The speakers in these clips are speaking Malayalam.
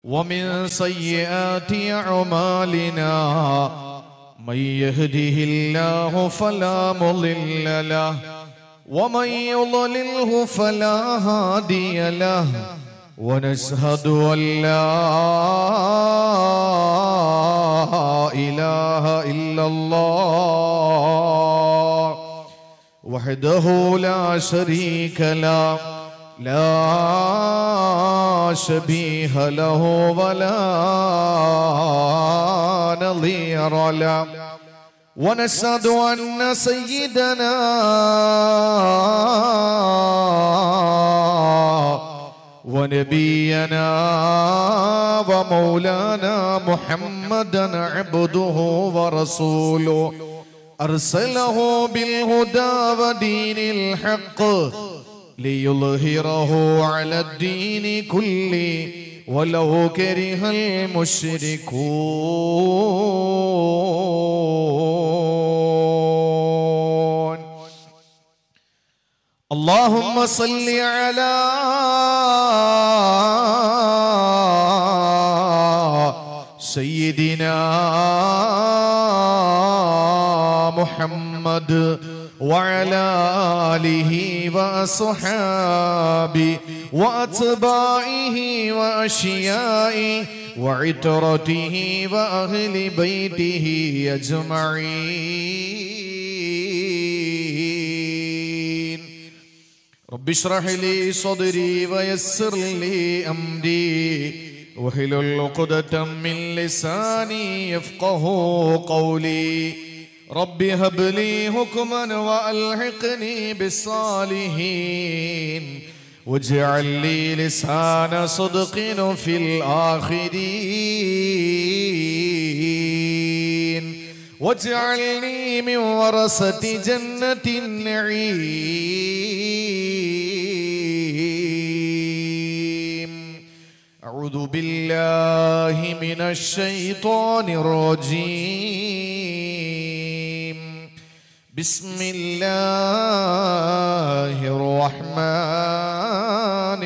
ومن سيئات أعمالنا من يهده الله فلا مضل له ومن يضلله فلا هادي له ونشهد أن لا إله إلا الله وحده لا شريك له لا شبيه له ولا نظير له ونشهد أن سيدنا ونبينا ومولانا محمدا عبده ورسوله أرسله بالهدى ودين الحق ليظهره على الدين كله ولو كره المشركون اللهم صل على سيدنا محمد وعلى آله وأصحابه وأتباعه وأشيائه وعترته وأهل بيته أجمعين رب اشرح لي صدري ويسر لي أمري واحلل عقدة من لساني يفقه قولي رب هب لي حكما والحقني بالصالحين واجعل لي لسان صدق في الاخرين واجعلني من ورثة جنة النعيم أعوذ بالله من الشيطان الرجيم بسم الله الرحمن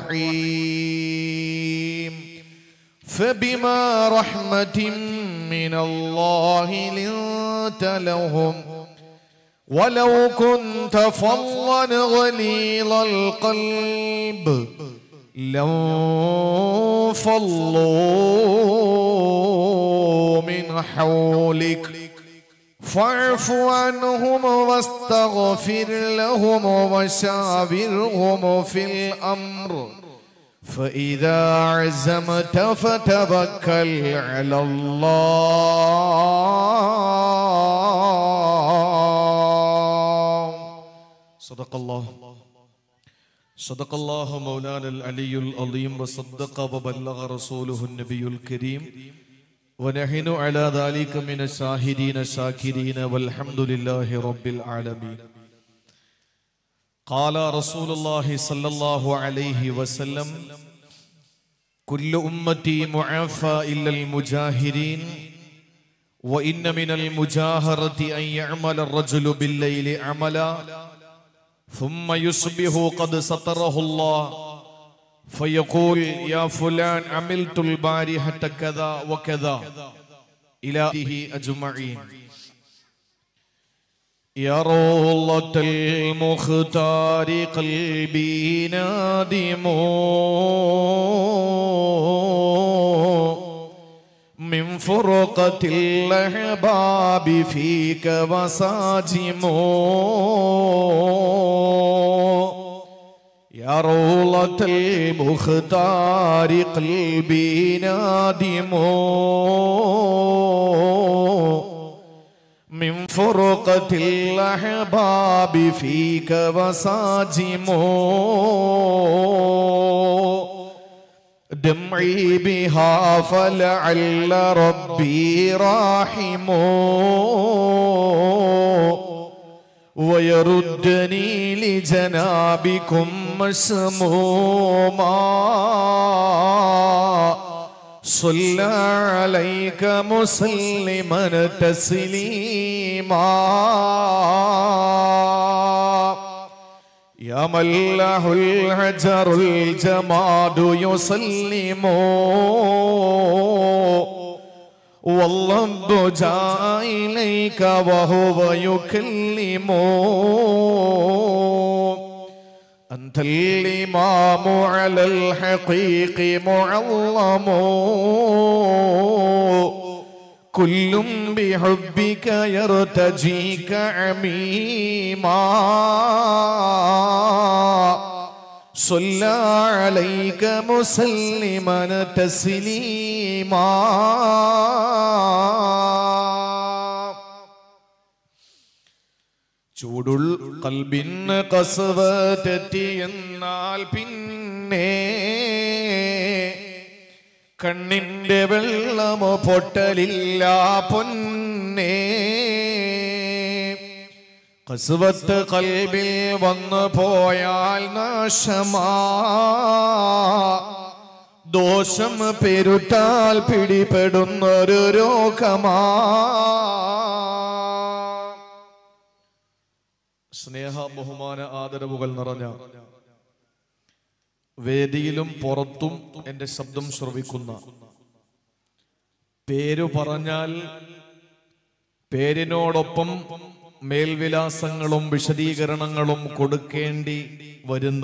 الرحيم فبما رحمة من الله لنت لهم ولو كنت فظا غليظ القلب لانفضوا من حولك فاعف عنهم واستغفر لهم وشاورهم في الامر فاذا عزمت فتوكل على الله صدق الله صدق الله مولانا العلي العظيم وصدق وبلغ رسوله النبي الكريم ونحن على ذلك من الشاهدين الشاكرين والحمد لله رب العالمين قال رسول الله صلى الله عليه وسلم كل أمتي معافى إلا المجاهرين وإن من المجاهرة أن يعمل الرجل بالليل عملا ثم يصبح قد ستره الله فيقول يا فلان عملت البارحة كذا وكذا إلى أجمعين يا روضة المختار قلبي نادم من فرقة الأحباب فيك وساجم يا روضة المختار قلبي نادم من فرقة الأحباب فيك وساجم دمعي بها فلعل ربي راحم ويردني لجنابكم مسموما صلى عليك مسلما تسليما يملح الحجر الجماد يسلم والرب جاء إليك وهو يكلم أنت الإمام على الحقيق معظم كل بحبك يرتجيك عميما صلى عليك مسلما تسليما ചൂടുൾ കൽബിന് കസവ് തെറ്റിയെന്നാൽ പിന്നെ കണ്ണിന്റെ വെള്ളമോ പൊട്ടലില്ല പൊന്നേ കസുവത്ത് കൽബിൽ വന്നു പോയാൽ നാശമാ ദോഷം പെരുത്താൽ പിടിപെടുന്നൊരു രോഗമാ സ്നേഹ ബഹുമാന ആദരവുകൾ നിറഞ്ഞ വേദിയിലും പുറത്തും എന്റെ ശബ്ദം ശ്രവിക്കുന്ന പേരു പറഞ്ഞാൽ പേരിനോടൊപ്പം മേൽവിലാസങ്ങളും വിശദീകരണങ്ങളും കൊടുക്കേണ്ടി വരുന്ന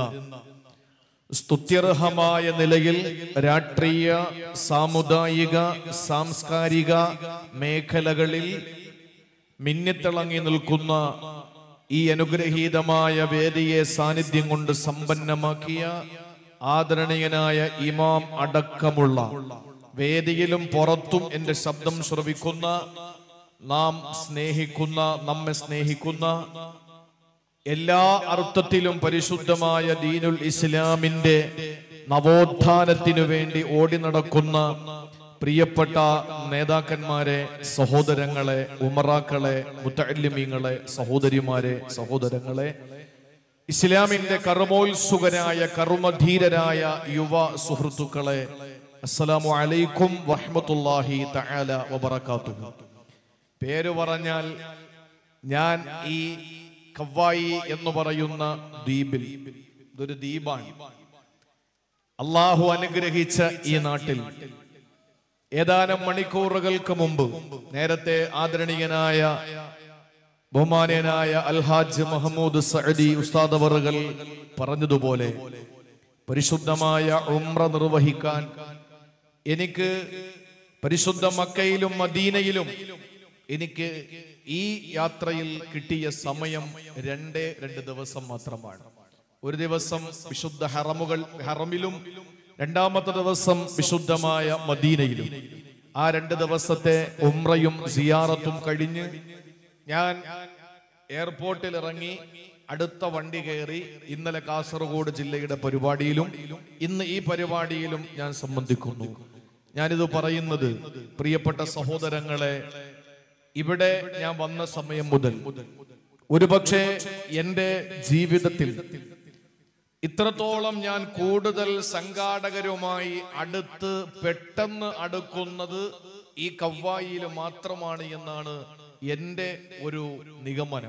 സ്തുത്യർഹമായ നിലയിൽ രാഷ്ട്രീയ സാമുദായിക സാംസ്കാരിക മേഖലകളിൽ മിന്നിത്തിളങ്ങി നിൽക്കുന്ന ഈ അനുഗ്രഹീതമായ വേദിയെ സാന്നിധ്യം കൊണ്ട് സമ്പന്നമാക്കിയ ആദരണീയനായ ഇമാം അടക്കമുള്ള വേദിയിലും പുറത്തും എന്റെ ശബ്ദം ശ്രവിക്കുന്ന നാം സ്നേഹിക്കുന്ന നമ്മെ സ്നേഹിക്കുന്ന എല്ലാ അർത്ഥത്തിലും പരിശുദ്ധമായ ദീനുൽ ഇസ്ലാമിന്റെ നവോത്ഥാനത്തിനു വേണ്ടി ഓടി നടക്കുന്ന പ്രിയപ്പെട്ട നേതാക്കന്മാരെ സഹോദരങ്ങളെ ഉമറാക്കളെ മുത്തല്ലിമീങ്ങളെ സഹോദരിമാരെ സഹോദരങ്ങളെ ഇസ്ലാമിന്റെ കർമ്മോത്സുകരായ കർമ്മധീരരായ യുവ സുഹൃത്തുക്കളെ അസ്സലാമു അലൈക്കും വഹ്മത്തുള്ളാഹി തആല വബറകാതുഹു പേര് പറഞ്ഞാൽ ഞാൻ ഈ കവ്വായി എന്ന് പറയുന്ന ദ്വീപിൽ ഇതൊരു ദ്വീപാണ് അള്ളാഹു അനുഗ്രഹിച്ച ഈ നാട്ടിൽ ഏതാനും മണിക്കൂറുകൾക്ക് മുമ്പ് നേരത്തെ ആദരണീയനായ ബഹുമാനീയനായ അൽഹാജ് മുഹമ്മൂദ് സഅദി ഉസ്താദ് അവറുകൾ പറഞ്ഞതുപോലെ പരിശുദ്ധമായ ഉംറ നിർവഹിക്കാൻ എനിക്ക് പരിശുദ്ധ മക്കയിലും മദീനയിലും എനിക്ക് ഈ യാത്രയിൽ കിട്ടിയ സമയം രണ്ടേ രണ്ട് ദിവസം മാത്രമാണ് ഒരു ദിവസം വിശുദ്ധ ഹറമുകൾ ഹറമിലും രണ്ടാമത്തെ ദിവസം വിശുദ്ധമായ മദീനയിലും ആ രണ്ട് ദിവസത്തെ ഉംറയും സിയാറത്തും കഴിഞ്ഞ് ഞാൻ എയർപോർട്ടിൽ ഇറങ്ങി അടുത്ത വണ്ടി കയറി ഇന്നലെ കാസർഗോഡ് ജില്ലയുടെ പരിപാടിയിലും ഇന്ന് ഈ പരിപാടിയിലും ഞാൻ സംബന്ധിക്കുന്നു ഞാനിത് പറയുന്നത് പ്രിയപ്പെട്ട സഹോദരങ്ങളെ ഇവിടെ ഞാൻ വന്ന സമയം മുതൽ ഒരുപക്ഷെ എൻ്റെ ജീവിതത്തിൽ ഇത്രത്തോളം ഞാൻ കൂടുതൽ സംഘാടകരുമായി അടുത്ത് പെട്ടെന്ന് അടുക്കുന്നത് ഈ കവ്വായിയിൽ മാത്രമാണ് എന്നാണ് എൻ്റെ ഒരു നിഗമനം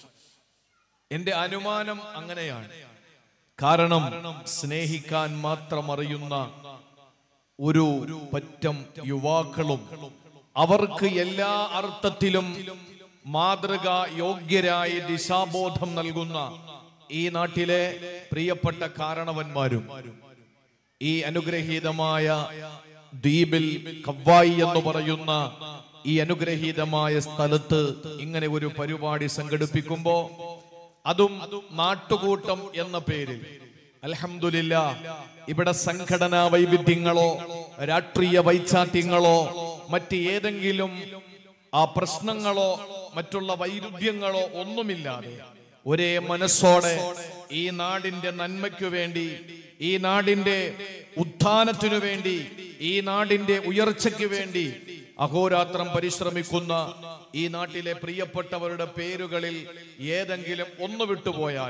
എന്റെ അനുമാനം അങ്ങനെയാണ് കാരണം സ്നേഹിക്കാൻ മാത്രം അറിയുന്ന ഒരു പറ്റം യുവാക്കളും അവർക്ക് എല്ലാ അർത്ഥത്തിലും മാതൃക യോഗ്യരായി ദിശാബോധം നൽകുന്ന ഈ നാട്ടിലെ പ്രിയപ്പെട്ട കാരണവന്മാരും ഈ അനുഗ്രഹീതമായ ദ്വീപിൽ കവ്വായി എന്ന് പറയുന്ന ഈ അനുഗ്രഹീതമായ സ്ഥലത്ത് ഇങ്ങനെ ഒരു പരിപാടി സംഘടിപ്പിക്കുമ്പോ അതും നാട്ടുകൂട്ടം എന്ന പേരിൽ അൽഹംദുലില്ല ഇവിടെ സംഘടനാ വൈവിധ്യങ്ങളോ രാഷ്ട്രീയ വൈചാട്യങ്ങളോ മറ്റ് ഏതെങ്കിലും ആ പ്രശ്നങ്ങളോ മറ്റുള്ള വൈരുദ്ധ്യങ്ങളോ ഒന്നുമില്ലാതെ ഒരേ മനസ്സോടെ ഈ നാടിന്റെ നന്മയ്ക്കു വേണ്ടി ഈ നാടിന്റെ ഉത്ഥാനത്തിനു വേണ്ടി ഈ നാടിന്റെ ഉയർച്ചയ്ക്ക് വേണ്ടി അഹോരാത്രം പരിശ്രമിക്കുന്ന ഈ നാട്ടിലെ പ്രിയപ്പെട്ടവരുടെ പേരുകളിൽ ഏതെങ്കിലും ഒന്ന് വിട്ടുപോയാൽ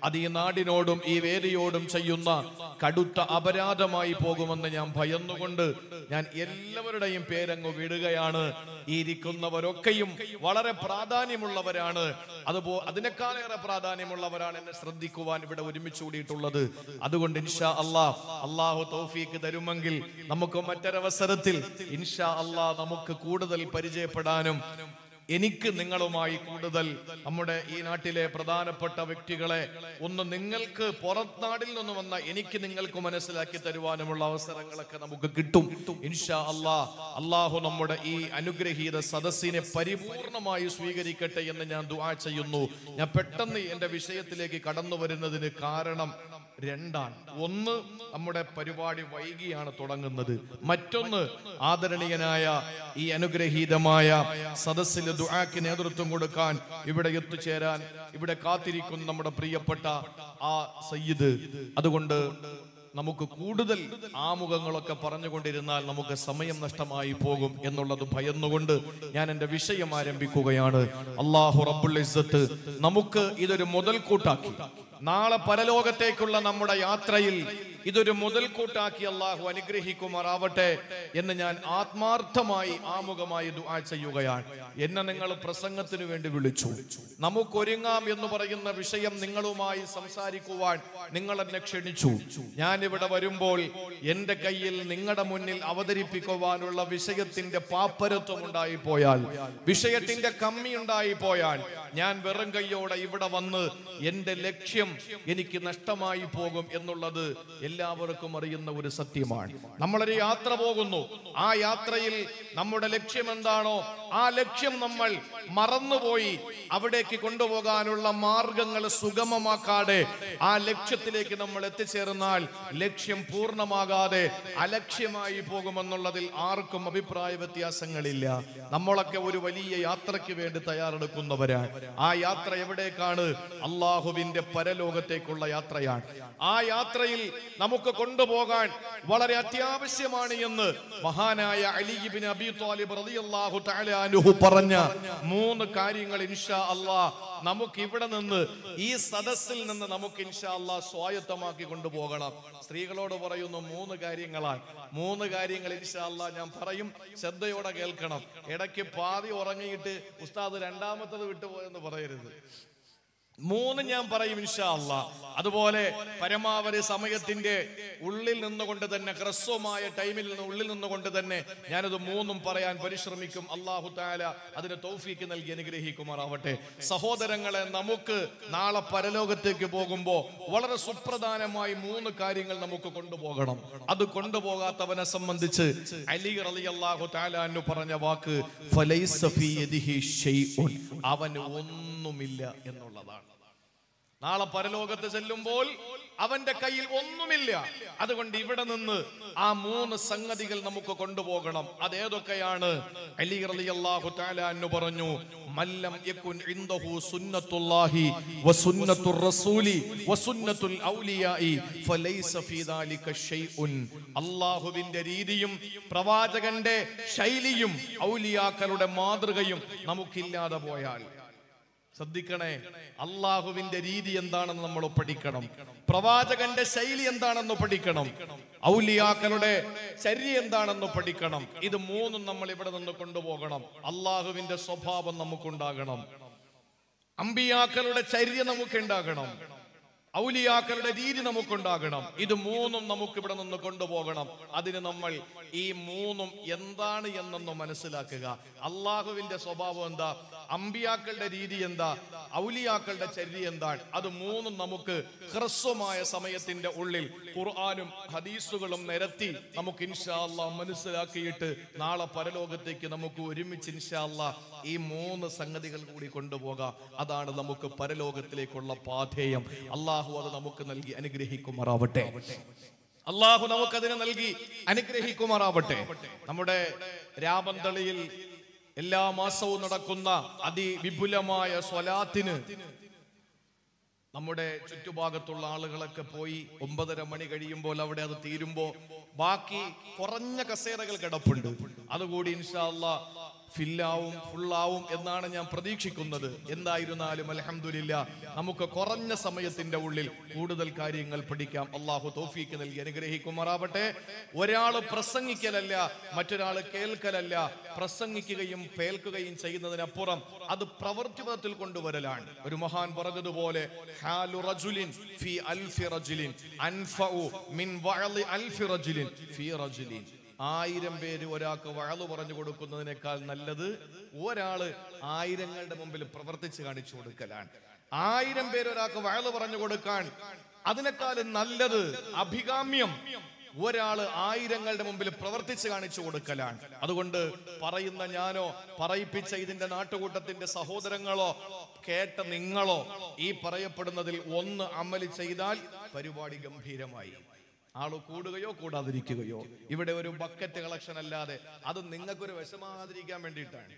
അത് ഈ നാടിനോടും ഈ വേദിയോടും ചെയ്യുന്ന കടുത്ത അപരാധമായി പോകുമെന്ന് ഞാൻ ഭയന്നുകൊണ്ട് ഞാൻ എല്ലാവരുടെയും പേരങ്ങ് വിടുകയാണ് ഈ ഇരിക്കുന്നവരൊക്കെയും വളരെ പ്രാധാന്യമുള്ളവരാണ് അതുപോ അതിനേക്കാളേറെ പ്രാധാന്യമുള്ളവരാണ് എന്നെ ശ്രദ്ധിക്കുവാൻ ഇവിടെ ഒരുമിച്ച് കൂടിയിട്ടുള്ളത് അതുകൊണ്ട് ഇൻഷാ അല്ലാ അള്ളാഹു തൗഫീക്ക് തരുമെങ്കിൽ നമുക്ക് മറ്റൊരവസരത്തിൽ ഇൻഷാ അല്ലാ നമുക്ക് കൂടുതൽ പരിചയപ്പെടാനും എനിക്ക് നിങ്ങളുമായി കൂടുതൽ നമ്മുടെ ഈ നാട്ടിലെ പ്രധാനപ്പെട്ട വ്യക്തികളെ ഒന്ന് നിങ്ങൾക്ക് പുറത്നാടിൽ നിന്ന് വന്ന എനിക്ക് നിങ്ങൾക്ക് മനസ്സിലാക്കി തരുവാനുമുള്ള അവസരങ്ങളൊക്കെ നമുക്ക് കിട്ടും ഇൻഷാ അല്ലാ അള്ളാഹു നമ്മുടെ ഈ അനുഗ്രഹീത സദസ്സിനെ പരിപൂർണമായി സ്വീകരിക്കട്ടെ എന്ന് ഞാൻ ദുആ ചെയ്യുന്നു ഞാൻ പെട്ടെന്ന് എന്റെ വിഷയത്തിലേക്ക് കടന്നു വരുന്നതിന് കാരണം രണ്ടാണ് ഒന്ന് നമ്മുടെ പരിപാടി വൈകിയാണ് തുടങ്ങുന്നത് മറ്റൊന്ന് ആദരണീയനായ ഈ അനുഗ്രഹീതമായ സദസ്സിൽ ദുആക്ക് നേതൃത്വം കൊടുക്കാൻ ഇവിടെ എത്തിച്ചേരാൻ ഇവിടെ കാത്തിരിക്കുന്ന നമ്മുടെ പ്രിയപ്പെട്ട ആ സയ്യിദ് അതുകൊണ്ട് നമുക്ക് കൂടുതൽ ആമുഖങ്ങളൊക്കെ പറഞ്ഞുകൊണ്ടിരുന്നാൽ നമുക്ക് സമയം നഷ്ടമായി പോകും എന്നുള്ളത് ഭയന്നുകൊണ്ട് ഞാൻ എന്റെ വിഷയം ആരംഭിക്കുകയാണ് അള്ളാഹു റബ്ബുൽ ഇസ്സത്ത് നമുക്ക് ഇതൊരു മുതൽക്കൂട്ടാക്കി നാളെ പരലോകത്തേക്കുള്ള നമ്മുടെ യാത്രയിൽ ഇതൊരു മുതൽക്കൂട്ടാക്കി അള്ളാഹു അനുഗ്രഹിക്കുമാറാവട്ടെ എന്ന് ഞാൻ ആത്മാർത്ഥമായി ആമുഖമായി ദുആ ചെയ്യുകയാണ് എന്നെ നിങ്ങൾ പ്രസംഗത്തിന് വേണ്ടി വിളിച്ചു നമുക്കൊരുങ്ങാം എന്ന് പറയുന്ന വിഷയം നിങ്ങളുമായി സംസാരിക്കുവാൻ നിങ്ങൾ എന്നെ ക്ഷണിച്ചു ഞാൻ ഇവിടെ വരുമ്പോൾ എന്റെ കയ്യിൽ നിങ്ങളുടെ മുന്നിൽ അവതരിപ്പിക്കുവാനുള്ള വിഷയത്തിന്റെ പാപ്പരത്വം ഉണ്ടായി പോയാൽ വിഷയത്തിന്റെ കമ്മി ഉണ്ടായി പോയാൽ ഞാൻ വെറും കൈയോടെ ഇവിടെ വന്ന് എന്റെ ലക്ഷ്യം എനിക്ക് നഷ്ടമായി പോകും എന്നുള്ളത് എല്ലാവർക്കും അറിയുന്ന ഒരു സത്യമാണ് നമ്മളൊരു യാത്ര പോകുന്നു ആ യാത്രയിൽ നമ്മുടെ ലക്ഷ്യം എന്താണോ ആ ലക്ഷ്യം നമ്മൾ മറന്നുപോയി അവിടേക്ക് കൊണ്ടുപോകാനുള്ള മാർഗങ്ങൾ സുഗമമാക്കാതെ ആ ലക്ഷ്യത്തിലേക്ക് നമ്മൾ എത്തിച്ചേർന്നാൽ ലക്ഷ്യം പൂർണ്ണമാകാതെ അലക്ഷ്യമായി പോകുമെന്നുള്ളതിൽ ആർക്കും അഭിപ്രായ വ്യത്യാസങ്ങളില്ല നമ്മളൊക്കെ ഒരു വലിയ യാത്രയ്ക്ക് വേണ്ടി തയ്യാറെടുക്കുന്നവരാണ് ആ യാത്ര എവിടേക്കാണ് അള്ളാഹുവിന്റെ പരലോകത്തേക്കുള്ള യാത്രയാണ് ആ യാത്രയിൽ നമുക്ക് കൊണ്ടുപോകാൻ വളരെ അത്യാവശ്യമാണ് എന്ന് മഹാനായ അലിബിൻ അബി താലിബ് റളിയല്ലാഹു തആല അൻഹു പറഞ്ഞ മൂന്ന് കാര്യങ്ങൾ ഇൻഷാ അല്ലാ നമുക്ക് ഇവിടെ നിന്ന് ഈ സദസ്സിൽ നിന്ന് നമുക്ക് ഇൻഷാ അല്ലാ സ്വായത്തമാക്കി കൊണ്ടുപോകണം സ്ത്രീകളോട് പറയുന്നു മൂന്ന് കാര്യങ്ങളാണ് മൂന്ന് കാര്യങ്ങൾ ഇൻഷാ അല്ലാ ഞാൻ പറയും ശ്രദ്ധയോടെ കേൾക്കണം ഇടയ്ക്ക് പാതി ഉറങ്ങിയിട്ട് ഉസ്താദ് രണ്ടാമത്തത് വിട്ടുപോയെന്ന് പറയരുത് മൂന്ന് ഞാൻ പറയും ഇൻഷാ അല്ലാ അതുപോലെ പരമാവധി സമയത്തിന്റെ ഉള്ളിൽ നിന്നുകൊണ്ട് തന്നെ ഹ്രസ്വമായ ടൈമിൽ നിന്ന് ഉള്ളിൽ നിന്നുകൊണ്ട് തന്നെ ഞാനത് മൂന്നും പറയാൻ പരിശ്രമിക്കും അള്ളാഹു താല അതിന് തൗഫീക്ക് നൽകി അനുഗ്രഹിക്കുമാറാവട്ടെ സഹോദരങ്ങളെ നമുക്ക് നാളെ പരലോകത്തേക്ക് പോകുമ്പോൾ വളരെ സുപ്രധാനമായി മൂന്ന് കാര്യങ്ങൾ നമുക്ക് കൊണ്ടുപോകണം അത് കൊണ്ടുപോകാത്തവനെ സംബന്ധിച്ച് അലി റളി അള്ളാഹു താലാന്നു പറഞ്ഞ വാക്ക് ഫലൈസ ഫീ യദിഹി ഷൈഉൻ. അവന് ഒന്നുമില്ല എന്നുള്ളതാണ് നാളെ പരലോകത്ത് ചെല്ലുമ്പോൾ അവന്റെ കയ്യിൽ ഒന്നുമില്ല അതുകൊണ്ട് ഇവിടെ നിന്ന് ആ മൂന്ന് സംഗതികൾ നമുക്ക് കൊണ്ടുപോകണം അതേതൊക്കെയാണ് അലി റളിയല്ലാഹു തആല അന്നു പറഞ്ഞു മല്ലം യകുൻ ഇൻദഹു സുന്നത്തുല്ലാഹി വസുന്നത്തുർ റസൂലി വസുന്നത്തുൽ ഔലിയായി ഫലൈസ ഫീ ദാലിക ഷൈഉൻ അല്ലാഹുവിന്റെ രീതിയും പ്രവാചകന്റെ ശൈലിയും ഔലിയാക്കളുടെ മാതൃകയും നമുക്കില്ലാതെ പോയാൽ ശ്രദ്ധിക്കണേ അള്ളാഹുവിന്റെ രീതി എന്താണെന്ന് നമ്മൾ പഠിക്കണം പ്രവാചകന്റെ ശൈലി എന്താണെന്ന് പഠിക്കണം ഔലിയാക്കളുടെ ചര്യ എന്താണെന്ന് പഠിക്കണം ഇത് മൂന്നും നമ്മൾ ഇവിടെ നിന്ന് കൊണ്ടുപോകണം അള്ളാഹുവിന്റെ സ്വഭാവം നമുക്കുണ്ടാകണം അമ്പിയാക്കളുടെ ചര്യ നമുക്കുണ്ടാകണം ഔലിയാക്കളുടെ രീതി നമുക്കുണ്ടാകണം ഇത് മൂന്നും നമുക്ക് ഇവിടെ നിന്ന് കൊണ്ടുപോകണം അതിന് നമ്മൾ ഈ മൂന്നും എന്താണ് എന്നൊന്ന് മനസ്സിലാക്കുക അള്ളാഹുവിന്റെ സ്വഭാവം എന്താ അമ്പിയാക്കളുടെ രീതി എന്താ ഔലിയാക്കളുടെ ചര്യ എന്താണ് അത് മൂന്നും നമുക്ക് ഹ്രസ്വമായ സമയത്തിന്റെ ഉള്ളിൽ ഖുർആാനും ഹദീസുകളും നിരത്തി നമുക്ക് ഇൻഷാ അല്ലാ മനസ്സിലാക്കിയിട്ട് നാളെ പരലോകത്തേക്ക് നമുക്ക് ഒരുമിച്ച് ഇൻഷാ അല്ലാ ഈ മൂന്ന് സംഗതികൾ കൂടി കൊണ്ടുപോകാം അതാണ് നമുക്ക് പരലോകത്തിലേക്കുള്ള പാധേയം അള്ളാഹു അത് നമുക്ക് നൽകി അനുഗ്രഹിക്കുമാറാവട്ടെ അള്ളാഹു നമുക്കതിനെ നൽകി അനുഗ്രഹിക്കുമാറാവട്ടെ നമ്മുടെ രാമന്തളിയിൽ എല്ലാ മാസവും നടക്കുന്ന അതിവിപുലമായ സ്വലാത്തിന് നമ്മുടെ ചുറ്റുഭാഗത്തുള്ള ആളുകളൊക്കെ പോയി ഒമ്പതര മണി കഴിയുമ്പോൾ അവിടെ അത് തീരുമ്പോ ബാക്കി കുറഞ്ഞ കസേരകൾ കിടപ്പുണ്ട് അതുകൂടി ഇൻഷാ അല്ലാ ഫില്ലാവും ഫുള്ളാവും എന്നാണ് ഞാൻ പ്രതീക്ഷിക്കുന്നത് എന്തായിരുന്നാലും അലഹമില്ല നമുക്ക് കുറഞ്ഞ സമയത്തിന്റെ ഉള്ളിൽ കൂടുതൽ കാര്യങ്ങൾ പഠിക്കാം അള്ളാഹു തോഫീക്ക് നൽകി അനുഗ്രഹിക്കുമാറാവട്ടെ ഒരാൾ പ്രസംഗിക്കലല്ല മറ്റൊരാൾ കേൾക്കലല്ല പ്രസംഗിക്കുകയും കേൾക്കുകയും ചെയ്യുന്നതിനപ്പുറം അത് പ്രവർത്തിപഥത്തിൽ കൊണ്ടുവരലാണ് ഒരു മഹാൻ പറഞ്ഞതുപോലെ ഹാലു റജുലിൻ ഫി അൽഫി റജുലിൻ അൻഫഉ മിൻ വഅളി അൽഫി റജുലിൻ ഫി റജുലിൻ ആയിരം പേര് ഒരാൾക്ക് വഴല് പറഞ്ഞു കൊടുക്കുന്നതിനേക്കാൾ നല്ലത് ഒരാള് ആയിരങ്ങളുടെ മുമ്പിൽ പ്രവർത്തിച്ച് കാണിച്ചു കൊടുക്കലാണ് ആയിരം പേര് ഒരാൾക്ക് വഴല് പറഞ്ഞു കൊടുക്കാൻ അതിനേക്കാളും നല്ലത് അഭികാമ്യം ഒരാള് ആയിരങ്ങളുടെ മുമ്പിൽ പ്രവർത്തിച്ച് കാണിച്ചു കൊടുക്കലാണ് അതുകൊണ്ട് പറയുന്ന ഞാനോ പറയിപ്പിച്ച ഇതിന്റെ നാട്ടുകൂട്ടത്തിന്റെ സഹോദരങ്ങളോ കേട്ട നിങ്ങളോ ഈ പറയപ്പെടുന്നതിൽ ഒന്ന് അമല് ചെയ്താൽ പരിപാടി ഗംഭീരമായി ആള് കൂടുകയോ കൂടാതിരിക്കുകയോ ഇവിടെ ഒരു ബക്കറ്റ് കളക്ഷൻ അല്ലാതെ അത് നിങ്ങൾക്കൊരു വിഷമാകാതിരിക്കാൻ വേണ്ടിയിട്ടാണ്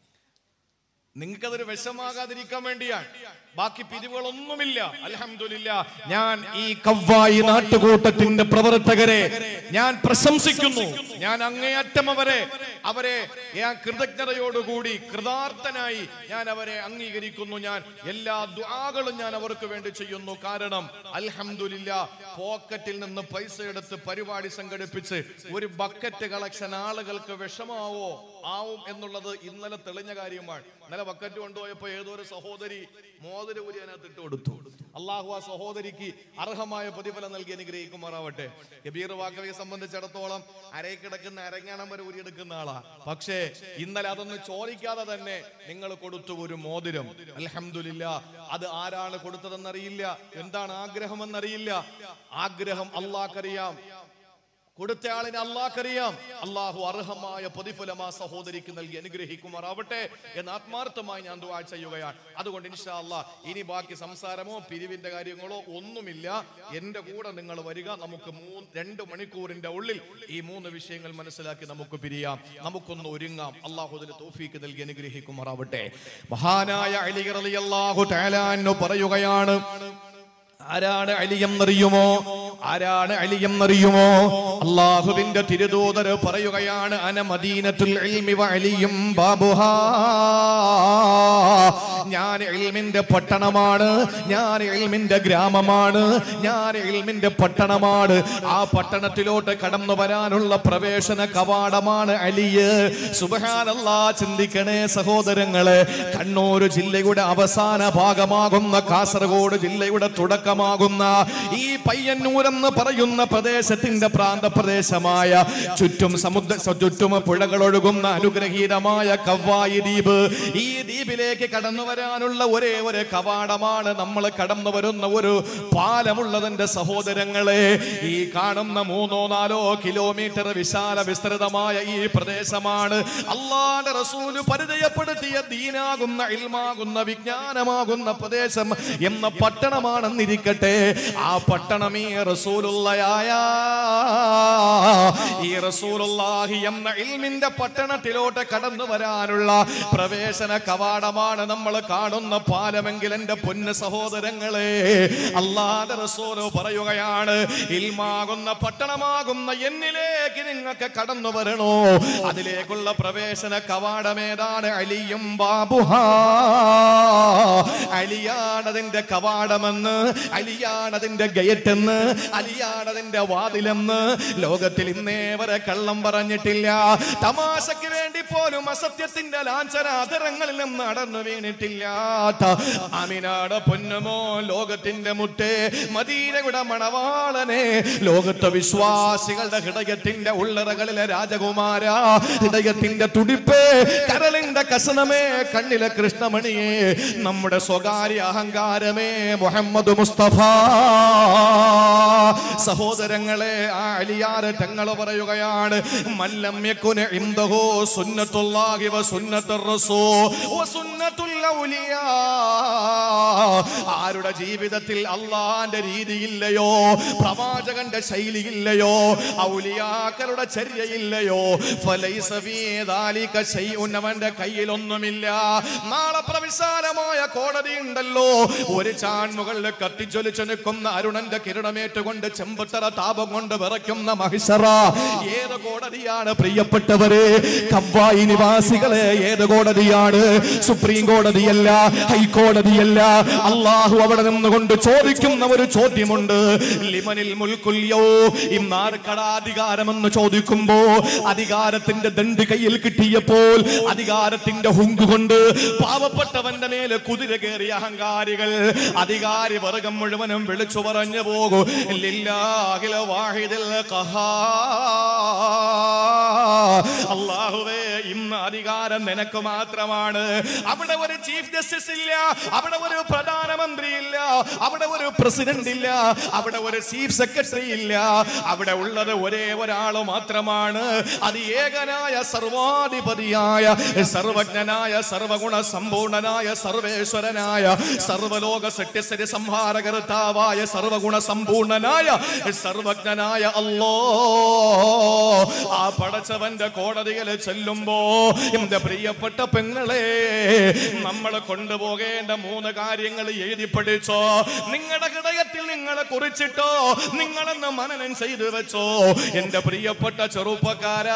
നിങ്ങൾക്കതൊരു വിഷമാകാതിരിക്കാൻ വേണ്ടിയാണ് ബാക്കി പിരിവുകളൊന്നുമില്ല അലഹമില്ല ഞാൻ ഈ കവ്വായി നാട്ടുകൂട്ടത്തിന്റെ പ്രവർത്തകരെ ഞാൻ പ്രശംസിക്കുന്നു ഞാൻ അങ്ങേയറ്റം അവരെ അവരെ ഞാൻ കൃതജ്ഞതയോടുകൂടി കൃതാർത്ഥനായി ഞാൻ അവരെ അംഗീകരിക്കുന്നു ഞാൻ എല്ലാ ദുആകളും ഞാൻ അവർക്ക് വേണ്ടി ചെയ്യുന്നു കാരണം അൽഹംദുലില്ല പോക്കറ്റിൽ നിന്ന് പൈസ എടുത്ത് പരിപാടി സംഘടിപ്പിച്ച് ഒരു ബക്കറ്റ് കളക്ഷൻ ആളുകൾക്ക് വിഷമാവോ ആവും എന്നുള്ളത് ഇന്നലെ തെളിഞ്ഞ കാര്യമാണ് ഇന്നലെ ബക്കറ്റ് കൊണ്ടുപോയപ്പോ ഏതോ ഒരു സഹോദരി മോതിര ഊരി അതിനകത്ത് ഇട്ട് കൊടുത്തു അള്ളാഹു ആ സഹോദരിക്ക് അർഹമായ പ്രതിഫലം നൽകി അനുഗ്രഹിക്കുമാറാവട്ടെ കബീർ വാക്കവയെ സംബന്ധിച്ചിടത്തോളം അരയിൽ കിടക്കുന്ന അരങ്ങാണം വരെ ഊരിയെടുക്കുന്ന ആളാ പക്ഷേ ഇന്നലെ അതൊന്ന് ചോദിക്കാതെ തന്നെ നിങ്ങൾ കൊടുത്തു ഒരു മോതിരം അൽഹംദുലില്ല അത് ആരാണ് കൊടുത്തതെന്നറിയില്ല എന്താണ് ആഗ്രഹമെന്നറിയില്ല ആഗ്രഹം അള്ളാഹ്ക്കറിയാം കൊടുത്ത ആളിനെ അള്ളാഹ്ക്കറിയാം അള്ളാഹു അർഹമായ പ്രതിഫലം ആ സഹോദരിക്ക് നൽകി അനുഗ്രഹിക്കുമാറാവട്ടെ എന്ന് ആത്മാർത്ഥമായി ഞാൻ ദുആ ചെയ്യുകയാണ് അതുകൊണ്ട് ഇൻഷാ അല്ലാ ഇനി ബാക്കി സംസാരമോ പിരിവിന്റെ കാര്യങ്ങളോ ഒന്നുമില്ല എന്റെ കൂടെ നിങ്ങൾ വരിക നമുക്ക് മൂന്ന് രണ്ട് മണിക്കൂറിന്റെ ഉള്ളിൽ ഈ മൂന്ന് വിഷയങ്ങൾ മനസ്സിലാക്കി നമുക്ക് പിരിയാം നമുക്കൊന്ന് ഒരുങ്ങാം അള്ളാഹു അതിന് തോഫീക്ക് നൽകി അനുഗ്രഹിക്കുമാറാവട്ടെ മഹാനായ അലി റളിയല്ലാഹു തആല അൻഹു പറയുകയാണ് ആരാണ് അലിയെന്നറിയുമോ ആരാണ് അലിയെന്നറിയുമോ അള്ളാഹുവിന്റെ തിരുദൂതർ പറയുകയാണ് അന മദീനത്തുൽ ഇൽമി വ അലിയും ബാബുഹാ ഞാൻ ഇൽമിന്റെ പട്ടണമാണ് ഞാൻ ഇൽമിന്റെ ഗ്രാമമാണ് ഞാൻ ഇൽമിന്റെ പട്ടണമാണ് ആ പട്ടണത്തിലോട്ട് കടന്നു വരാനുള്ള പ്രവേശന കവാടമാണ് അലിയ് സുബഹാനല്ലാ ചിന്തിക്കണേ സഹോദരങ്ങളെ കണ്ണൂർ ജില്ലയുടെ അവസാന ഭാഗമാകുന്ന കാസർഗോഡ് ജില്ലയുടെ തുടക്കമാകുന്ന ഈ പയ്യന്നൂർ എന്ന് പറയുന്ന പ്രദേശത്തിന്റെ പ്രാന്തപ്രദേശമായ ചുറ്റും സമുദ്ര ചുറ്റും പുഴകൾ ഒഴുകുന്ന അനുഗ്രഹീതമായ കവ്വായി ദ്വീപ് ഈ ദ്വീപിലേക്ക് കടന്നു വരാനുള്ള ഒരേ ഒരു കവാടമാണ് നമ്മൾ കടന്നു വരുന്ന ഒരു പാലമുള്ളതിന്റെ സഹോദരങ്ങളെ ഈ കാണുന്ന മൂന്നോ നാലോ കിലോമീറ്റർ വിശാല വിസ്തൃതമായ ഈ പ്രദേശമാണ് അള്ളാന്റെ റസൂല് പരിചയപ്പെടുത്തിയ ദീനാകുന്ന ഇൽമാകുന്ന വിജ്ഞാനമാകുന്ന പ്രദേശം എന്ന പട്ടണമാണെന്നിരിക്കട്ടെ ആ പട്ടണം ഈ റസൂലുള്ളയായ ഈ റസൂലുള്ളാഹി എന്ന ഇൽമിന്റെ പട്ടണത്തിലോട്ട് കടന്നു വരാനുള്ള പ്രവേശന കവാടമാണ് നമ്മൾ കാണുന്ന പാലമെങ്കിൽ എന്റെ പൊന്ന് സഹോദരങ്ങളെ അള്ളാന്റെ റസൂല് പറയുകയാണ് ഇൽമാകുന്ന പട്ടണമാകുന്ന എന്നിലേക്ക് നിങ്ങൾക്ക് കടന്നു വരണോ അതിലേക്കുള്ള പ്രവേശന കവാടമേതാണ് അലിയും ബാബുഹാ അലിയാണതിന്റെ കവാടമെന്ന് അലിയാണതിന്റെ ഗേറ്റ് എന്ന് അലിയാണതിന്റെ വാതിലെന്ന് ലോകത്തിൽ ഇന്നേ വരെ കള്ളം പറഞ്ഞിട്ടില്ല തമാശയ്ക്ക് വേണ്ടി പോലും അസത്യത്തിന്റെ ലാഞ്ചനാതരങ്ങളിൽ നിന്ന് നടന്നു വീണിട്ടില്ലാത്ത അമിനാട് പൊന്നുമോ ലോകത്തിന്റെ മുട്ടേ മദീനയുടെ മണവാളനെ ലോകത്തെ വിശ്വാസികളുടെ ഹൃദയത്തിന്റെ ഉള്ളറകളിലെ രാജകുമാര ഹൃദയത്തിന്റെ തുടിപ്പേ കരളിന്റെ കസനമേ കണ്ണിലെ കൃഷ്ണമണിയെ നമ്മുടെ സ്വകാര്യ അഹങ്കാരമേ മുഹമ്മദ് മുസ്തഫ സഹോദരങ്ങളെ ആ അലിയാറ് തങ്ങൾ പറയുകയാണ് മല്ലം യകുന ഇൻദഹു സുന്നത്തുല്ലാഹി വ സുന്നത്തുർ റസൂ വ സുന്നത്തുൽ ഔലിയാ ആരുടെ ജീവിതത്തിൽ അള്ളാന്റെ രീതിയില്ലയോ പ്രവാചകന്റെ ശൈലിയില്ലയോ ഔലിയാക്കളുടെ ചര്യയില്ലയോ ഫലൈസ ഫീ ദാലിക ശൈഉൻ അവന്റെ കയ്യിലൊന്നുമില്ല നാളെ പ്രവിശാലമായ കോടതി ഉണ്ടല്ലോ ഒരു ചാൺമുകളിൽ കത്തിച്ചു കത്തിജ്വലിച്ചു നിൽക്കുന്ന അരുണന്റെ കിരണമേറ്റുകൊണ്ട് ചെമ്പത്തറ താപം കൊണ്ട് വിറയ്ക്കുന്ന മഹിഷറ ഏത് കോടതിയാണ് പ്രിയപ്പെട്ടവരെ കവ്വായി നിവാസികളെ ഏത് കോടതിയാണ് സുപ്രീം കോടതിയല്ല ഹൈക്കോടതിയല്ല അള്ളാഹു അവിടെ നിന്നുകൊണ്ട് ചോദിക്കുന്ന ഒരു ചോദ്യമുണ്ട് ലിമനിൽ മുൽക്കുല്യോ ഇന്നാർക്കടാ അധികാരമെന്ന് ചോദിക്കുമ്പോ അധികാരത്തിന്റെ ദണ്ട് കയ്യിൽ കിട്ടിയപ്പോൾ അധികാരത്തിന്റെ ഹുങ്ക് കൊണ്ട് പാവപ്പെട്ടവന്റെ മേലെ കുതിര കയറിയ അഹങ്കാരികൾ അധികാരി വർഗം മുഴുവനും വിളിച്ചു പറഞ്ഞു പോകൂ ലില്ലാഹിൽ വാഹിദിൽ ഖഹാർ. അല്ലാഹുവേ ഇന്ന് അധികാരം നിനക്ക് മാത്രമാണ് അവിടെ ഒരു ചീഫ് ജസ്റ്റിസ് ഇല്ല അവിടെ ഒരു പ്രധാനമന്ത്രി ഇല്ല അവിടെ ഒരു പ്രസിഡന്റ് ഇല്ല അവിടെ ഒരു ചീഫ് സെക്രട്ടറി ഇല്ല അവിടെ ഉള്ളത് ഒരേ ഒരാൾ മാത്രമാണ് അത് ഏകനായ സർവാധിപതിയായ സർവജ്ഞനായ സർവഗുണ സമ്പൂർണനായ സർവേശ്വരനായ സർവലോക സത്യസ്ഥരി സംഹാരകർത്താവായ സർവഗുണ സമ്പൂർണനായ സർവജ്ഞനായ അല്ലോ ആ പടച്ചവന്റെ കോടതിയിൽ ചെല്ലുമ്പോ എന്റെ പ്രിയപ്പെട്ട പെങ്ങളെ നമ്മൾ കൊണ്ടുപോകേണ്ട മൂന്ന് കാര്യങ്ങൾ എഴുതി പഠിച്ചോ നിങ്ങളുടെ ഹൃദയത്തിൽ നിങ്ങളെ കുറിച്ചിട്ടോ നിങ്ങളെന്ന് മനനം ചെയ്തു വെച്ചോ എന്റെ പ്രിയപ്പെട്ട ചെറുപ്പക്കാരാ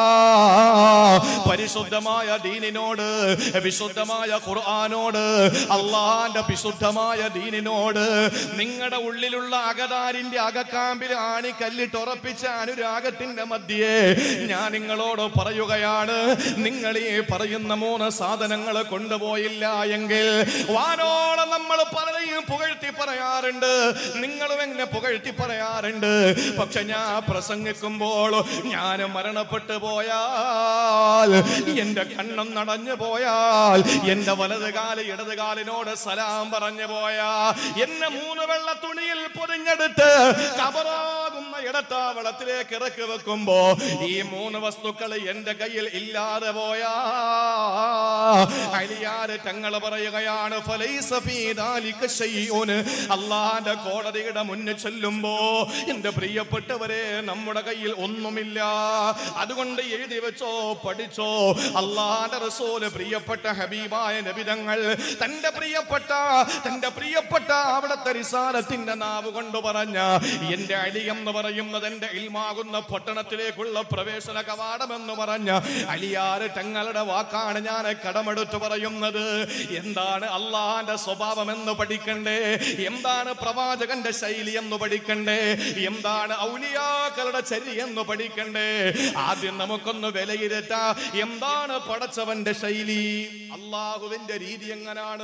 പരിശുദ്ധമായ ദീനിനോട് വിശുദ്ധമായ ഖുർആാനോട് അള്ളാന്റെ വിശുദ്ധമായ ദീനിനോട് നിങ്ങളുടെ ഉള്ളിലുള്ള അകതാരിന്റെ അകക്കാമ്പിൽ ആണി കല്ലിട്ടുറപ്പിച്ച അനുരാഗത്തിന്റെ മധ്യേ ഞാൻ നിങ്ങളോട് പറയുകയാണ് നിങ്ങൾ ഈ പറയുന്ന മൂന്ന് സാധനങ്ങൾ കൊണ്ടുപോയില്ല എങ്കിൽ വാനോളം നമ്മൾ പലരെയും പുകഴ്ത്തി പറയാറുണ്ട് നിങ്ങളും എങ്ങനെ പുകഴ്ത്തി പറയാറുണ്ട് പക്ഷെ ഞാൻ പ്രസംഗിക്കുമ്പോൾ ഞാൻ മരണപ്പെട്ടു പോയാൽ എന്റെ കണ്ണം നടഞ്ഞു പോയാൽ എന്റെ വലത് കാല് ഇടത് കാലിനോട് സലാം പറഞ്ഞു പോയാ എന്നെ മൂന്ന് വെള്ള തുണിയിൽ പൊതിഞ്ഞെടുത്ത് കബറാകുന്ന ഇടത്താവളത്തിലേക്ക് ഇറക്കി വെക്കുമ്പോ ഈ മൂന്ന് വസ്തുക്കൾ എന്റെ കയ്യിൽ ഇല്ലാതെ പോയാ അലിയാര് തങ്ങൾ പറയുകയാണ് ഫലൈസ ഫീ ദാലിക ശൈഉൻ. അള്ളാന്റെ കോടതിയുടെ മുന്നിൽ ചെല്ലുമ്പോ എന്റെ പ്രിയപ്പെട്ടവരെ നമ്മുടെ കയ്യിൽ ഒന്നുമില്ല അതുകൊണ്ട് എഴുതി വെച്ചോ പഠിച്ചോ അള്ളാന്റെ റസൂല് പ്രിയപ്പെട്ട ഹബീബായ നബിതങ്ങൾ തന്റെ പ്രിയപ്പെട്ട തന്റെ പ്രിയപ്പെട്ട അവിടുത്തെ റിസാലത്തിന്റെ നാവ് കൊണ്ട് പറഞ്ഞ എന്റെ അലി എന്ന് പറയുന്നത് എന്റെ ഇൽമാകുന്ന പട്ടണത്തിലേക്കുള്ള പ്രവേശന കവാടമെന്ന് പറഞ്ഞ അലിയാറ് തങ്ങളുടെ വാക്കാണ് ഞാൻ കടമെടുത്ത് പറയുന്നത് എന്താണ് അള്ളാന്റെ സ്വഭാവം എന്ന് പഠിക്കണ്ടേ എന്താണ് പ്രവാചകന്റെ ശൈലി എന്ന് പഠിക്കണ്ടേ എന്താണ് ഔലിയാക്കളുടെ ചരി എന്ന് പഠിക്കണ്ടേ ആദ്യം നമുക്കൊന്ന് വിലയിരുത്താ എന്താണ് പടച്ചവന്റെ ശൈലി അള്ളാഹുവിന്റെ രീതി എങ്ങനാണ്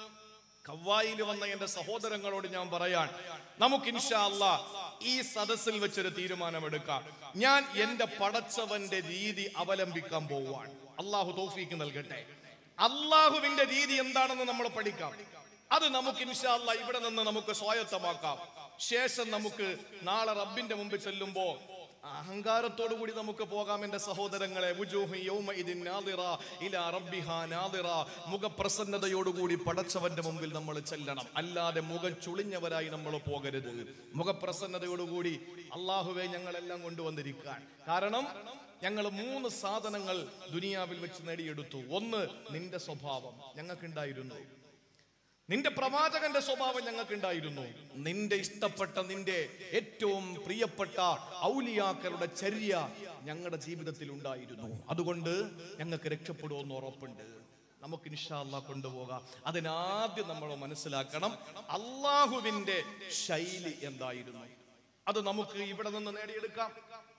കവ്വായിൽ വന്ന എന്റെ സഹോദരങ്ങളോട് ഞാൻ പറയാൻ നമുക്ക് ഇൻഷാ അല്ലാ ഈ സദസ്സിൽ വെച്ചൊരു തീരുമാനമെടുക്കാം ഞാൻ എന്റെ പടച്ചവന്റെ രീതി അവലംബിക്കാൻ പോവാൻ അള്ളാഹു തോഫീക്ക് നൽകട്ടെ അള്ളാഹുവിന്റെ രീതി എന്താണെന്ന് നമ്മൾ പഠിക്കാം അത് നമുക്ക് ഇൻഷാ അല്ലാ ഇവിടെ നിന്ന് നമുക്ക് സ്വായത്തമാക്കാം ശേഷം നമുക്ക് നാളെ റബ്ബിന്റെ മുമ്പിൽ ചെല്ലുമ്പോ അഹങ്കാരത്തോടു കൂടി നമുക്ക് പോകാം എന്റെ സഹോദരങ്ങളെ വുജൂഹു യൗമഇദിൻ നാദിറ ഇലാ റബ്ബിഹാ നാദിറ മുഖപ്രസന്നതയോടുകൂടി പടച്ചവന്റെ മുമ്പിൽ നമ്മൾ ചെല്ലണം അല്ലാതെ മുഖം ചുളിഞ്ഞവരായി നമ്മൾ പോകരുത് മുഖപ്രസന്നതയോടുകൂടി അള്ളാഹുവെ ഞങ്ങളെല്ലാം കൊണ്ടുവന്നിരിക്കാൻ കാരണം ഞങ്ങൾ മൂന്ന് സാധനങ്ങൾ ദുനിയാവിൽ വെച്ച് നേടിയെടുത്തു ഒന്ന് നിന്റെ സ്വഭാവം ഞങ്ങൾക്കുണ്ടായിരുന്നു നിന്റെ പ്രവാചകന്റെ സ്വഭാവം ഞങ്ങൾക്ക് ഉണ്ടായിരുന്നു നിന്റെ ഇഷ്ടപ്പെട്ട നിന്റെ ഏറ്റവും പ്രിയപ്പെട്ട ഔലിയാക്കളുടെ ചര്യ ഞങ്ങളുടെ ജീവിതത്തിൽ ഉണ്ടായിരുന്നു അതുകൊണ്ട് ഞങ്ങൾക്ക് രക്ഷപ്പെടുമെന്ന് ഉറപ്പുണ്ട് നമുക്ക് ഇൻഷാല്ല കൊണ്ടുപോകാം അതിനാദ്യം നമ്മൾ മനസ്സിലാക്കണം അള്ളാഹുവിന്റെ ശൈലി എന്തായിരുന്നു അത് നമുക്ക് ഇവിടെ നിന്ന് നേടിയെടുക്കാം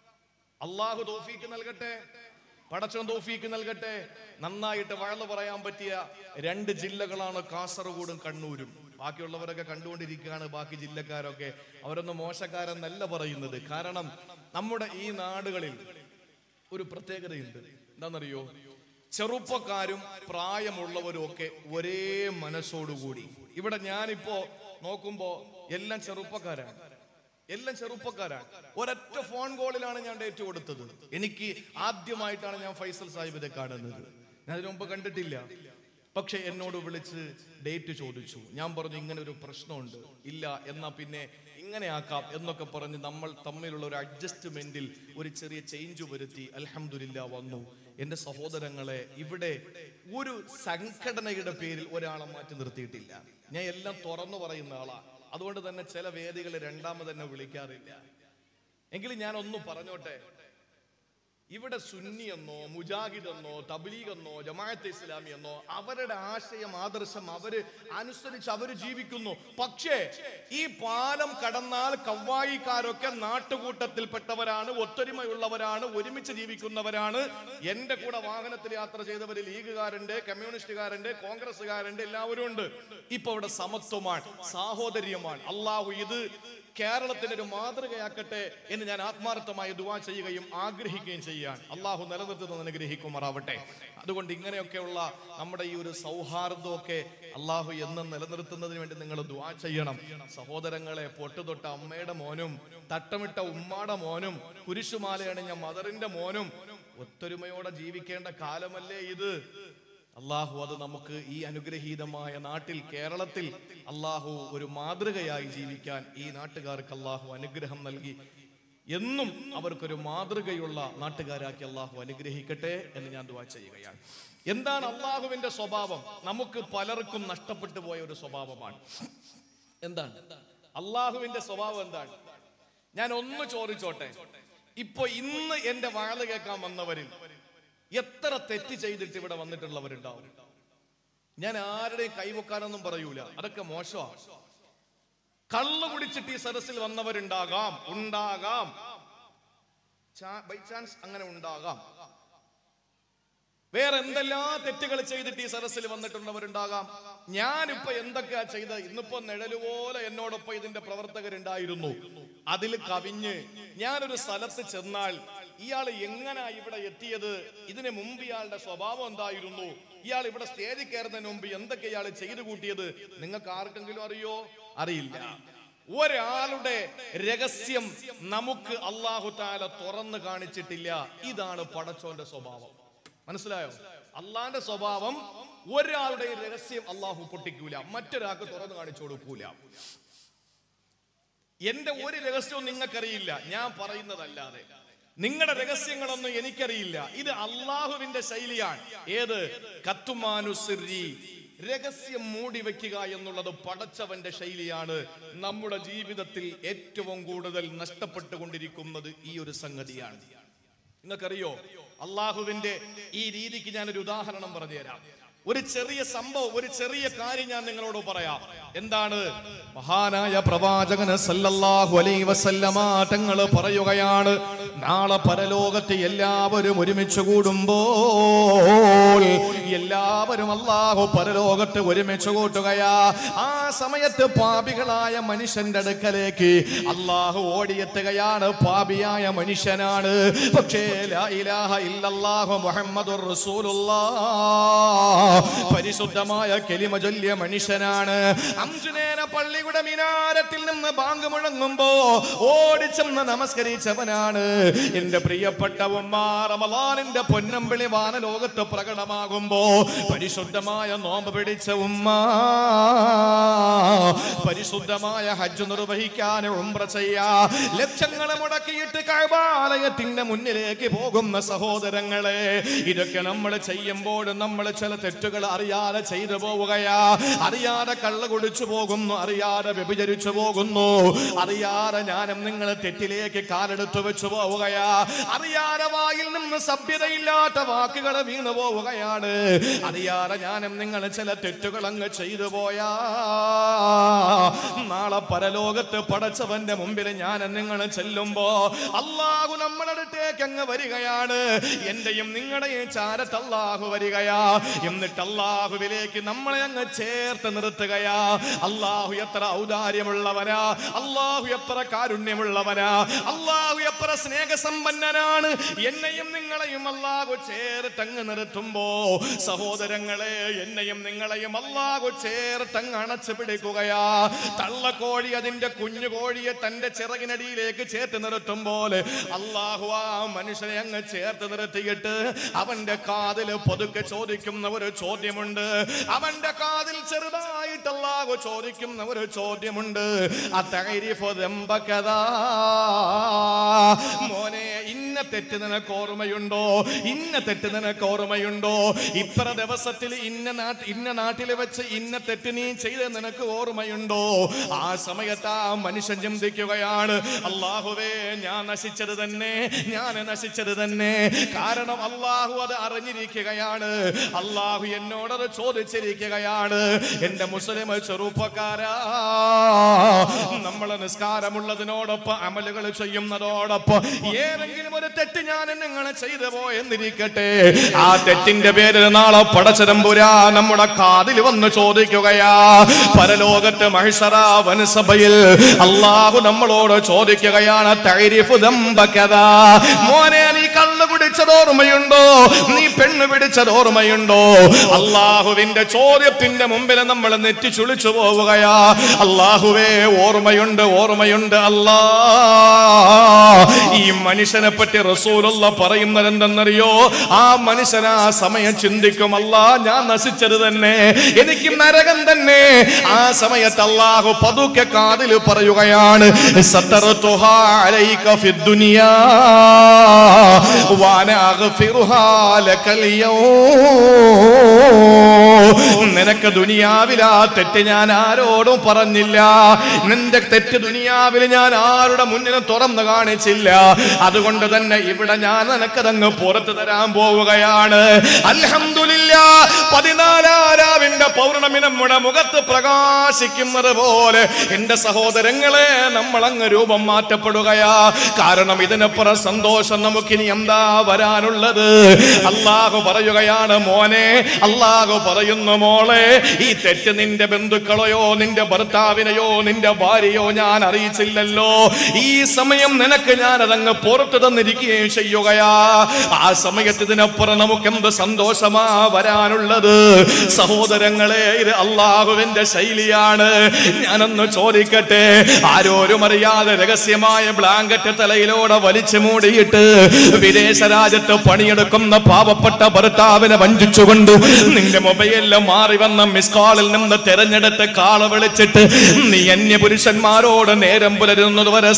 അള്ളാഹു തോഫീക്ക് നൽകട്ടെ പടച്ചോൻ തോഫീക്ക് നൽകട്ടെ നന്നായിട്ട് വഴന്നു പറയാൻ പറ്റിയ രണ്ട് ജില്ലകളാണ് കാസർഗോഡും കണ്ണൂരും ബാക്കിയുള്ളവരൊക്കെ കണ്ടുകൊണ്ടിരിക്കുകയാണ് ബാക്കി ജില്ലക്കാരൊക്കെ അവരൊന്നും മോശക്കാരെന്നല്ല പറയുന്നത് കാരണം നമ്മുടെ ഈ നാടുകളിൽ ഒരു പ്രത്യേകതയുണ്ട് എന്താണെന്നറിയോ ചെറുപ്പക്കാരും പ്രായമുള്ളവരും ഒക്കെ ഒരേ മനസ്സോടുകൂടി ഇവിടെ ഞാനിപ്പോ നോക്കുമ്പോ എല്ലാം ചെറുപ്പക്കാരാണ് എല്ലാം ചെറുപ്പക്കാരാണ് ഒരൊറ്റ ഫോൺ കോളിലാണ് ഞാൻ ഡേറ്റ് കൊടുത്തത് എനിക്ക് ആദ്യമായിട്ടാണ് ഞാൻ ഫൈസൽ സാഹിബിനെ കാണുന്നത് ഞാൻ അതിനു മുമ്പ് കണ്ടിട്ടില്ല പക്ഷെ എന്നോട് വിളിച്ച് ഡേറ്റ് ചോദിച്ചു ഞാൻ പറഞ്ഞു ഇങ്ങനെ ഒരു പ്രശ്നമുണ്ട് ഇല്ല എന്നാ പിന്നെ ഇങ്ങനെ ആക്കാം എന്നൊക്കെ പറഞ്ഞ് നമ്മൾ തമ്മിലുള്ള ഒരു അഡ്ജസ്റ്റ്മെന്റിൽ ഒരു ചെറിയ ചേഞ്ച് വരുത്തി അൽഹംദുലില്ലാ വന്നു എന്റെ സഹോദരങ്ങളെ ഇവിടെ ഒരു സംഘടനയുടെ പേരിൽ ഒരാളെ മാറ്റി നിർത്തിയിട്ടില്ല ഞാൻ എല്ലാം തുറന്നു പറയുന്ന ആളാ അതുകൊണ്ട് തന്നെ ചില വേദികൾ രണ്ടാമത് തന്നെ വിളിക്കാറില്ല എങ്കിലും ഞാൻ ഒന്ന് പറഞ്ഞോട്ടെ ഇവിടെ സുന്നി എന്നോ മുജാഹിദ് എന്നോ തബ്ലീഗ് എന്നോ ജമാഅത്ത് ഇസ്ലാമി എന്നോ അവരുടെ ആശയം ആദർശം അവര് അനുസരിച്ച് അവര് ജീവിക്കുന്നു പക്ഷേ ഈ പാലം കടന്നാൽ കവ്വായിക്കാരൊക്കെ നാട്ടുകൂട്ടത്തിൽപ്പെട്ടവരാണ് ഒത്തൊരുമയുള്ളവരാണ് ഒരുമിച്ച് ജീവിക്കുന്നവരാണ് എന്റെ കൂടെ വാഹനത്തിൽ യാത്ര ചെയ്തവര് ലീഗുകാരുണ്ട് കമ്മ്യൂണിസ്റ്റുകാരുണ്ട് കോൺഗ്രസ്സുകാരുണ്ട് എല്ലാവരും ഉണ്ട് ഇപ്പൊ ഇവിടെ സമത്വമാണ് സാഹോദര്യമാണ് അള്ളാഹു ഇത് കേരളത്തിന് ഒരു മാതൃകയാക്കട്ടെ എന്ന് ഞാൻ ആത്മാർത്ഥമായി ദുവാ ചെയ്യുകയും ആഗ്രഹിക്കുകയും ചെയ്യാൻ അള്ളാഹു നിലനിർത്തുന്നത് അനുഗ്രഹിക്കുമാറാവട്ടെ അതുകൊണ്ട് ഇങ്ങനെയൊക്കെയുള്ള നമ്മുടെ ഈ ഒരു സൗഹാർദ്ദമൊക്കെ അള്ളാഹു എന്നും നിലനിർത്തുന്നതിന് വേണ്ടി നിങ്ങൾ ദുവാ ചെയ്യണം സഹോദരങ്ങളെ പൊട്ടുതൊട്ട അമ്മയുടെ മോനും തട്ടമിട്ട ഉമ്മാടെ മോനും കുരിശുമാലയണിഞ്ഞ മദറിന്റെ മോനും ഒത്തൊരുമയോടെ ജീവിക്കേണ്ട കാലമല്ലേ ഇത് അള്ളാഹു അത് നമുക്ക് ഈ അനുഗ്രഹീതമായ നാട്ടിൽ കേരളത്തിൽ അള്ളാഹു ഒരു മാതൃകയായി ജീവിക്കാൻ ഈ നാട്ടുകാർക്ക് അള്ളാഹു അനുഗ്രഹം നൽകി എന്നും അവർക്കൊരു മാതൃകയുള്ള നാട്ടുകാരാക്കി അള്ളാഹു അനുഗ്രഹിക്കട്ടെ എന്ന് ഞാൻ ദുവാ ചെയ്യുകയാണ് എന്താണ് അള്ളാഹുവിന്റെ സ്വഭാവം നമുക്ക് പലർക്കും നഷ്ടപ്പെട്ടു പോയ ഒരു സ്വഭാവമാണ് എന്താണ് അള്ളാഹുവിന്റെ സ്വഭാവം എന്താണ് ഞാൻ ഒന്ന് ചോദിച്ചോട്ടെ ഇപ്പൊ ഇന്ന് എന്റെ വാഴ കേൾക്കാൻ വന്നവരിൽ എത്ര തെറ്റ് ചെയ്തിട്ട് ഇവിടെ വന്നിട്ടുള്ളവരുണ്ടാവും ഞാൻ ആരുടെയും കൈവക്കാനൊന്നും പറയൂല അതൊക്കെ മോശമാണ് കള്ളു കുടിച്ചിട്ട് ഈ സദസ്സിൽ വന്നവരുണ്ടാകാം ഉണ്ടാകാം ബൈ ചാൻസ് അങ്ങനെ ഉണ്ടാകാം വേറെ എന്തെല്ലാം തെറ്റുകൾ ചെയ്തിട്ട് ഈ സദസ്സിൽ വന്നിട്ടുള്ളവരുണ്ടാകാം ഞാനിപ്പോ എന്തൊക്കെയാ ചെയ്ത ഇന്നിപ്പോ നിഴലുപോലെ എന്നോടൊപ്പം ഇതിന്റെ പ്രവർത്തകരുണ്ടായിരുന്നു അതിൽ കവിഞ്ഞ് ഞാനൊരു സ്ഥലത്ത് ചെന്നാൽ ഇയാൾ എങ്ങനാ ഇവിടെ എത്തിയത് ഇതിന് മുമ്പ് ഇയാളുടെ സ്വഭാവം എന്തായിരുന്നു ഇയാൾ ഇവിടെ സ്റ്റേജിൽ കയറുന്നതിന് മുമ്പ് എന്തൊക്കെ ഇയാൾ ചെയ്തു കൂട്ടിയത് നിങ്ങൾക്ക് ആർക്കെങ്കിലും അറിയോ അറിയില്ല ഒരാളുടെ രഹസ്യം നമുക്ക് അള്ളാഹു താല തുറന്നു കാണിച്ചിട്ടില്ല ഇതാണ് പടച്ചോന്റെ സ്വഭാവം മനസ്സിലായോ അള്ളാന്റെ സ്വഭാവം ഒരാളുടെ രഹസ്യം അള്ളാഹു പൊട്ടിക്കൂല മറ്റൊരാൾക്ക് തുറന്നു കാണിച്ചു കൊടുക്കൂല എന്റെ ഒരു രഹസ്യവും നിങ്ങൾക്കറിയില്ല ഞാൻ പറയുന്നതല്ലാതെ നിങ്ങളുടെ രഹസ്യങ്ങളൊന്നും എനിക്കറിയില്ല ഇത് അള്ളാഹുവിന്റെ ശൈലിയാണ് ഏത് കത്തുമാനുസിറി രഹസ്യം മൂടി വെക്കുക എന്നുള്ളത് പടച്ചവന്റെ ശൈലിയാണ് നമ്മുടെ ജീവിതത്തിൽ ഏറ്റവും കൂടുതൽ നഷ്ടപ്പെട്ടുകൊണ്ടിരിക്കുന്നത് ഈ ഒരു സംഗതിയാണ് നിങ്ങൾക്കറിയോ അള്ളാഹുവിന്റെ ഈ രീതിക്ക് ഞാനൊരു ഉദാഹരണം പറഞ്ഞുതരാം ഒരു ചെറിയ സംഭവം ഒരു ചെറിയ കാര്യം ഞാൻ നിങ്ങളോട് പറയാം എന്താണ് മഹാനായ പ്രവാചകന് സല്ലല്ലാഹു അലൈഹി വസല്ലമ തങ്ങൾ പറയുകയാണ് നാളെ പരലോകത്ത് എല്ലാവരും ഒരുമിച്ച് കൂടുമ്പോൾ എല്ലാവരും അള്ളാഹു പരലോകത്ത് ഒരുമിച്ച് കൂട്ടുകയാ ആ സമയത്ത് പാപികളായ മനുഷ്യന്റെ അടുക്കലേക്ക് അള്ളാഹു ഓടിയെത്തുകയാണ് പാപിയായ മനുഷ്യനാണ് പക്ഷേ ലാ ഇലാഹ ഇല്ലല്ലാഹു മുഹമ്മദുർ റസൂലുള്ളാഹ് പരിശുദ്ധമായ കെലിമ ചൊല്ലിയ മനുഷ്യനാണ് അഞ്ചുനേര പള്ളിയുടെ മിനാരത്തിൽ നിന്ന് ബാങ്ക് മുഴങ്ങുമ്പോ ഓടിച്ചെന്ന് നമസ്കരിച്ചവനാണ് എന്റെ പ്രിയപ്പെട്ട ഉമ്മ റമലാനിന്റെ പൊന്നമ്പിളി വാനലോകത്ത് പ്രകടമാകുമ്പോ പരിശുദ്ധമായ നോമ്പ് പിടിച്ച ഉമ്മ പരിശുദ്ധമായ ഹജ്ജ് നിർവഹിക്കാൻ ഉംറ ചെയ്യാ ലക്ഷങ്ങളെ മുടക്കിയിട്ട് കഴബാലയത്തിന്റെ മുന്നിലേക്ക് പോകുന്ന സഹോദരങ്ങളെ ഇതൊക്കെ നമ്മൾ ചെയ്യുമ്പോൾ നമ്മൾ ചില തെറ്റുകൾ അറിയാതെ ചെയ്തു പോവുകയാ അറിയാതെ കള്ള കുടിച്ചു പോകുന്നു അറിയാതെ വ്യഭിചരിച്ചു പോകുന്നു അറിയാതെ ഞാനും നിങ്ങൾ തെറ്റിലേക്ക് കാലെടുത്തു വെച്ചു പോവുകയാ അറിയാതെ വായിൽ നിന്ന് സഭ്യതയില്ലാത്ത വാക്കുകൾ വീണു പോവുകയാണ് അറിയാതെ ഞാനും നിങ്ങൾ ചില തെറ്റുകൾ അങ്ങ് ചെയ്തു പോയാ നാളെ പരലോകത്ത് പടച്ചവന്റെ മുമ്പിൽ ഞാൻ നിങ്ങൾ ചെല്ലുമ്പോ അള്ളാഹു നമ്മുടെ അടുത്തേക്ക് അങ്ങ് വരികയാണ് എന്റെയും നിങ്ങളുടെയും ചാരത്ത് അള്ളാഹു വരികയാ എന്നിട്ട് അള്ളാഹുവിലേക്ക് നമ്മളെ അങ്ങ് ചേർത്ത് നിർത്തുകയാ അള്ളാഹു എത്ര ഔദാര്യമുള്ളവനാ അള്ളാഹു എത്ര കാരുണ്യമുള്ളവനാ അള്ളാഹു എത്ര സ്നേഹസമ്പന്നനാണ് എന്നെയും നിങ്ങളെയും അള്ളാഹു ചേർത്തങ്ങ് നിർത്തുമ്പോ സഹോദരങ്ങളെ എന്നെയും നിങ്ങളെയും അള്ളാഹു ചേർത്തങ്ങ് അണച്ചു പിടിക്കുകയാ തള്ളക്കോഴി അതിന്റെ കുഞ്ഞു കോഴിയെ തന്റെ ചിറകിനടിയിലേക്ക് ചേർത്ത് നിർത്തുമ്പോൾ അള്ളാഹു ആ മനുഷ്യനെ അങ്ങ് ചേർത്ത് നിർത്തിയിട്ട് അവന്റെ കാതിൽ പൊതുക്കെ ചോദിക്കുന്ന ഒരു ചോദ്യമുണ്ട് അവന്റെ കാതിൽ ചെറുതായിട്ട് അള്ളാഹു ചോദിക്കുന്ന ഒരു ചോദ്യമുണ്ട് അത്തൈരിഫു ദംബകഥാ മോനെ ഇന്ന തെറ്റ് നിനക്ക് ഓർമ്മയുണ്ടോ ഇന്ന തെറ്റ് നിനക്ക് ഓർമ്മയുണ്ടോ ഇത്ര ദിവസത്തിൽ ഇന്ന നാട്ട് ഇന്ന നാട്ടിൽ വെച്ച് ഇന്ന തെറ്റ് നീ ചെയ്ത് നിനക്ക് ഓർമ്മയുണ്ടോ ആ സമയത്ത് ആ മനുഷ്യൻ ചിന്തിക്കുകയാണ് അള്ളാഹുവേ ഞാൻ നശിച്ചത് തന്നെ ഞാൻ നശിച്ചത് തന്നെ കാരണം അള്ളാഹു അത് അറിഞ്ഞിരിക്കുകയാണ് അള്ളാഹു എന്നോടത് ചോദിച്ചിരിക്കുകയാണ് എന്റെ മുസ്ലിം ചെറുപ്പക്കാരാ നമ്മൾ നിസ്കാരമുള്ളതിനോടൊപ്പം അമലുകൾ ചെയ്യുന്നതോടൊപ്പം ഏതെങ്കിലും ഒരു തെറ്റ് ഞാൻ നിങ്ങൾ ചെയ്തു പോയെന്നിരിക്കട്ടെ ആ തെറ്റിന്റെ പേരിൽ നാളെ പടച്ചതമ്പുരാ നമ്മുടെ കാതിൽ വന്ന് ചോദിക്കുകയാ പരലോകത്ത് മഹിഷറ വനസഭയിൽ അള്ളാഹു നമ്മളോട് ചോദിക്കുകയാണ് തൈരിഫു ദമ്പകഥാ. മോനെ നീ കള്ളു പിടിച്ചത് ഓർമ്മയുണ്ടോ നീ പെണ്ണ് പിടിച്ചത് ഓർമ്മയുണ്ടോ അള്ളാഹുവിന്റെ ചോദ്യത്തിന്റെ മുമ്പിൽ നമ്മൾ നെറ്റി ചുളിച്ചു പോവുകയാ അള്ളാഹുവേ ഓർമ്മയുണ്ട് ഓർമ്മയുണ്ട് അല്ലാ ഈ മനുഷ്യനെ പറ്റി റസൂലുള്ള പറയുന്നത് എന്തെന്നറിയോ ആ മനുഷ്യൻ ആ സമയം ചിന്തിക്കും അല്ലാ ഞാൻ നശിച്ചത് തന്നെ എനിക്ക് നരകം തന്നെ ആ സമയത്ത് അള്ളാഹു പതുക്കെ കാതിൽ പറയുകയാണ് സത്തറത്തുഹാ അലൈക ഫിദ്ദുനിയാ വാന അഗ്ഫിറുഹാ ലകൽ യൗം. നിനക്ക് ദുനിയാവിൽ ആ തെറ്റ് ഞാൻ ആരോടും പറഞ്ഞില്ല നിന്റെ തെറ്റ് ദുനിയാവിൽ ഞാൻ ആരുടെ മുന്നിലും തുറന്നു കാണിച്ചില്ല അതുകൊണ്ട് തന്നെ ഇവിടെ ഞാൻ നിനക്കതങ്ങ് പുറത്തു തരാൻ പോവുകയാണ് അൽഹംദുലില്ല പതിനാലാരാവിന്റെ പൗർണമി നമ്മുടെ മുഖത്ത് പ്രകാശിക്കുന്നത് പോലെ എന്റെ സഹോദരങ്ങളെ നമ്മൾ അങ്ങ് രൂപം മാറ്റപ്പെടുകയാ കാരണം ഇതിനപ്പുറം സന്തോഷം നമുക്കിനി എന്താ വരാനുള്ളത് അള്ളാഹു പറയുകയാണ് മോനെ അള്ളാഹു പറയുന്നു മോളെ ഈ തെറ്റ് നിന്റെ ബന്ധുക്കളെയോ നിന്റെ ഭർത്താവിനെയോ നിന്റെ ഭാര്യയോ ഞാൻ അറിയിച്ചില്ലല്ലോ ഈ സമയം നിനക്ക് ഞാൻ അതങ്ങ് പുറത്തു തന്നിരിക്കുകയും ചെയ്യുകയാ ആ സമയത്ത് ഇതിനപ്പുറം നമുക്ക് എന്ത് സന്തോഷമാ വരാനുള്ളത് സഹോദരങ്ങളെ ഇത് അള്ളാഹുവിന്റെ ശൈലിയാണ് ഞാനൊന്ന് ചോദിക്കട്ടെ ആരോരും അറിയാതെ രഹസ്യമായ ബ്ലാങ്കറ്റ് തലയിലൂടെ വലിച്ചു മൂടിയിട്ട് വിദേശ രാജ്യത്ത് പണിയെടുക്കുന്ന പാവപ്പെട്ട ഭർത്താവിനെ വഞ്ചിച്ചുകൊണ്ട് നിന്റെ മൊബൈലിൽ മാറി വന്ന മിസ് കോളിൽ നിന്ന് തെരഞ്ഞെടുത്ത് കാള വിളിച്ചിട്ട് നീ അന്യ പുരുഷന്മാരോട് നേരം പുലരുന്നത് വരെ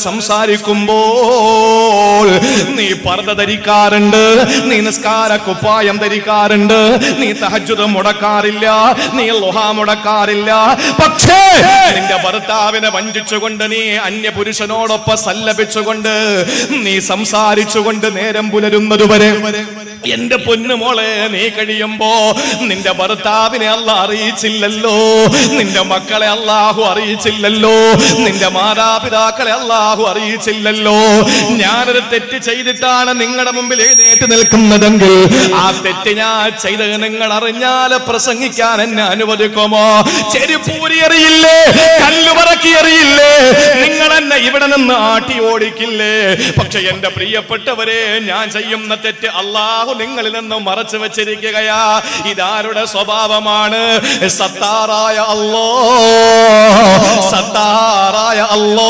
സംസാരിക്കുമ്പോൾ നീ പർദ്ദ ധരിക്കാറുണ്ട് നീ നിസ്കാര കുപ്പായം ധരിക്കാറുണ്ട് നീ തഹജുദ് മുടക്കാറില്ല നീ ലുഹ മുടക്കാറില്ല പക്ഷേ നിന്റെ ഭർത്താവിനെ വഞ്ചിച്ചുകൊണ്ട് നീ അന്യ പുരുഷനോടൊപ്പം സല്ലപിച്ചുകൊണ്ട് നീ സംസാരിച്ചുകൊണ്ട് നേരം പുലരുന്നത് വരെ എന്റെ പൊന്നുമോളെ നീ കഴിയുമ്പോ നിന്റെ ഭർത്താവിനെ അല്ല അറിയിച്ചില്ലല്ലോ നിന്റെ മക്കളെ അള്ളാഹു അറിയിച്ചില്ലല്ലോ നിന്റെ മാതാപിതാക്കളെ അള്ളാഹു അറിയിച്ചില്ലല്ലോ ഞാനൊരു തെറ്റ് ചെയ്തിട്ടാണ് നിങ്ങളുടെ മുമ്പിൽ എഴുന്നേറ്റ് നിൽക്കുന്നതെങ്കിൽ ആ തെറ്റ് ഞാൻ ചെയ്തത് നിങ്ങൾ അറിഞ്ഞാൽ പ്രസംഗിക്കാൻ എന്നെ അനുവദിക്കുമോ ചെരുപ്പൂരി അറിയില്ലേ കല്ലുമറക്കി അറിയില്ലേ നിങ്ങൾ എന്നെ ഇവിടെ നിന്ന് ആട്ടി ഓടിക്കില്ലേ പക്ഷെ എന്റെ പ്രിയപ്പെട്ടവരെ ഞാൻ ചെയ്യുന്ന തെറ്റ് അള്ളാഹു നിങ്ങളിൽ നിന്ന് മറച്ചു വെച്ചിരിക്കുകയാ ഇതാരുടെ സ്വഭാവമാണ് സത്താറായ അല്ലോ സത്താറായ അല്ലോ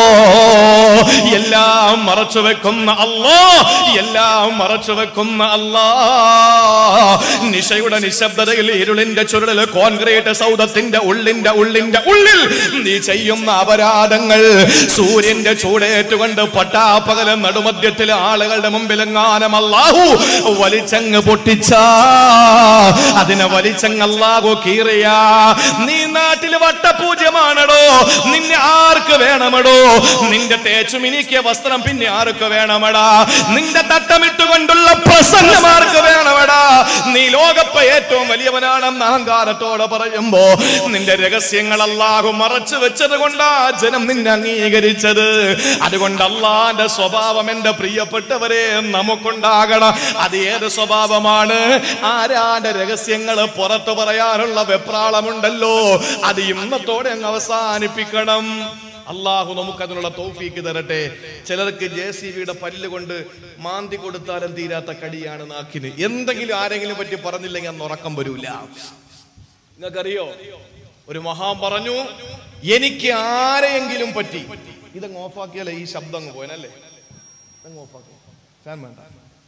എല്ലാം മറച്ചു വെക്കുന്ന അല്ലോ എല്ലാം മറച്ചു വെക്കുന്ന അല്ലാ നിശയുടെ നിശബ്ദതയിൽ ഇരുളിന്റെ ചുരുളിൽ കോൺക്രീറ്റ് സൗദത്തിന്റെ ഉള്ളിന്റെ ഉള്ളിന്റെ ഉള്ളിൽ നീ ചെയ്യുന്ന അപരാധങ്ങൾ സൂര്യന്റെ ചൂടേറ്റുകൊണ്ട് പട്ടാപ്പകല നടുമധ്യത്തിലെ ആളുകളുടെ മുമ്പിൽ എങ്ങാനം അല്ലാഹു വലിച്ചങ്ങ് പൊട്ടിച്ച അതിനെ വലിച്ചങ്ങ് അല്ലാഹു കീറിയ നീ നാട്ടിൽ വട്ടപൂജ്യമാണടോ നിന്നെ ആർക്ക് വേണമടോ നിന്റെ തേച്ചുമിനിക്കിയ വസ്ത്രം പിന്നെ ആർക്ക് വേണമടാ നിന്റെ തട്ടമിട്ടുകൊണ്ടുള്ള പ്രസംഗം ആർക്ക് വേണമടാ നീ ലോകപ്പ ഏറ്റവും വലിയവനാണെന്ന് അഹങ്കാരത്തോടെ പറയുമ്പോ നിന്റെ രഹസ്യങ്ങൾ അല്ലാഹു മറച്ചു വെച്ചത് കൊണ്ടാ ജനം നിന്നെ അംഗീകരിച്ചത് അതുകൊണ്ട് അള്ളാന്റെ സ്വഭാവം എന്റെ പ്രിയപ്പെട്ടവരെ നമുക്കുണ്ടാകണം അത് ഏത് സ്വഭാവമാണ് ആരാന്റെ രഹസ്യങ്ങൾ പുറത്തു പറയാനുള്ള വെപ്രാളമുണ്ടല്ലോ അത് ഇന്നത്തോടെ അങ്ങ് അവസാനിപ്പിക്കണം അള്ളാഹു നമുക്ക് അതിനുള്ള തോഫീക്ക് തരട്ടെ ചിലർക്ക് ജെ സി ബിയുടെ പല്ല് കൊണ്ട് മാന്തി കൊടുത്താലും തീരാത്ത കടിയാണ് നാക്കിന് എന്തെങ്കിലും ആരെങ്കിലും പറ്റി പറഞ്ഞില്ലെങ്കിൽ അന്ന് ഉറക്കം വരൂല നിങ്ങൾക്കറിയോ ഒരു മഹാൻ പറഞ്ഞു എനിക്ക് ആരെയെങ്കിലും പറ്റി ഇതങ്ങ് ഓഫാക്കിയാലേ ഈ ശബ്ദം അങ്ങ് പോയനല്ലേ ഇതങ്ങ് ഓഫാക്കി ഫാൻ വേണ്ട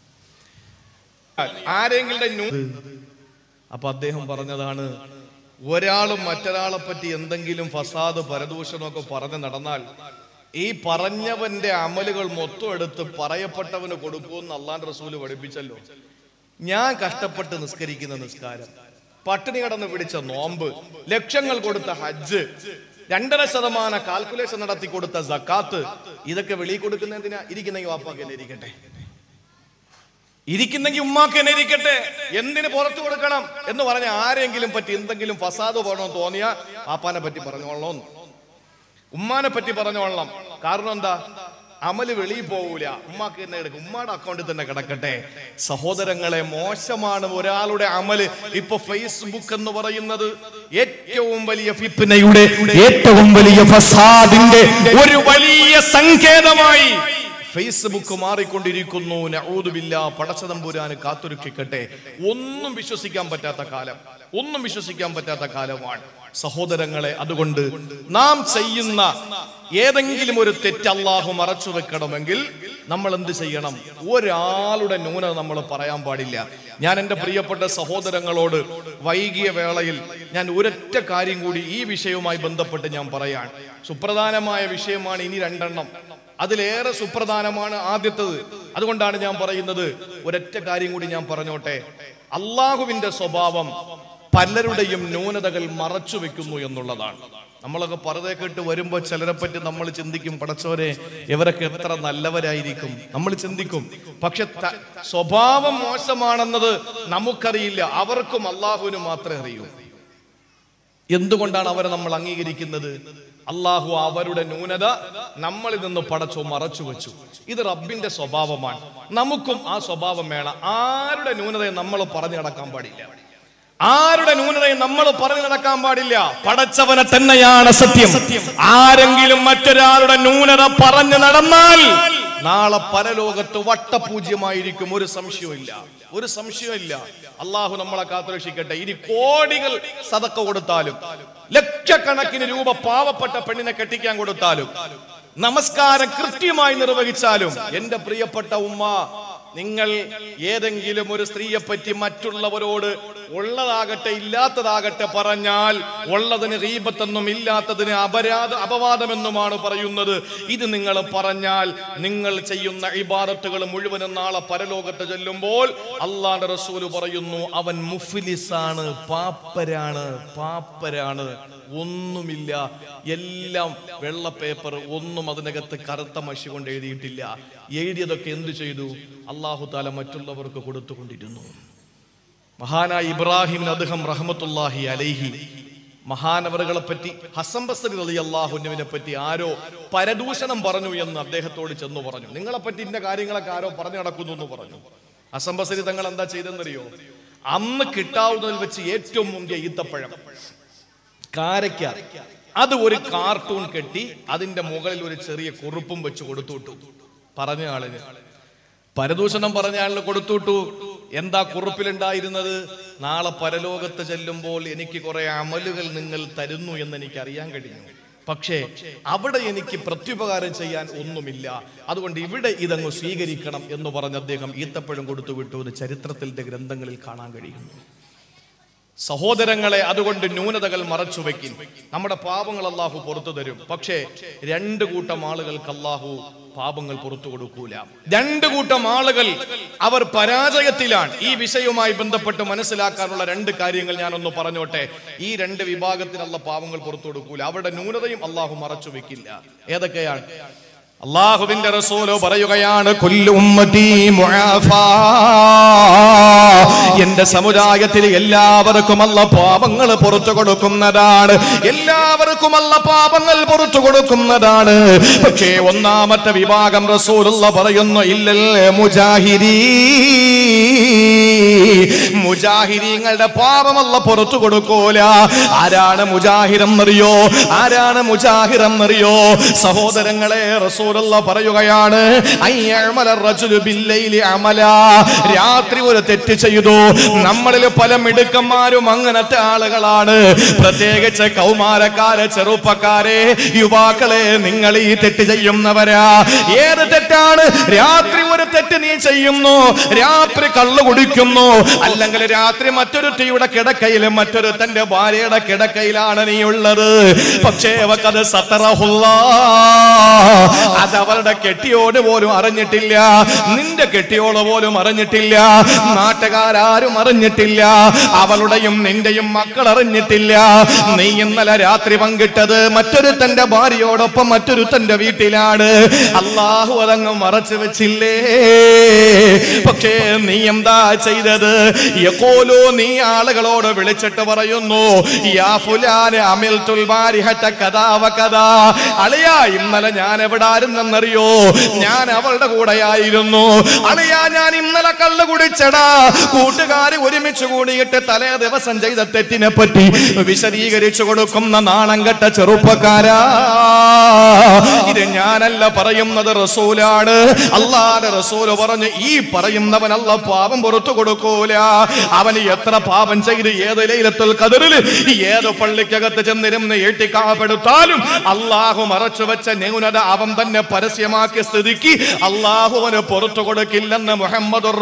ആരെങ്കിലും ന്യൂ- അപ്പൊ അദ്ദേഹം പറഞ്ഞതാണ് ഒരാളും മറ്റൊരാളെ പറ്റി എന്തെങ്കിലും ഫസാദ് പരദൂഷണമൊക്കെ പറഞ്ഞ് നടന്നാൽ ഈ പറഞ്ഞവന്റെ അമലുകൾ മൊത്തം എടുത്ത് പറയപ്പെട്ടവന് കൊടുക്കുമെന്ന് അള്ളാൻ റസൂല് പഠിപ്പിച്ചല്ലോ ഞാൻ കഷ്ടപ്പെട്ട് നിസ്കരിക്കുന്ന നിസ്കാരം പട്ടിണി കടന്ന് പിടിച്ച നോമ്പ് ലക്ഷങ്ങൾ കൊടുത്ത ഹജ്ജ് രണ്ടര ശതമാനം കാൽക്കുലേഷൻ നടത്തി കൊടുത്ത സക്കാത്ത് ഇതൊക്കെ വെളിയിൽ കൊടുക്കുന്ന എന്തിനാ ഇരിക്കുന്നെങ്കിൽ വാപ്പാക്ക് തന്നെ ഇരിക്കട്ടെ ഇരിക്കുന്നെങ്കിൽ ഉമ്മാക്ക് തന്നെ ഇരിക്കട്ടെ എന്തിന് പുറത്തു കൊടുക്കണം എന്ന് പറഞ്ഞ ആരെങ്കിലും പറ്റി എന്തെങ്കിലും ഫസാദ് പോകണമെന്ന് തോന്നിയ ആപ്പാനെ പറ്റി പറഞ്ഞോളണം ഉമ്മാനെ പറ്റി പറഞ്ഞോളണം കാരണം എന്താ അമല് വെളിയിൽ പോകൂല ഉമ്മാക്ക് തന്നെ എടുക്കും ഉമ്മാടെ അക്കൗണ്ടിൽ തന്നെ കിടക്കട്ടെ സഹോദരങ്ങളെ മോശമാണ് ഒരാളുടെ അമല് ഇപ്പൊ ഫേസ്ബുക്ക് എന്ന് പറയുന്നത് ഏറ്റവും വലിയ ഫിത്നയുടെ ഏറ്റവും വലിയ ഫസാദിന്റെ ഒരു വലിയ സങ്കേതമായി ഫേസ്ബുക്ക് മാറിക്കൊണ്ടിരിക്കുന്നു നഊദുബില്ല പടച്ചതമ്പുരാന് കാത്തുരക്ഷിക്കട്ടെ ഒന്നും വിശ്വസിക്കാൻ പറ്റാത്ത കാലം ഒന്നും വിശ്വസിക്കാൻ പറ്റാത്ത കാലമാണ് സഹോദരങ്ങളെ അതുകൊണ്ട് നാം ചെയ്യുന്ന ഏതെങ്കിലും ഒരു തെറ്റ് അള്ളാഹു മറച്ചു വെക്കണമെങ്കിൽ നമ്മൾ എന്ത് ചെയ്യണം ഒരാളുടെ ന്യൂനത നമ്മൾ പറയാൻ പാടില്ല ഞാൻ എൻ്റെ പ്രിയപ്പെട്ട സഹോദരങ്ങളോട് വൈകിയ വേളയിൽ ഞാൻ ഒരൊറ്റ കാര്യം കൂടി ഈ വിഷയവുമായി ബന്ധപ്പെട്ട് ഞാൻ പറയാൻ സുപ്രധാനമായ വിഷയമാണ് ഇനി രണ്ടെണ്ണം അതിലേറെ സുപ്രധാനമാണ് ആദ്യത്തത് അതുകൊണ്ടാണ് ഞാൻ പറയുന്നത് ഒരൊറ്റ കാര്യം കൂടി ഞാൻ പറഞ്ഞോട്ടെ അള്ളാഹുവിന്റെ സ്വഭാവം പലരുടെയും ന്യൂനതകൾ മറച്ചു വെക്കുന്നു എന്നുള്ളതാണ് നമ്മളൊക്കെ പറതേ കേട്ട് വരുമ്പോൾ ചിലരെ പറ്റി നമ്മൾ ചിന്തിക്കും പടച്ചോരെ ഇവരൊക്കെ എത്ര നല്ലവരായിരിക്കും നമ്മൾ ചിന്തിക്കും പക്ഷെ ത- സ്വഭാവം മോശമാണെന്നത് നമുക്കറിയില്ല അവർക്കും അള്ളാഹുവിനും മാത്രമേ അറിയൂ എന്തുകൊണ്ടാണ് അവരെ നമ്മൾ അംഗീകരിക്കുന്നത് അള്ളാഹു അവരുടെ ന്യൂനത നമ്മളിൽ നിന്ന് പടച്ചോ മറച്ചു വെച്ചു ഇത് റബ്ബിന്റെ സ്വഭാവമാണ് നമുക്കും ആ സ്വഭാവം വേണം ആരുടെ ന്യൂനതയെ നമ്മൾ പറഞ്ഞു നടക്കാൻ പാടില്ല ആരുടെ ന്യൂനതയും നമ്മൾ പറഞ്ഞു നടക്കാൻ പാടില്ല പടച്ചവനെ തന്നെയാണ് സത്യം ആരെങ്കിലും മറ്റൊരാളുടെ ന്യൂനത പറഞ്ഞു നടന്നാൽ നാളെ പരലോകത്ത് വട്ടപൂജ്യമായിരിക്കും ഒരു സംശയവും ഒരു സംശയമില്ല അള്ളാഹു നമ്മളെ കാത്തുരക്ഷിക്കട്ടെ ഇനി കോടികൾ സതക്ക കൊടുത്താലും ലക്ഷക്കണക്കിന് രൂപ പാവപ്പെട്ട പെണ്ണിനെ കെട്ടിക്കാൻ കൊടുത്താലും നമസ്കാരം കൃത്യമായി നിർവഹിച്ചാലും എന്റെ പ്രിയപ്പെട്ട ഉമ്മ നിങ്ങൾ ഏതെങ്കിലും ഒരു സ്ത്രീയെ പറ്റി മറ്റുള്ളവരോട് ഉള്ളതാകട്ടെ ഇല്ലാത്തതാകട്ടെ പറഞ്ഞാൽ ഉള്ളതിന് റീബത്തെന്നും ഇല്ലാത്തതിന് അപരാധ അപവാദമെന്നുമാണ് പറയുന്നത് ഇത് നിങ്ങൾ പറഞ്ഞാൽ നിങ്ങൾ ചെയ്യുന്ന ഇബാദത്തുകൾ മുഴുവനും നാളെ പരലോകത്ത് ചെല്ലുമ്പോൾ അള്ളാന്റെ റസൂല് പറയുന്നു അവൻ മുഫ്ലിസാണ് പാപ്പരാണ് പാപ്പരാണ് ഒന്നുമില്ല എല്ലാം വെള്ള പേപ്പർ ഒന്നും അതിനകത്ത് കറുത്ത മഷി കൊണ്ട് എഴുതിയിട്ടില്ല എഴുതിയതൊക്കെ എന്തു ചെയ്തു അള്ളാഹു താല മറ്റുള്ളവർക്ക് കൊടുത്തുകൊണ്ടിരുന്നു മഹാനായ ഇബ്രാഹിം അദ്ദേഹം റഹമത്തുല്ലാഹി അലൈഹി മഹാനവറുകളെ പറ്റി ഹസൻ ബസ്രി അലി അള്ളാഹുവിനെ പറ്റി ആരോ പരദൂഷണം പറഞ്ഞു എന്ന് അദ്ദേഹത്തോട് ചെന്നു പറഞ്ഞു നിങ്ങളെ പറ്റി ഇന്ന കാര്യങ്ങളൊക്കെ ആരോ പറഞ്ഞു നടക്കുന്നു എന്ന് പറഞ്ഞു ഹസൻ ബസ്രി തങ്ങൾ എന്താ ചെയ്തെന്നറിയോ അന്ന് കിട്ടാവുന്നതിൽ വെച്ച് ഏറ്റവും മുന്തിയ ഈത്തപ്പഴം കാരയ്ക്ക അത് ഒരു കാർട്ടൂൺ കെട്ടി അതിന്റെ മുകളിൽ ഒരു ചെറിയ കുറുപ്പും വെച്ച് കൊടുത്തുവിട്ടു പറഞ്ഞ ആളിന് പരദൂഷണം പറഞ്ഞ ആളിന് കൊടുത്തുവിട്ടു എന്താ കുറുപ്പിലുണ്ടായിരുന്നത് നാളെ പരലോകത്ത് ചെല്ലുമ്പോൾ എനിക്ക് കുറെ അമലുകൾ നിങ്ങൾ തരുന്നു എന്ന് എനിക്ക് അറിയാൻ കഴിഞ്ഞു പക്ഷേ അവിടെ എനിക്ക് പ്രത്യുപകാരം ചെയ്യാൻ ഒന്നുമില്ല അതുകൊണ്ട് ഇവിടെ ഇതങ്ങ് സ്വീകരിക്കണം എന്ന് പറഞ്ഞ് അദ്ദേഹം ഈത്തപ്പഴം കൊടുത്തു വിട്ടു എന്ന് ചരിത്രത്തിന്റെ ഗ്രന്ഥങ്ങളിൽ കാണാൻ കഴിയുന്നു സഹോദരങ്ങളെ അതുകൊണ്ട് ന്യൂനതകൾ മറച്ചു വെക്കും നമ്മുടെ പാപങ്ങൾ അള്ളാഹു പുറത്തു തരും പക്ഷേ രണ്ട് കൂട്ടം ആളുകൾക്ക് അള്ളാഹു പാപങ്ങൾ പുറത്തു കൊടുക്കൂല രണ്ട് കൂട്ടം ആളുകൾ അവർ പരാജയത്തിലാണ് ഈ വിഷയവുമായി ബന്ധപ്പെട്ട് മനസ്സിലാക്കാനുള്ള രണ്ട് കാര്യങ്ങൾ ഞാനൊന്ന് പറഞ്ഞോട്ടെ ഈ രണ്ട് വിഭാഗത്തിനുള്ള പാപങ്ങൾ പുറത്തു കൊടുക്കൂല അവരുടെ ന്യൂനതയും അള്ളാഹു മറച്ചു വെക്കില്ല ഏതൊക്കെയാണ് അള്ളാഹുവിന്റെ റസൂലോ പറയുകയാണ് കൊല്ലു ഉമ്മത്തി മുആഫാ. എന്റെ സമുദായത്തിൽ എല്ലാവർക്കും അല്ല പാപങ്ങൾ പുറത്തു കൊടുക്കുന്നതാണ് എല്ലാവർക്കും അല്ല പാപങ്ങൾ പുറത്തു കൊടുക്കുന്നതാണ് പക്ഷേ ഒന്നാമത്തെ വിഭാഗം റസൂലുള്ള പറയുന്നു ഇല്ലല്ലേ മുജാഹിരീ മുജാഹിരീങ്ങളുടെ പാപമല്ല പുറത്തു കൊടുക്കൂല ആരാണ് മുജാഹിറെന്നറിയോ ആരാണ് മുജാഹിറെന്നറിയോ സഹോദരങ്ങളെ റസൂലുള്ള പറയുകയാണ് അയ്യഅമല റജുലു ബില്ലൈലി അമല രാത്രി ഒരു തെറ്റ് ചെയ്തു നമ്മളിൽ പല മിടുക്കന്മാരും അങ്ങനത്തെ ആളുകളാണ് പ്രത്യേകിച്ച് കൗമാരക്കാരെ ചെറുപ്പക്കാരെ യുവാക്കളെ നിങ്ങൾ ഈ തെറ്റ് ചെയ്യുന്നവരാ ഏത് തെറ്റാണ് രാത്രി ഒരു തെറ്റ് നീ ചെയ്യുന്നു രാത്രി കള്ളു കുടിക്കുന്നു അല്ലെങ്കിൽ രാത്രി മറ്റൊരുത്തിയുടെ കിടക്കയിൽ മറ്റൊരു തന്റെ ഭാര്യയുടെ കിടക്കയിലാണ് നീ ഉള്ളത് പക്ഷേ അവക്കത് സത്തറഹുള്ള അത് അവളുടെ കെട്ടിയോട് പോലും അറിഞ്ഞിട്ടില്ല നിന്റെ കെട്ടിയോട് പോലും അറിഞ്ഞിട്ടില്ല നാട്ടുകാരും അറിഞ്ഞിട്ടില്ല അവളുടെയും നിന്റെയും മക്കൾ അറിഞ്ഞിട്ടില്ല നീ ഇന്നലെ രാത്രി പങ്കിട്ടത് മറ്റൊരു തന്റെ ഭാര്യയോടൊപ്പം മറ്റൊരു തന്റെ വീട്ടിലാണ് അള്ളാഹു അതങ്ങ് മറച്ചു വെച്ചില്ലേ പക്ഷേ നീ എന്താ ചെയ്തത് യഖൂലു നീ ആളുകളോട് വിളിച്ചിട്ട് പറയുന്നു യാ ഫുലാന് അമിൽതുൽ ബാരിഹത കദാ വകദാ അളിയാ ഇന്നലെ ഞാൻ എവിടായിരുന്നെന്നറിയോ ഞാൻ അവളുടെ കൂടെയായിരുന്നു അളിയാ ഞാൻ ഇന്നലെ കള്ളു കുടിച്ചടാ കൂട്ടുകാർ ഒരുമിച്ച് കൂടിയിട്ട് തലേ ദിവസം ചെയ്ത തെറ്റിനെ പറ്റി വിശദീകരിച്ചു കൊടുക്കുന്ന നാണം കെട്ട ചെറുപ്പക്കാരാ ഇത് ഞാനല്ല പറയുന്നത് റസൂലാണ് അള്ളാന്റെ റസൂല് പറഞ്ഞു ഈ പറയുന്നവൻ അല്ല പാപം പുറത്തു കൊടുക്കൂല അവന് എത്ര പാപം ചെയ്ത് ഏത് ലൈലത്തുൽ കതിറിൽ ഏത് പള്ളിക്കകത്ത് ചെന്നിരുന്ന് ഏട്ടിക്കാപ്പെടുത്താലും അള്ളാഹു മറച്ചു വെച്ച ന്യൂനത അവൻ തന്നെ പരസ്യമാക്കിയ സ്ഥിതിക്ക് അള്ളാഹുവിന് പുറത്തു കൊടുക്കില്ലെന്ന് മുഹമ്മദ്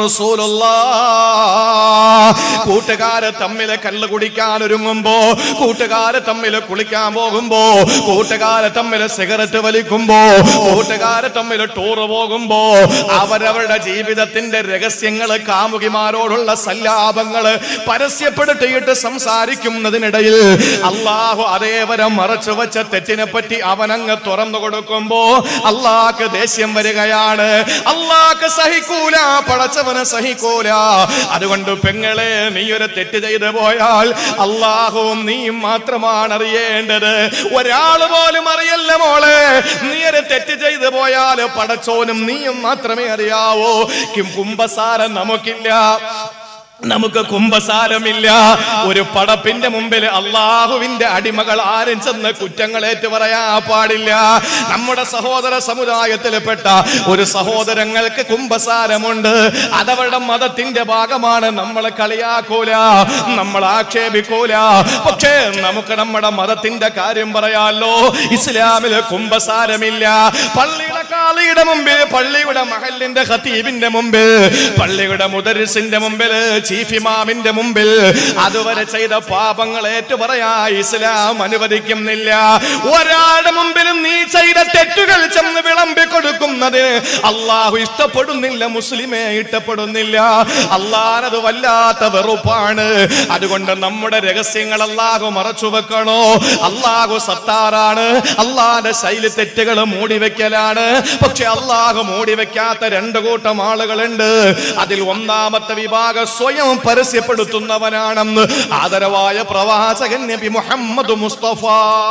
കൂട്ടുകാര് തമ്മില് കല്ല് കുടിക്കാൻ ഒരുങ്ങുമ്പോ കൂട്ടുകാര് തമ്മില് കുളിക്കാൻ പോകുമ്പോ കൂട്ടുകാര് തമ്മില് സിഗരറ്റ് വലിക്കുമ്പോ കൂട്ടുകാര് തമ്മില് ടൂറ് പോകുമ്പോ അവരവരുടെ ജീവിതത്തിന്റെ രഹസ്യങ്ങള് കാമുകിമാരോടുള്ള സല്ലാപങ്ങള് പരസ്യപ്പെടുത്തിയിട്ട് സംസാരിക്കുന്നതിനിടയിൽ അള്ളാഹു അതേവരെ മറച്ചു വെച്ച തെറ്റിനെ പറ്റി അവനങ്ങ് തുറന്നു കൊടുക്കുമ്പോ അള്ളാഹ്ക്ക് ദേഷ്യം വരികയാണ് അള്ളാഹ്ക്ക് സഹിക്കൂല പടച്ചവന് സഹിക്കൂല അതുകൊണ്ട് പെങ്ങളെ നീ ഒരു തെറ്റ് ചെയ്തു പോയാൽ അള്ളാഹുവും നീയും മാത്രമാണ് അറിയേണ്ടത് ഒരാൾ പോലും അറിയല്ല മോളെ നീ ഒരു തെറ്റ് ചെയ്തു പോയാൽ പടച്ചോനും നീയും മാത്രമേ അറിയാവൂ കിം കുംഭസാരം നമുക്കില്ല നമുക്ക് കുംഭസാരമില്ല ഒരു പടപ്പിന്റെ മുമ്പിൽ അള്ളാഹുവിന്റെ അടിമകൾ ആരും ചെന്ന് കുറ്റങ്ങളേറ്റ് പറയാ പാടില്ല നമ്മുടെ സഹോദര സമുദായത്തിൽപ്പെട്ട ഒരു സഹോദരങ്ങൾക്ക് കുംഭസാരമുണ്ട് അതവരുടെ മതത്തിന്റെ ഭാഗമാണ് നമ്മൾ കളിയാക്കൂല നമ്മൾ ആക്ഷേപിക്കൂല പക്ഷേ നമുക്ക് നമ്മുടെ മതത്തിന്റെ കാര്യം പറയാലോ ഇസ്ലാമില് കുംഭസാരമില്ല പള്ളിയുടെ കാളിയുടെ മുമ്പിൽ പള്ളിയുടെ മഹലിന്റെ ഖതീബിന്റെ മുമ്പിൽ പള്ളിയുടെ മുദരിസിന്റെ മുമ്പിൽ ചീഫ് ഇമാമിന്റെ മുമ്പിൽ അതുവരെ ചെയ്ത പാപങ്ങൾ ഏറ്റുപറയാ ഇസ്ലാം അനുവദിക്കുന്നില്ല ഒരാളുടെ മുമ്പിലും നീ ചെയ്ത തെറ്റുകൾ ചെന്ന് വിളമ്പി കൊടുക്കുന്നത് അള്ളാഹു ഇഷ്ടപ്പെടുന്നില്ല മുസ്ലിമെ ഇഷ്ടപ്പെടുന്നില്ല അള്ളാഹനത് വല്ലാത്ത വെറുപ്പാണ് അതുകൊണ്ട് നമ്മുടെ രഹസ്യങ്ങൾ അള്ളാഹു മറച്ചു വെക്കണോ അള്ളാഹു സത്താറാണ് അള്ളാന്റെ ശൈലി തെറ്റുകൾ മൂടി വെക്കലാണ് പക്ഷെ അള്ളാഹു മൂടി വെക്കാത്ത രണ്ടു കൂട്ടം ആളുകളുണ്ട് അതിൽ ഒന്നാമത്തെ വിഭാഗം സ്വയം പരസ്യപ്പെടുത്തുന്നവനാണെന്ന് ആദരവായ പ്രവാചകൻ നബി മുഹമ്മദ് മുസ്തഫ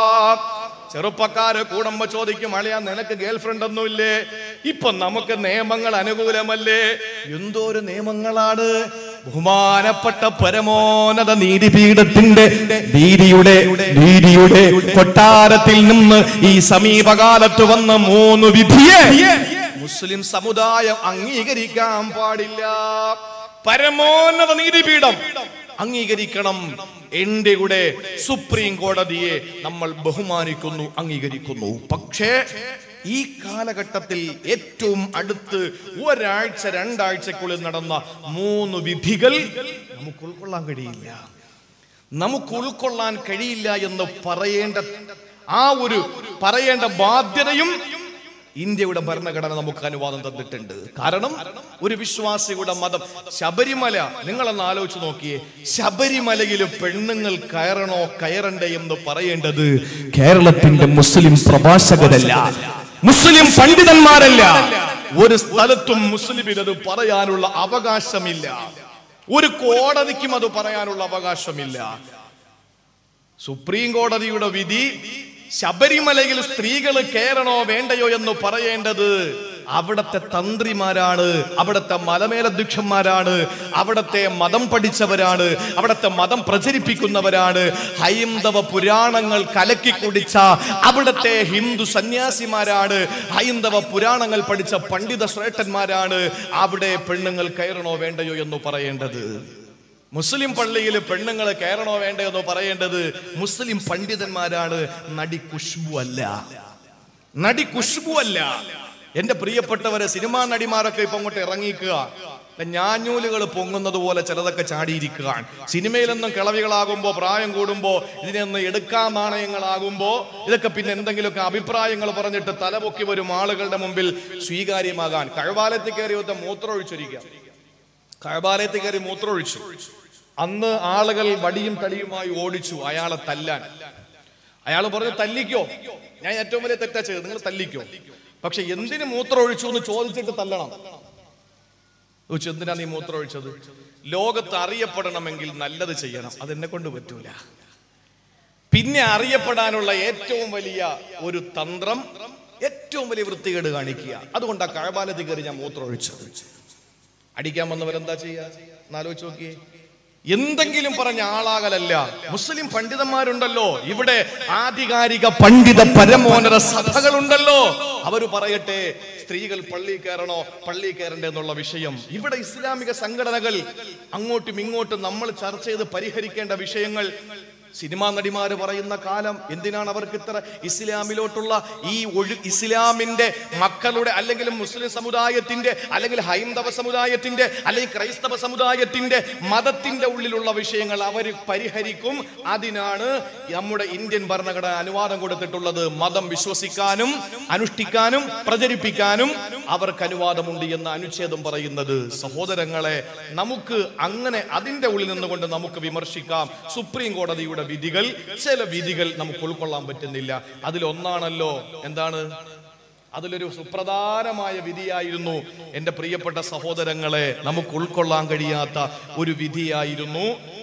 ചെറുപ്പക്കാര് കൂടുമ്പോ ചോദിക്കും അളിയ നിനക്ക് ഗേൾ ഫ്രണ്ട് ഒന്നുമില്ലേ ഇപ്പൊ നമുക്ക് നിയമങ്ങൾ അനുകൂലമല്ലേ എന്തോ ഒരു നിയമങ്ങളാണ് ബഹുമാനപ്പെട്ട പരമോന്നത നീതിപീഠത്തിന്റെ നീതിയുടെ നീതിയുടെ കൊട്ടാരത്തിൽ നിന്ന് ഈ സമീപകാലത്ത് വന്ന മൂന്ന് വിധിയെ മുസ്ലിം സമുദായം അംഗീകരിക്കാൻ പാടില്ല പരമോന്നത നീതിപീഠം അംഗീകരിക്കണം എന്റെ കൂടെ സുപ്രീം കോടതിയെ നമ്മൾ ബഹുമാനിക്കുന്നു അംഗീകരിക്കുന്നു പക്ഷേ ഈ കാലഘട്ടത്തിൽ ഏറ്റവും അടുത്ത് ഒരാഴ്ച രണ്ടാഴ്ചക്കുള്ളിൽ നടന്ന മൂന്ന് വിധികൾ നമുക്ക് ഉൾക്കൊള്ളാൻ കഴിയില്ല നമുക്ക് ഉൾക്കൊള്ളാൻ കഴിയില്ല എന്ന് പറയേണ്ട ആ ഒരു പറയേണ്ട ബാധ്യതയും ഇന്ത്യയുടെ ഭരണഘടന നമുക്ക് അനുവാദം തന്നിട്ടുണ്ട് കാരണം ഒരു വിശ്വാസിയുടെ മതം ശബരിമല നിങ്ങളൊന്ന് ആലോചിച്ച് നോക്കിയേ ശബരിമലയിൽ പെണ്ണുങ്ങൾ കയറണോ കയറണ്ടേ എന്ന് പറയേണ്ടത് കേരളത്തിന്റെ മുസ്ലിം പ്രഭാഷകരല്ല മുസ്ലിം പണ്ഡിതന്മാരല്ല ഒരു സ്ഥലത്തും മുസ്ലിമിന് അത് പറയാനുള്ള അവകാശമില്ല ഒരു കോടതിക്കും അത് പറയാനുള്ള അവകാശമില്ല സുപ്രീം കോടതിയുടെ വിധി ശബരിമലയിൽ സ്ത്രീകൾ കയറണോ വേണ്ടയോ എന്ന് പറയേണ്ടത് അവിടത്തെ തന്ത്രിമാരാണ് അവിടത്തെ മലമേലധ്യക്ഷന്മാരാണ് അവിടത്തെ മതം പഠിച്ചവരാണ് അവിടത്തെ മതം പ്രചരിപ്പിക്കുന്നവരാണ് ഹൈന്ദവ പുരാണങ്ങൾ കലക്കി കുടിച്ച അവിടത്തെ ഹിന്ദു സന്യാസിമാരാണ് ഹൈന്ദവ പുരാണങ്ങൾ പഠിച്ച പണ്ഡിത ശ്രേഷ്ഠന്മാരാണ് അവിടെ പെണ്ണുങ്ങൾ കയറണോ വേണ്ടയോ എന്ന് പറയേണ്ടത് മുസ്ലിം പള്ളിയിൽ പെണ്ണുങ്ങൾ കയറണോ വേണ്ടയോ എന്ന് പറയേണ്ടത് മുസ്ലിം പണ്ഡിതന്മാരാണ് നടി കുഷ്ബു അല്ല നടി കുഷ്ബു അല്ല എന്റെ പ്രിയപ്പെട്ടവരെ സിനിമാ നടിമാരൊക്കെ ഇപ്പൊ അങ്ങോട്ട് ഇറങ്ങിക്കുക ഞാഞ്ഞൂലുകൾ പൊങ്ങുന്നത് പോലെ ചിലതൊക്കെ ചാടിയിരിക്കുകയാണ് സിനിമയിലൊന്നും കിളവികളാകുമ്പോ പ്രായം കൂടുമ്പോ ഇതിനൊന്ന് എടുക്കാൻ നാണയങ്ങളാകുമ്പോ ഇതൊക്കെ പിന്നെ എന്തെങ്കിലുമൊക്കെ അഭിപ്രായങ്ങൾ പറഞ്ഞിട്ട് തലപൊക്കി വരും ആളുകളുടെ മുമ്പിൽ സ്വീകാര്യമാകാൻ കഴവാലത്തിൽ കയറി ഒത്ത മൂത്രമൊഴിച്ചൊരിക്കുക കഴബാലയത്തിൽ കയറി മൂത്രമൊഴിച്ചു അന്ന് ആളുകൾ വടിയും തടിയുമായി ഓടിച്ചു അയാളെ തല്ലാൻ അയാൾ പറഞ്ഞു തല്ലിക്കോ ഞാൻ ഏറ്റവും വലിയ തെറ്റാ ചെയ്തത് നിങ്ങൾ തല്ലിക്കോ പക്ഷെ എന്തിന് മൂത്രമൊഴിച്ചു എന്ന് ചോദിച്ചിട്ട് തല്ലണം ചോദിച്ചു എന്തിനാ നീ മൂത്രമൊഴിച്ചത് ലോകത്ത് അറിയപ്പെടണമെങ്കിൽ നല്ലത് ചെയ്യണം അതെന്നെ കൊണ്ട് പറ്റൂല പിന്നെ അറിയപ്പെടാനുള്ള ഏറ്റവും വലിയ ഒരു തന്ത്രം ഏറ്റവും വലിയ വൃത്തികേട് കാണിക്കുക അതുകൊണ്ട് ആ കഴബാലത്തിൽ കയറി ഞാൻ മൂത്രമൊഴിച്ചത് അടിക്കാൻ വന്നവരെന്താ ചെയ്യാ എന്നാലോചിച്ച് നോക്കിയേ എന്തെങ്കിലും പറഞ്ഞ ആളാകലല്ല മുസ്ലിം പണ്ഡിതന്മാരുണ്ടല്ലോ ഇവിടെ ആധികാരിക പണ്ഡിത പരമോന്നത സഭകളുണ്ടല്ലോ അവര് പറയട്ടെ സ്ത്രീകൾ പള്ളി കയറണോ പള്ളി കയറണ്ടേ എന്നുള്ള വിഷയം ഇവിടെ ഇസ്ലാമിക സംഘടനകൾ അങ്ങോട്ടും ഇങ്ങോട്ടും നമ്മൾ ചർച്ച ചെയ്ത് പരിഹരിക്കേണ്ട വിഷയങ്ങൾ സിനിമാ നടിമാര് പറയുന്ന കാലം എന്തിനാണ് അവർക്ക് ഇത്ര ഇസ്ലാമിലോട്ടുള്ള ഈ ഒഴു ഇസ്ലാമിന്റെ മക്കളുടെ അല്ലെങ്കിൽ മുസ്ലിം സമുദായത്തിന്റെ അല്ലെങ്കിൽ ഹൈന്ദവ സമുദായത്തിന്റെ അല്ലെങ്കിൽ ക്രൈസ്തവ സമുദായത്തിന്റെ മതത്തിന്റെ ഉള്ളിലുള്ള വിഷയങ്ങൾ അവർ പരിഹരിക്കും അതിനാണ് നമ്മുടെ ഇന്ത്യൻ ഭരണഘടന അനുവാദം കൊടുത്തിട്ടുള്ളത് മതം വിശ്വസിക്കാനും അനുഷ്ഠിക്കാനും പ്രചരിപ്പിക്കാനും അവർക്ക് അനുവാദമുണ്ട് എന്ന അനുച്ഛേദം പറയുന്നത് സഹോദരങ്ങളെ നമുക്ക് അങ്ങനെ അതിന്റെ ഉള്ളിൽ നിന്നുകൊണ്ട് നമുക്ക് വിമർശിക്കാം സുപ്രീം കോടതിയുടെ വിധികൾ ചില വിധികൾ നമുക്ക് ഉൾക്കൊള്ളാൻ പറ്റുന്നില്ല അതിലൊന്നാണല്ലോ എന്താണ് അതിലൊരു സുപ്രധാനമായ വിധിയായിരുന്നു എൻ്റെ പ്രിയപ്പെട്ട സഹോദരങ്ങളെ നമുക്ക് ഉൾക്കൊള്ളാൻ കഴിയാത്ത ഒരു വിധിയായിരുന്നു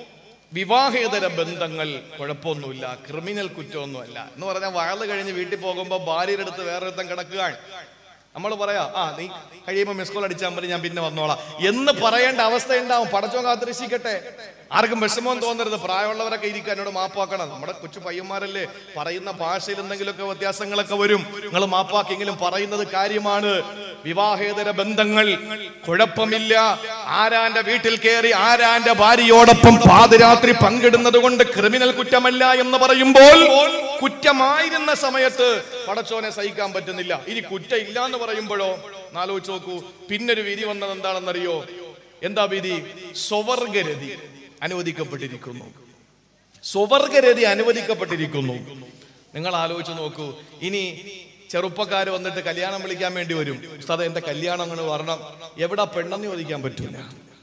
വിവാഹേതര ബന്ധങ്ങൾ കുഴപ്പമൊന്നുമില്ല ക്രിമിനൽ കുറ്റമൊന്നുമല്ല എന്ന് പറഞ്ഞാൽ വയറ് കഴിഞ്ഞ് വീട്ടിൽ പോകുമ്പോൾ ഭാര്യയുടെ അടുത്ത് വേറെ ഒരുത്തം കിടക്കുകയാണ് നമ്മൾ പറയാ ആ നീ കഴിയുമ്പോൾ മിസ് കോൾ അടിച്ചാൽ മതി ഞാൻ പിന്നെ വന്നോളാം എന്ന് പറയേണ്ട അവസ്ഥ ഉണ്ടാവും പടച്ചോ കാത്തിരക്ഷിക്കട്ടെ ആർക്കും വിഷമം തോന്നരുത് പ്രായമുള്ളവരൊക്കെ ഇരിക്കാൻ എന്നോട് മാപ്പാക്കണം നമ്മുടെ കൊച്ചു പയ്യന്മാരല്ലേ പറയുന്ന ഭാഷയിൽ എന്തെങ്കിലുമൊക്കെ വ്യത്യാസങ്ങളൊക്കെ വരും നിങ്ങൾ മാപ്പാക്കെങ്കിലും പറയുന്നത് കാര്യമാണ് വിവാഹേതര ബന്ധങ്ങൾ കുഴപ്പമില്ല ആരാന്റെ വീട്ടിൽ കയറി ആരാന്റെ ഭാര്യയോടൊപ്പം പാതിരാത്രി പങ്കിടുന്നത് കൊണ്ട് ക്രിമിനൽ കുറ്റമല്ല എന്ന് പറയുമ്പോൾ കുറ്റമായിരുന്ന സമയത്ത് പടച്ചോനെ സഹിക്കാൻ പറ്റുന്നില്ല ഇനി കുറ്റം ഇല്ല എന്ന് പറയുമ്പോഴോ നാലോചിച്ച് നോക്കൂ പിന്നൊരു വിധി വന്നത് എന്താണെന്നറിയോ എന്താ വിധി സ്വവർഗരതി അനുവദിക്കപ്പെട്ടിരിക്കുന്നു സ്വവർഗരതി അനുവദിക്കപ്പെട്ടിരിക്കുന്നു നിങ്ങൾ ആലോചിച്ച് നോക്കൂ ഇനി ചെറുപ്പക്കാർ വന്നിട്ട് കല്യാണം വിളിക്കാൻ വേണ്ടി വരും ഉസ്താദ് എന്റെ കല്യാണം അങ്ങനെ വരണം എവിടെ പെണ്ണെന്ന് ചോദിക്കാൻ പറ്റൂല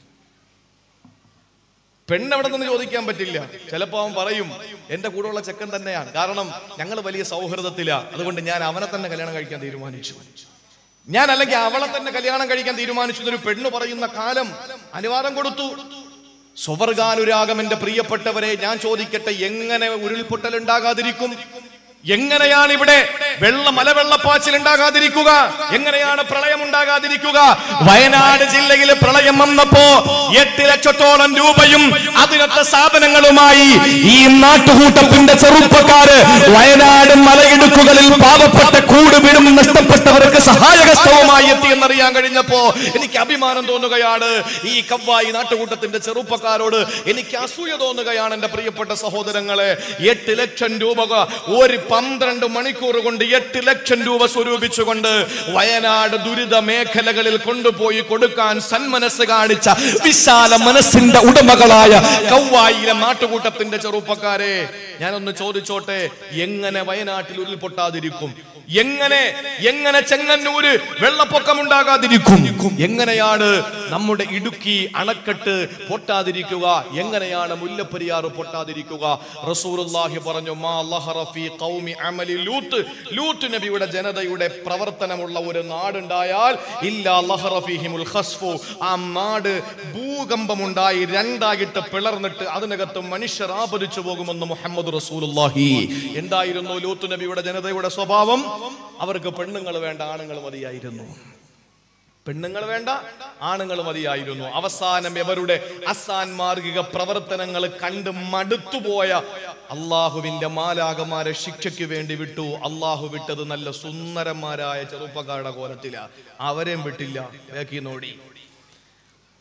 പെണ്ണ് എവിടെ നിന്ന് ചോദിക്കാൻ പറ്റില്ല ചിലപ്പോ അവൻ പറയും എന്റെ കൂടെയുള്ള ചെക്കൻ തന്നെയാണ് കാരണം ഞങ്ങൾ വലിയ സൗഹൃദത്തിലാ അതുകൊണ്ട് ഞാൻ അവനെ തന്നെ കല്യാണം കഴിക്കാൻ തീരുമാനിച്ചു ഞാൻ അല്ലെങ്കിൽ അവളെ തന്നെ കല്യാണം കഴിക്കാൻ തീരുമാനിച്ചു എന്നൊരു പെണ്ണ് പറയുന്ന കാലം അനുവാദം കൊടുത്തു സ്വവർഗാനുരാഗം എന്റെ പ്രിയപ്പെട്ടവരെ ഞാൻ ചോദിക്കട്ടെ എങ്ങനെ ഉരുൾപൊട്ടൽ ഉണ്ടാകാതിരിക്കും എങ്ങനെയാണ് ഇവിടെ വെള്ള മലവെള്ളപ്പാച്ചിൽ ഉണ്ടാകാതിരിക്കുക എങ്ങനെയാണ് പ്രളയം ഉണ്ടാകാതിരിക്കുക വയനാട് ജില്ലയിൽ പ്രളയം വന്നപ്പോ എട്ട് ലക്ഷത്തോളം രൂപയും അതിനൊത്ത സാധനങ്ങളുമായി ഈ നാട്ടുകൂട്ടത്തിന്റെ ചെറുപ്പക്കാര് വയനാട് മലയിടുക്കുകളിൽ പാവപ്പെട്ട കൂട് വീടും നഷ്ടപ്പെട്ടവർക്ക് സഹായകസ്തവുമായി എത്തിയെന്നറിയാൻ കഴിഞ്ഞപ്പോ എനിക്ക് അഭിമാനം തോന്നുകയാണ് ഈ കവ്വായി നാട്ടുകൂട്ടത്തിന്റെ ചെറുപ്പക്കാരോട് എനിക്ക് അസൂയ തോന്നുകയാണ് എന്റെ പ്രിയപ്പെട്ട സഹോദരങ്ങളെ എട്ട് ലക്ഷം രൂപ ഒരു പന്ത്രണ്ട് മണിക്കൂർ കൊണ്ട് എട്ട് ലക്ഷം രൂപ സ്വരൂപിച്ചുകൊണ്ട് വയനാട് ദുരിത മേഖലകളിൽ കൊണ്ടുപോയി കൊടുക്കാൻ സന്മനസ് കാണിച്ച വിശാല മനസ്സിന്റെ ഉടമകളായ കൗവായിലെ നാട്ടുകൂട്ടത്തിന്റെ ചെറുപ്പക്കാരെ ഞാനൊന്ന് ചോദിച്ചോട്ടെ എങ്ങനെ വയനാട്ടിൽ ഉരുൾപൊട്ടാതിരിക്കും എങ്ങനെ എങ്ങനെ ചെങ്ങന്നൂര് വെള്ളപ്പൊക്കം ഉണ്ടാകാതിരിക്കും എങ്ങനെയാണ് നമ്മുടെ ഇടുക്കി അണക്കെട്ട് പൊട്ടാതിരിക്കുക എങ്ങനെയാണ് മുല്ലപ്പെരിയാർ പൊട്ടാതിരിക്കുക റസൂലുള്ളാഹി പറഞ്ഞു മാ ലഹറ ഫീ ഖൗമി അമലി ലൂത്ത് ലൂത്ത് നബിയുടെ ജനതയുടെ പ്രവർത്തനമുള്ള ഒരു നാടുണ്ടായാൽ ഇല്ലാ ലഹറ ഫീഹിമുൽ ഖസ്ഫു ആ നാട് ഭൂകമ്പമുണ്ടായി രണ്ടായിട്ട് പിളർന്നിട്ട് അതിനകത്ത് മനുഷ്യർ ആപതിച്ചു പോകുമെന്ന് മുഹമ്മദ് റസൂലുള്ളാഹി എന്തായിരുന്നു ലൂത്ത് നബിയുടെ ജനതയുടെ സ്വഭാവം അവർക്ക് പെണ്ണുങ്ങൾ വേണ്ട ആണുങ്ങൾ മതിയായിരുന്നു പെണ്ണുങ്ങൾ വേണ്ട ആണുങ്ങൾ മതിയായിരുന്നു അവസാനം എവരുടെ അസാൻമാർഗിക പ്രവർത്തനങ്ങൾ കണ്ട് മടുത്തുപോയ അള്ളാഹുവിന്റെ മാലാകമാരെ ശിക്ഷയ്ക്ക് വേണ്ടി വിട്ടു അള്ളാഹു വിട്ടത് നല്ല സുന്ദരന്മാരായ ചെറുപ്പക്കാരുടെ കോലത്തില അവരെയും വിട്ടില്ല വേക്കി നോടി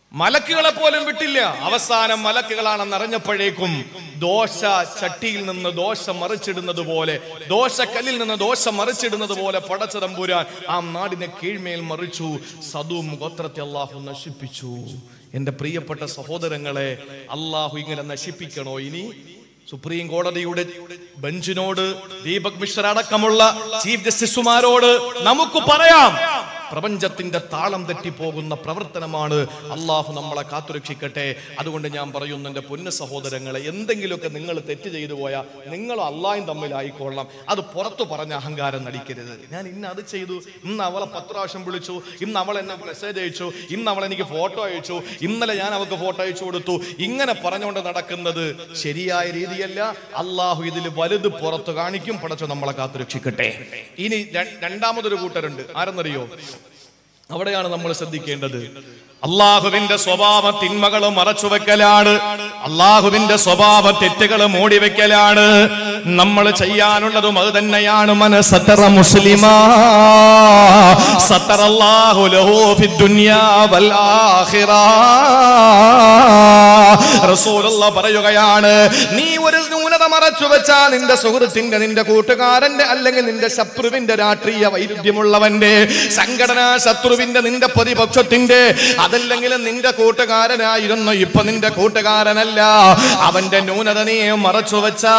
മലക്കുകളെ പോലും വിട്ടില്ല അവസാനം മലക്കുകളാണെന്ന് അറിഞ്ഞപ്പോഴേക്കും ദോശ ചട്ടിയിൽ നിന്ന് ദോശ മറിച്ചിടുന്നത് പോലെ ദോശക്കല്ലിൽ നിന്ന് ദോശ മറിച്ചിടുന്നത് പോലെ പടച്ചതമ്പുരാൻ ആ നാടിനെ കീഴ്മേൽ മറിച്ചു സദും ഗോത്രത്തെ അള്ളാഹു നശിപ്പിച്ചു എന്റെ പ്രിയപ്പെട്ട സഹോദരങ്ങളെ അള്ളാഹു ഇങ്ങനെ നശിപ്പിക്കണോ ഇനി സുപ്രീം കോടതിയുടെ ബെഞ്ചിനോട് ദീപക് മിശ്ര അടക്കമുള്ള ചീഫ് ജസ്റ്റിസുമാരോട് നമുക്ക് പറയാം പ്രപഞ്ചത്തിന്റെ താളം തെറ്റിപ്പോകുന്ന പ്രവർത്തനമാണ് അള്ളാഹു നമ്മളെ കാത്തുരക്ഷിക്കട്ടെ അതുകൊണ്ട് ഞാൻ പറയുന്നു എൻ്റെ പൊന്നു സഹോദരങ്ങളെ എന്തെങ്കിലുമൊക്കെ നിങ്ങൾ തെറ്റ് ചെയ്തു പോയാൽ നിങ്ങളും അള്ളാഹും തമ്മിലായിക്കൊള്ളാം അത് പുറത്തു പറഞ്ഞ അഹങ്കാരം നടിക്കരുത് ഞാൻ ഇന്ന് അത് ചെയ്തു ഇന്ന് അവളെ പത്ത് പ്രാവശ്യം വിളിച്ചു ഇന്ന് അവൾ എന്നെ മെസ്സേജ് അയച്ചു ഇന്ന് അവൾ എനിക്ക് ഫോട്ടോ അയച്ചു ഇന്നലെ ഞാൻ അവൾക്ക് ഫോട്ടോ അയച്ചു കൊടുത്തു ഇങ്ങനെ പറഞ്ഞുകൊണ്ട് നടക്കുന്നത് ശരിയായ രീതിയല്ല അള്ളാഹു ഇതിൽ വലുത് പുറത്ത് കാണിക്കും പടച്ചു നമ്മളെ കാത്തുരക്ഷിക്കട്ടെ ഇനി ര- രണ്ടാമതൊരു കൂട്ടരുണ്ട് ആരെന്നറിയോ അവിടെയാണ് നമ്മൾ ശ്രദ്ധിക്കേണ്ടത് അള്ളാഹുവിന്റെ സ്വഭാവ തിന്മകൾ മറച്ചുവെക്കലാണ് അള്ളാഹുവിന്റെ സ്വഭാവ തെറ്റുകൾ മൂടിവെക്കലാണ് നമ്മൾ ചെയ്യാനുള്ളതും അത് തന്നെയാണ് മനസ്സത്തറ മുസ്ലിമാ സത്തറ അല്ലാഹു ലഹു ഫിദ് ദുനിയാ വൽ ആഖിറ റസൂലുള്ള പറയുകയാണ് നീ ഒരു ന്യൂനത മറച്ചു വെച്ചാ നിന്റെ സുഹൃത്തിന്റെ നിന്റെ കൂട്ടുകാരന്റെ അല്ലെങ്കിൽ നിന്റെ ശത്രുവിന്റെ രാഷ്ട്രീയ വൈരുദ്ധ്യമുള്ളവന്റെ സംഘടനാ ശത്രുവിന്റെ നിന്റെ പ്രതിപക്ഷത്തിന്റെ അതല്ലെങ്കിൽ നിന്റെ കൂട്ടുകാരനായിരുന്നു ഇപ്പൊ നിന്റെ കൂട്ടുകാരനല്ല അവന്റെ ന്യൂനത നീ മറച്ചു വെച്ചാ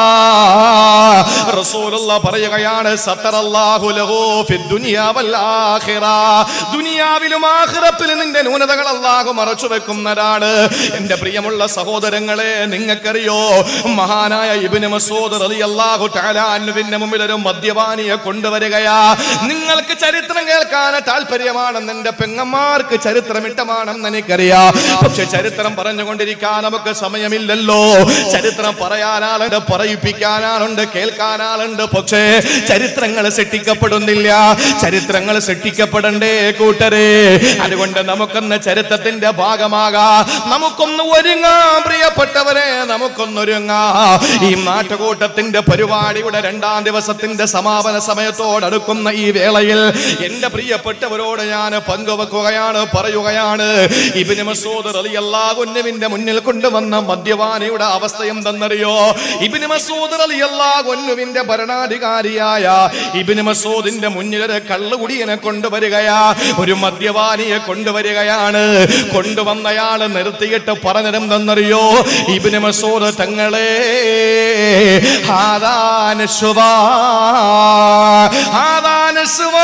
റസൂലുള്ള പറയുകയാണ് സത്തറല്ലാഹു ലഹു ഫിദ് ദുനിയാ വൽ ആഖിറ ദുനിയാവിലും ആഖിറത്തിലും നിന്റെ ന്യൂനതകൾ അല്ലാഹു മറച്ചു വെക്കുന്നതാണ് എന്റെ പ്രിയമുള്ള സഹോദരങ്ങളെ നിങ്ങൾക്കറിയോ മഹാനായ ഇബ്നു മസൂദ് റളിയല്ലാഹു തആല അൻഹുവിന്റെ മുമ്പിൽ ഒരു മദ്യപാനിയെ കൊണ്ടുവരികയാ നിങ്ങൾക്ക് ചരിത്രം കേൾക്കാൻ താല്പര്യമാണെന്ന് എന്റെ പെങ്ങന്മാർക്ക് ചരിത്രം ഇഷ്ടമാണെന്ന് എനിക്കറിയാം പക്ഷെ ചരിത്രം പറഞ്ഞുകൊണ്ടിരിക്കാൻ നമുക്ക് സമയമില്ലല്ലോ ചരിത്രം പറയാനാളുണ്ട് പറയിപ്പിക്കാനാളുണ്ട് കേൾക്കാനാളുണ്ട് പക്ഷേ ചരിത്രങ്ങൾ സൃഷ്ടിക്കപ്പെടുന്നില്ല ചരിത്രങ്ങൾ സൃഷ്ടിക്കപ്പെടണ്ടേ കൂട്ടരെ അതുകൊണ്ട് നമുക്കൊന്ന് ചരിത്രത്തിന്റെ ഭാഗമാകാ നമുക്കൊന്ന് ഒരുങ്ങാ പ്രിയപ്പെട്ടവരെ നമുക്കൊന്നൊരുങ്ങാ ഈ നാട്ടുകൂട്ടത്തിന്റെ പരിപാടിയുടെ രണ്ടാം ദിവസത്തിന്റെ സമാപന സമയത്തോടടുക്കുന്ന ഈ വേളയിൽ എന്റെ പ്രിയപ്പെട്ടവരോട് ഞാൻ പങ്കുവെക്കുകയാണ് പറയുകയാണ് ഇബിന് മസൂദ് റളിയല്ലാഹുവിന്റെ മുന്നിൽ കൊണ്ടുവന്ന മദ്യപാനിയുടെ അവസ്ഥ എന്തെന്നറിയോ ഇബിന് മസൂദ് റളിയല്ലാഹുവിന്റെ ഭരണാധികാരിയായ ഇബിന് മസൂദിന്റെ മുന്നിൽ ഒരു കള്ളുകുടിയനെ കൊണ്ടുവരികയാ ഒരു മദ്യപാനിയെ കൊണ്ടുവരികയാണ് കൊണ്ടുവന്നയാള് നിർത്തിയിട്ട് പറഞ്ഞതെന്തെന്നറിയോ ഇബിന് മസൂദ് തങ്ങളെ ഹാദാനശ്വാ ഹാദാനശ്വാ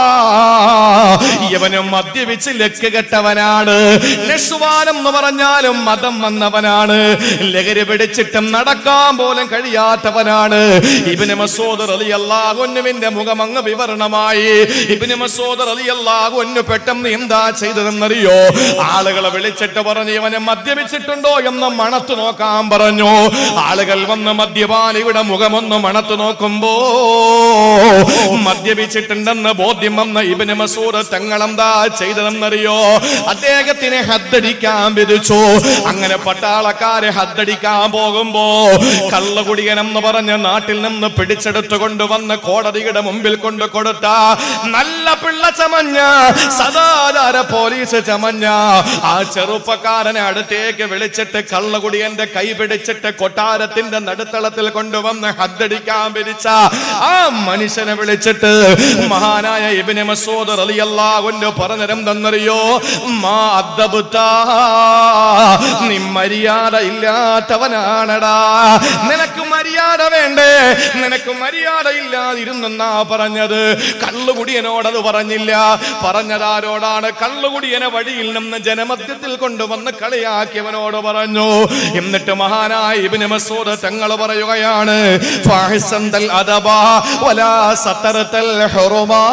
ഇവനും മദ്യപിച്ച് ലക്ക് കെട്ടവനാണ് നഷ്വാനം എന്ന് പറഞ്ഞാലും മതം വന്നവനാണ് ലഹരി പിടിച്ചിട്ടും നടക്കാൻ പോലും കഴിയാത്തവനാണ് ഇബിന് മസൂദ് റളിയല്ലാഹുവിന്റെ മുഖം അങ്ങ് വിവരണമായി ഇബിന് മസൂദ് റളിയല്ലാഹു പെട്ടെന്ന് എന്താ ചെയ്തതെന്നറിയോ ആളുകളെ വിളിച്ചിട്ട് പറഞ്ഞു ഇവനെ മദ്യപിച്ചിട്ടുണ്ടോ എന്ന് മണത്ത് നോക്കാൻ പറഞ്ഞു ആളുകൾ വന്ന് മദ്യപാനിയുടെ മുഖമൊന്ന് മണത്ത് നോക്കുമ്പോ മദ്യപിച്ചിട്ടുണ്ടെന്ന് ബോധ്യം വന്ന ഇബിന് മസൂദ് തങ്ങളെന്താ ചെയ്തതെന്നറിയോ അദ്ദേഹത്തിനെ ഹദ്ദടിക്കാൻ വിധിച്ചു അങ്ങനെ പട്ടാളക്കാരെ ഹദ്ദടിക്കാൻ പോകുമ്പോ കള്ളുകുടിയനെന്ന് പറഞ്ഞ നാട്ടിൽ നിന്ന് പിടിച്ചെടുത്തു കൊണ്ടുവന്ന് കോടതിയുടെ മുമ്പിൽ കൊണ്ട് കൊടുത്ത നല്ല പിള്ള ചമഞ്ഞ സദാചാര പോലീസ് ചമഞ്ഞ ആ ചെറുപ്പക്കാരനെ അടുത്തേക്ക് വിളിച്ചിട്ട് കള്ളുകുടിയന്റെ കൈ പിടിച്ചിട്ട് കൊട്ടാരത്തിന്റെ നടുത്തളത്തിൽ കൊണ്ടുവന്ന് ഹദ്ദടിക്കാൻ പിരിച്ച ആ മനുഷ്യനെ വിളിച്ചിട്ട് മഹാനായ ഇബിന് മസൂദ് റളിയല്ലാഹുവിന്റെ പറഞ്ഞിരുന്നെന്നറിയോ മാ അദ്ദബ്താ നീ മര്യാദ ഇല്ലാത്തവനാണടാ നിനക്ക് മര്യാദ വേണ്ടേ നിനക്ക് മര്യാദ ഇല്ലാതിരുന്നെന്നാ പറഞ്ഞത് കള്ളുകുടിയനോടത് പറഞ്ഞില്ല പറഞ്ഞതാരോടാണ് കള്ളുകുടിയനെ വഴിയിൽ നിന്ന് ജനമധ്യത്തിൽ കൊണ്ടുവന്ന് കളിയാക്കിയവനോട് പറഞ്ഞു എന്നിട്ട് മഹാനായ ഇബ്നു മസൂദ് തങ്ങൾ പറയുകയാണ് ഫാഹിസന്തൽ അദബാ വലാ സതറത്തൽ ഹുറുമാ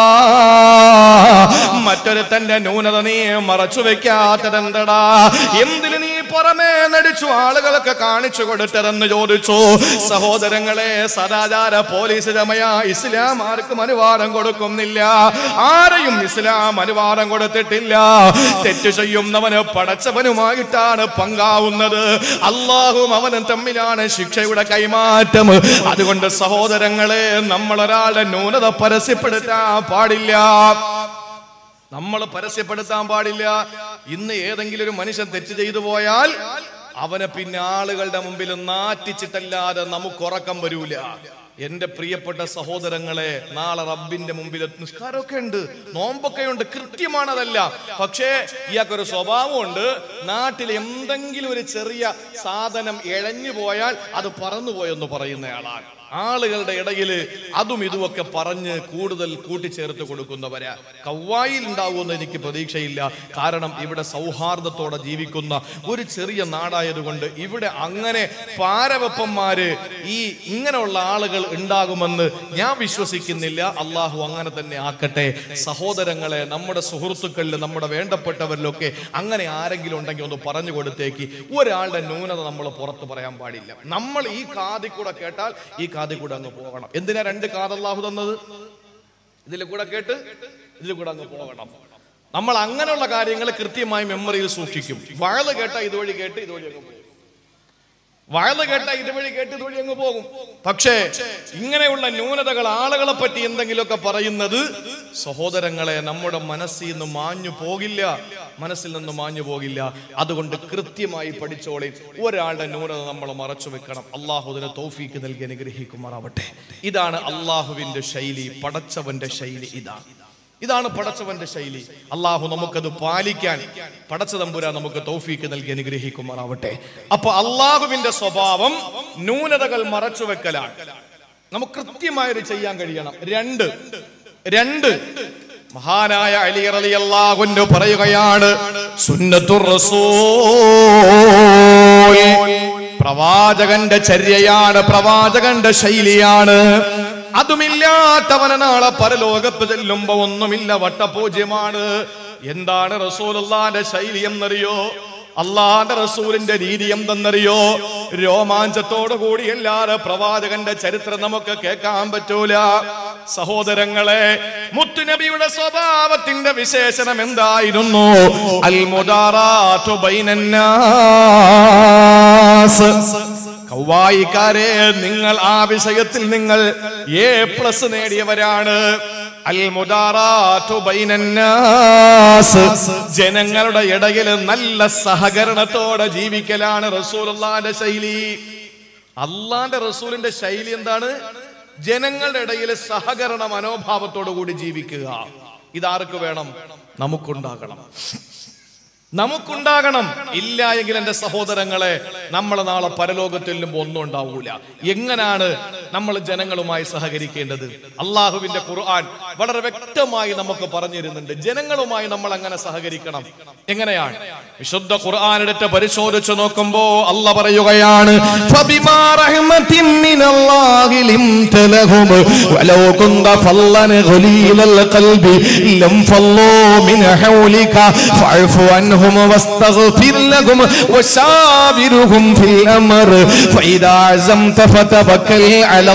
മറ്റൊരു തന്റെ ന്യൂനത നീ മറച്ചു വെക്കാത്തതെന്തടാ എന്തിന് നീ പുറമേ നടിച്ചു ആളുകളൊക്കെ കാണിച്ചു കൊടുത്തതെന്ന് ചോദിച്ചു സഹോദരങ്ങളെ സദാചാര പോലീസ് രമയ ഇസ്ലാം ആർക്കും അനുവാദം കൊടുക്കുന്നില്ല ആരെയും ഇസ്ലാം അനുവാദം കൊടുത്തിട്ടില്ല തെറ്റ് ചെയ്യുന്നവന് പടച്ചവനുമായിട്ടാണ് പങ്കാവുന്നത് അള്ളാഹും അവനും തമ്മിലാണ് ശിക്ഷയുടെ കൈമാറ്റം അതുകൊണ്ട് സഹോദരങ്ങളെ നമ്മൾ ഒരാളുടെ ന്യൂനത പരസ്യപ്പെടുത്താൻ പാടില്ല നമ്മൾ പരസ്യപ്പെടുത്താൻ പാടില്ല ഇന്ന് ഏതെങ്കിലും ഒരു മനുഷ്യൻ തെറ്റ് ചെയ്തു പോയാൽ അവനെ പിന്നെ ആളുകളുടെ മുമ്പിൽ നാറ്റിച്ചിട്ടല്ലാതെ നമുക്ക് ഉറക്കം വരൂല എന്റെ പ്രിയപ്പെട്ട സഹോദരങ്ങളെ നാളെ റബ്ബിന്റെ മുമ്പിൽ നിസ്കാരമൊക്കെ ഉണ്ട് നോമ്പൊക്കെ ഉണ്ട് കൃത്യമാണതല്ല പക്ഷേ ഇയാൾക്കൊരു സ്വഭാവമുണ്ട് നാട്ടിൽ എന്തെങ്കിലും ഒരു ചെറിയ സാധനം ഇഴഞ്ഞു പോയാൽ അത് പറന്നുപോയെന്ന് പറയുന്നയാളാണ് ആളുകളുടെ ഇടയിൽ അതും ഇതുമൊക്കെ പറഞ്ഞ് കൂടുതൽ കൂട്ടിച്ചേർത്ത് കൊടുക്കുന്നവരാ കവ്വായിൽ ഉണ്ടാവുമെന്ന് എനിക്ക് പ്രതീക്ഷയില്ല കാരണം ഇവിടെ സൗഹാർദ്ദത്തോടെ ജീവിക്കുന്ന ഒരു ചെറിയ നാടായതുകൊണ്ട് ഇവിടെ അങ്ങനെ പാരവപ്പന്മാര് ഈ ഇങ്ങനെയുള്ള ആളുകൾ ഉണ്ടാകുമെന്ന് ഞാൻ വിശ്വസിക്കുന്നില്ല അള്ളാഹു അങ്ങനെ തന്നെ ആക്കട്ടെ സഹോദരങ്ങളെ നമ്മുടെ സുഹൃത്തുക്കളിൽ നമ്മുടെ വേണ്ടപ്പെട്ടവരിലൊക്കെ അങ്ങനെ ആരെങ്കിലും ഉണ്ടെങ്കിൽ ഒന്ന് പറഞ്ഞു കൊടുത്തേക്ക് ഒരാളുടെ ന്യൂനത നമ്മൾ പുറത്ത് പറയാൻ പാടില്ല നമ്മൾ ഈ കാതിൽ കൂടെ കേട്ടാൽ ഈ കാതിൽ കൂടെ അങ്ങ് പോകണം എന്തിനാ രണ്ട് കാത് അള്ളാഹു തന്നത് ഇതിൽ കൂടെ കേട്ട് ഇതിൽ കൂടെ അങ്ങ് പോകണം നമ്മൾ അങ്ങനെയുള്ള കാര്യങ്ങൾ കൃത്യമായി മെമ്മറിയിൽ സൂക്ഷിക്കും വഴല് കേട്ട ഇതുവഴി കേട്ട് ഇതുവഴി അങ്ങ് പോകും വഴല് കേട്ട ഇതുവഴി കേട്ട് ഇതുവഴി അങ്ങ് പോകും പക്ഷേ ഇങ്ങനെയുള്ള ന്യൂനതകൾ ആളുകളെ പറ്റി എന്തെങ്കിലുമൊക്കെ പറയുന്നത് സഹോദരങ്ങളെ നമ്മുടെ മനസ്സിൽ നിന്ന് മാഞ്ഞു പോകില്ല മനസ്സിൽ നിന്ന് മാഞ്ഞു പോകില്ല അതുകൊണ്ട് കൃത്യമായി പഠിച്ചോളി ഒരാളുടെ ന്യൂനത നമ്മൾ മറച്ചു വെക്കണം അള്ളാഹുദിനെ തൗഫീക്ക് നൽകി അനുഗ്രഹിക്കുമാറാവട്ടെ ഇതാണ് അള്ളാഹുവിന്റെ ശൈലി പടച്ചവന്റെ ശൈലി ഇതാണ് ഇതാണ് പടച്ചവന്റെ ശൈലി അള്ളാഹു നമുക്കത് പാലിക്കാൻ പടച്ച തമ്പുരാ നമുക്ക് തൗഫീക്ക് നൽകി അനുഗ്രഹിക്കുമാറാവട്ടെ അപ്പൊ അള്ളാഹുവിന്റെ സ്വഭാവം ന്യൂനതകൾ മറച്ചു വെക്കലാണ് നമുക്ക് കൃത്യമായൊരു ചെയ്യാൻ കഴിയണം രണ്ട് രണ്ട് മഹാനായ അലി അലി അള്ളാഹുന്റെ പറയുകയാണ് സുന്നത്തുർ റസൂൽ പ്രവാചകന്റെ ചര്യയാണ് പ്രവാചകന്റെ ശൈലിയാണ് അതുമില്ലാത്തവന് നാളെ പരലോകത്ത് ചെല്ലുമ്പോ ഒന്നുമില്ല വട്ടപൂജ്യമാണ് എന്താണ് റസൂലുള്ളാന്റെ ശൈലി എന്നറിയോ അള്ളാന്റെ റസൂലിന്റെ രീതി എന്തെന്നറിയോ രോമാഞ്ചത്തോടു കൂടി എല്ലാരെ പ്രവാചകന്റെ ചരിത്രം നമുക്ക് കേൾക്കാൻ പറ്റൂല സഹോദരങ്ങളെ മുത്തുനബിയുടെ സ്വഭാവത്തിന്റെ വിശേഷണം എന്തായിരുന്നു അൽ മുദാറാത്തു ബൈനന്നാസ് കൗവായിക്കാരെ നിങ്ങൾ ആ വിഷയത്തിൽ നിങ്ങൾ എ പ്ലസ് നേടിയവരാണ് അൽ മുദാറാത്തു ബൈനന്നാസ് ജനങ്ങളുടെ ഇടയിൽ നല്ല സഹകരണത്തോടെ ജീവിക്കലാണ് റസൂലുള്ളാന്റെ ശൈലി അള്ളാന്റെ റസൂലിന്റെ ശൈലി എന്താണ് ജനങ്ങളുടെ ഇടയിൽ സഹകരണ മനോഭാവത്തോടു കൂടി ജീവിക്കുക ഇതാർക്ക് വേണം നമുക്കുണ്ടാകണം നമുക്കുണ്ടാകണം ഇല്ല എങ്കിൽ എന്റെ സഹോദരങ്ങളെ നമ്മൾ നാളെ പരലോകത്തിൽ നിന്നും ഒന്നും ഉണ്ടാവൂല എങ്ങനാണ് നമ്മൾ ജനങ്ങളുമായി സഹകരിക്കേണ്ടത് അള്ളാഹുവിന്റെ ഖുർആൻ വളരെ വ്യക്തമായി നമുക്ക് പറഞ്ഞിരുന്നുണ്ട് ജനങ്ങളുമായി നമ്മൾ അങ്ങനെ സഹകരിക്കണം എങ്ങനെയാണ് വിശുദ്ധ ഖുർആൻ എടുത്ത് പരിശോധിച്ചു നോക്കുമ്പോ അല്ല പറയുകയാണ് فبما رحمة من الله لنت لهم ولو كنت فظا غليظ القلب لانفضوا من حولك فاعف عنهم واستغفر لهم وشاورهم في الأمر فإذا عزمت فتوكل على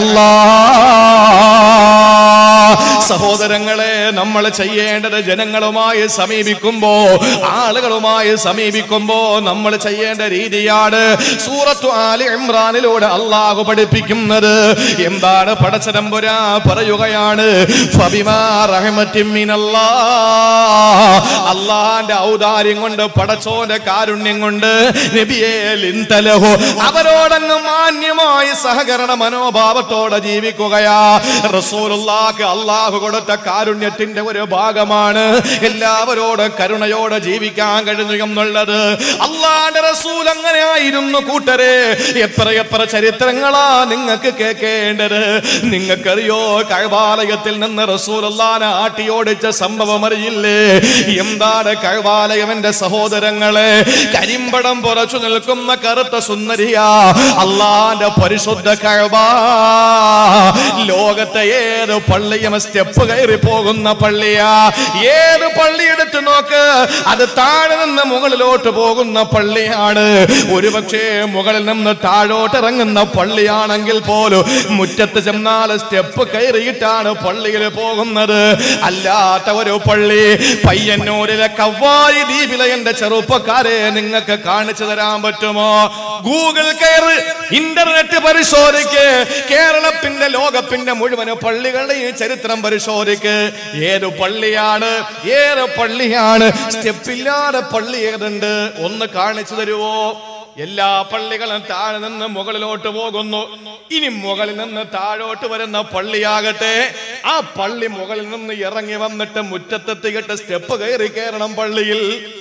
الله സഹോദരങ്ങളെ നമ്മൾ ചെയ്യേണ്ടത് ജനങ്ങളുമായി സമീപിക്കുമ്പോ ആളുകളുമായി സമീപിക്കുമ്പോ നമ്മൾ ചെയ്യേണ്ട രീതിയാണ് സൂറത്തു ആലി ഇമ്രാനിലൂടെ അള്ളാഹു പഠിപ്പിക്കുന്നത് എന്താണ് പടച്ചതമ്പുരാ പറയുകയാണ് ഫബിമാ റഹ്മത്തിൻ മിനല്ലാ. അള്ളാന്റെ ഔദാര്യം കൊണ്ട് പടച്ചോന്റെ കാരുണ്യം കൊണ്ട് നബിയെ ലിന്തലഹു അവരോടങ്ങ് മാന്യമായി സഹകരണ മനോഭാവത്തോടെ ജീവിക്കുകയാ റസൂലുള്ളാഹ് അള്ളാഹു കൊടുത്ത കാരുണ്യത്തിന്റെ ഒരു ഭാഗമാണ് എല്ലാവരോടും കരുണയോടെ ജീവിക്കാൻ കഴിഞ്ഞു എന്നുള്ളത് അള്ളാന്റെ റസൂൽ അങ്ങനെ ആയിരുന്നു കൂട്ടരെ എത്ര എത്ര ചരിത്രങ്ങളാ നിങ്ങൾക്ക് കേൾക്കേണ്ടത് നിങ്ങൾക്കറിയോ കഴബാലയത്തിൽ നിന്ന് റസൂലുള്ളാനെ ആട്ടിയോടിച്ച സംഭവം അറിയില്ലേ എന്താണ് കഴബാലയം എന്റെ സഹോദരങ്ങളെ കരിമ്പടം പുറച്ചു നിൽക്കുന്ന കറുത്ത സുന്ദരിയാ അള്ളാന്റെ പരിശുദ്ധ കഴബാ ലോകത്തെ ഏത് പള്ളിയും സ്റ്റെപ്പ് കയറി പോകുന്ന പള്ളിയാ ഏത് പള്ളി എടുത്ത് നോക്ക് അത് താഴെ നിന്ന് മുകളിലോട്ട് പോകുന്ന പള്ളിയാണ് ഒരുപക്ഷെ മുകളിൽ നിന്ന് താഴോട്ട് ഇറങ്ങുന്ന പള്ളിയാണെങ്കിൽ പോലും മുറ്റത്ത് ചെന്നാൽ സ്റ്റെപ്പ് കയറിയിട്ടാണ് പള്ളിയിൽ പോകുന്നത് അല്ലാത്ത ഒരു പള്ളി പയ്യന്നൂരിലെ കവ്വായി ദ്വീപിലെ എന്റെ ചെറുപ്പക്കാരെ നിങ്ങൾക്ക് കാണിച്ചു തരാൻ പറ്റുമോ ഗൂഗിൾ കയറ് ഇന്റർനെറ്റ് പരിശോധിക്ക് കേരളത്തിന്റെ ലോകത്തിന്റെ മുഴുവൻ പള്ളികളുടെയും ചരിത്രം ചരിത്രം പരിശോധിക്ക് ഏത് പള്ളിയാണ് ഏത് പള്ളിയാണ് സ്റ്റെപ്പില്ലാതെ പള്ളി ഏതുണ്ട് ഒന്ന് കാണിച്ചു തരുവോ എല്ലാ പള്ളികളും താഴെ നിന്ന് മുകളിലോട്ട് പോകുന്നു ഇനി മുകളിൽ നിന്ന് താഴോട്ട് വരുന്ന പള്ളിയാകട്ടെ ആ പള്ളി മുകളിൽ നിന്ന് ഇറങ്ങി വന്നിട്ട് മുറ്റത്തെത്തിയിട്ട് സ്റ്റെപ്പ് കയറി കയറണം പള്ളിയിൽ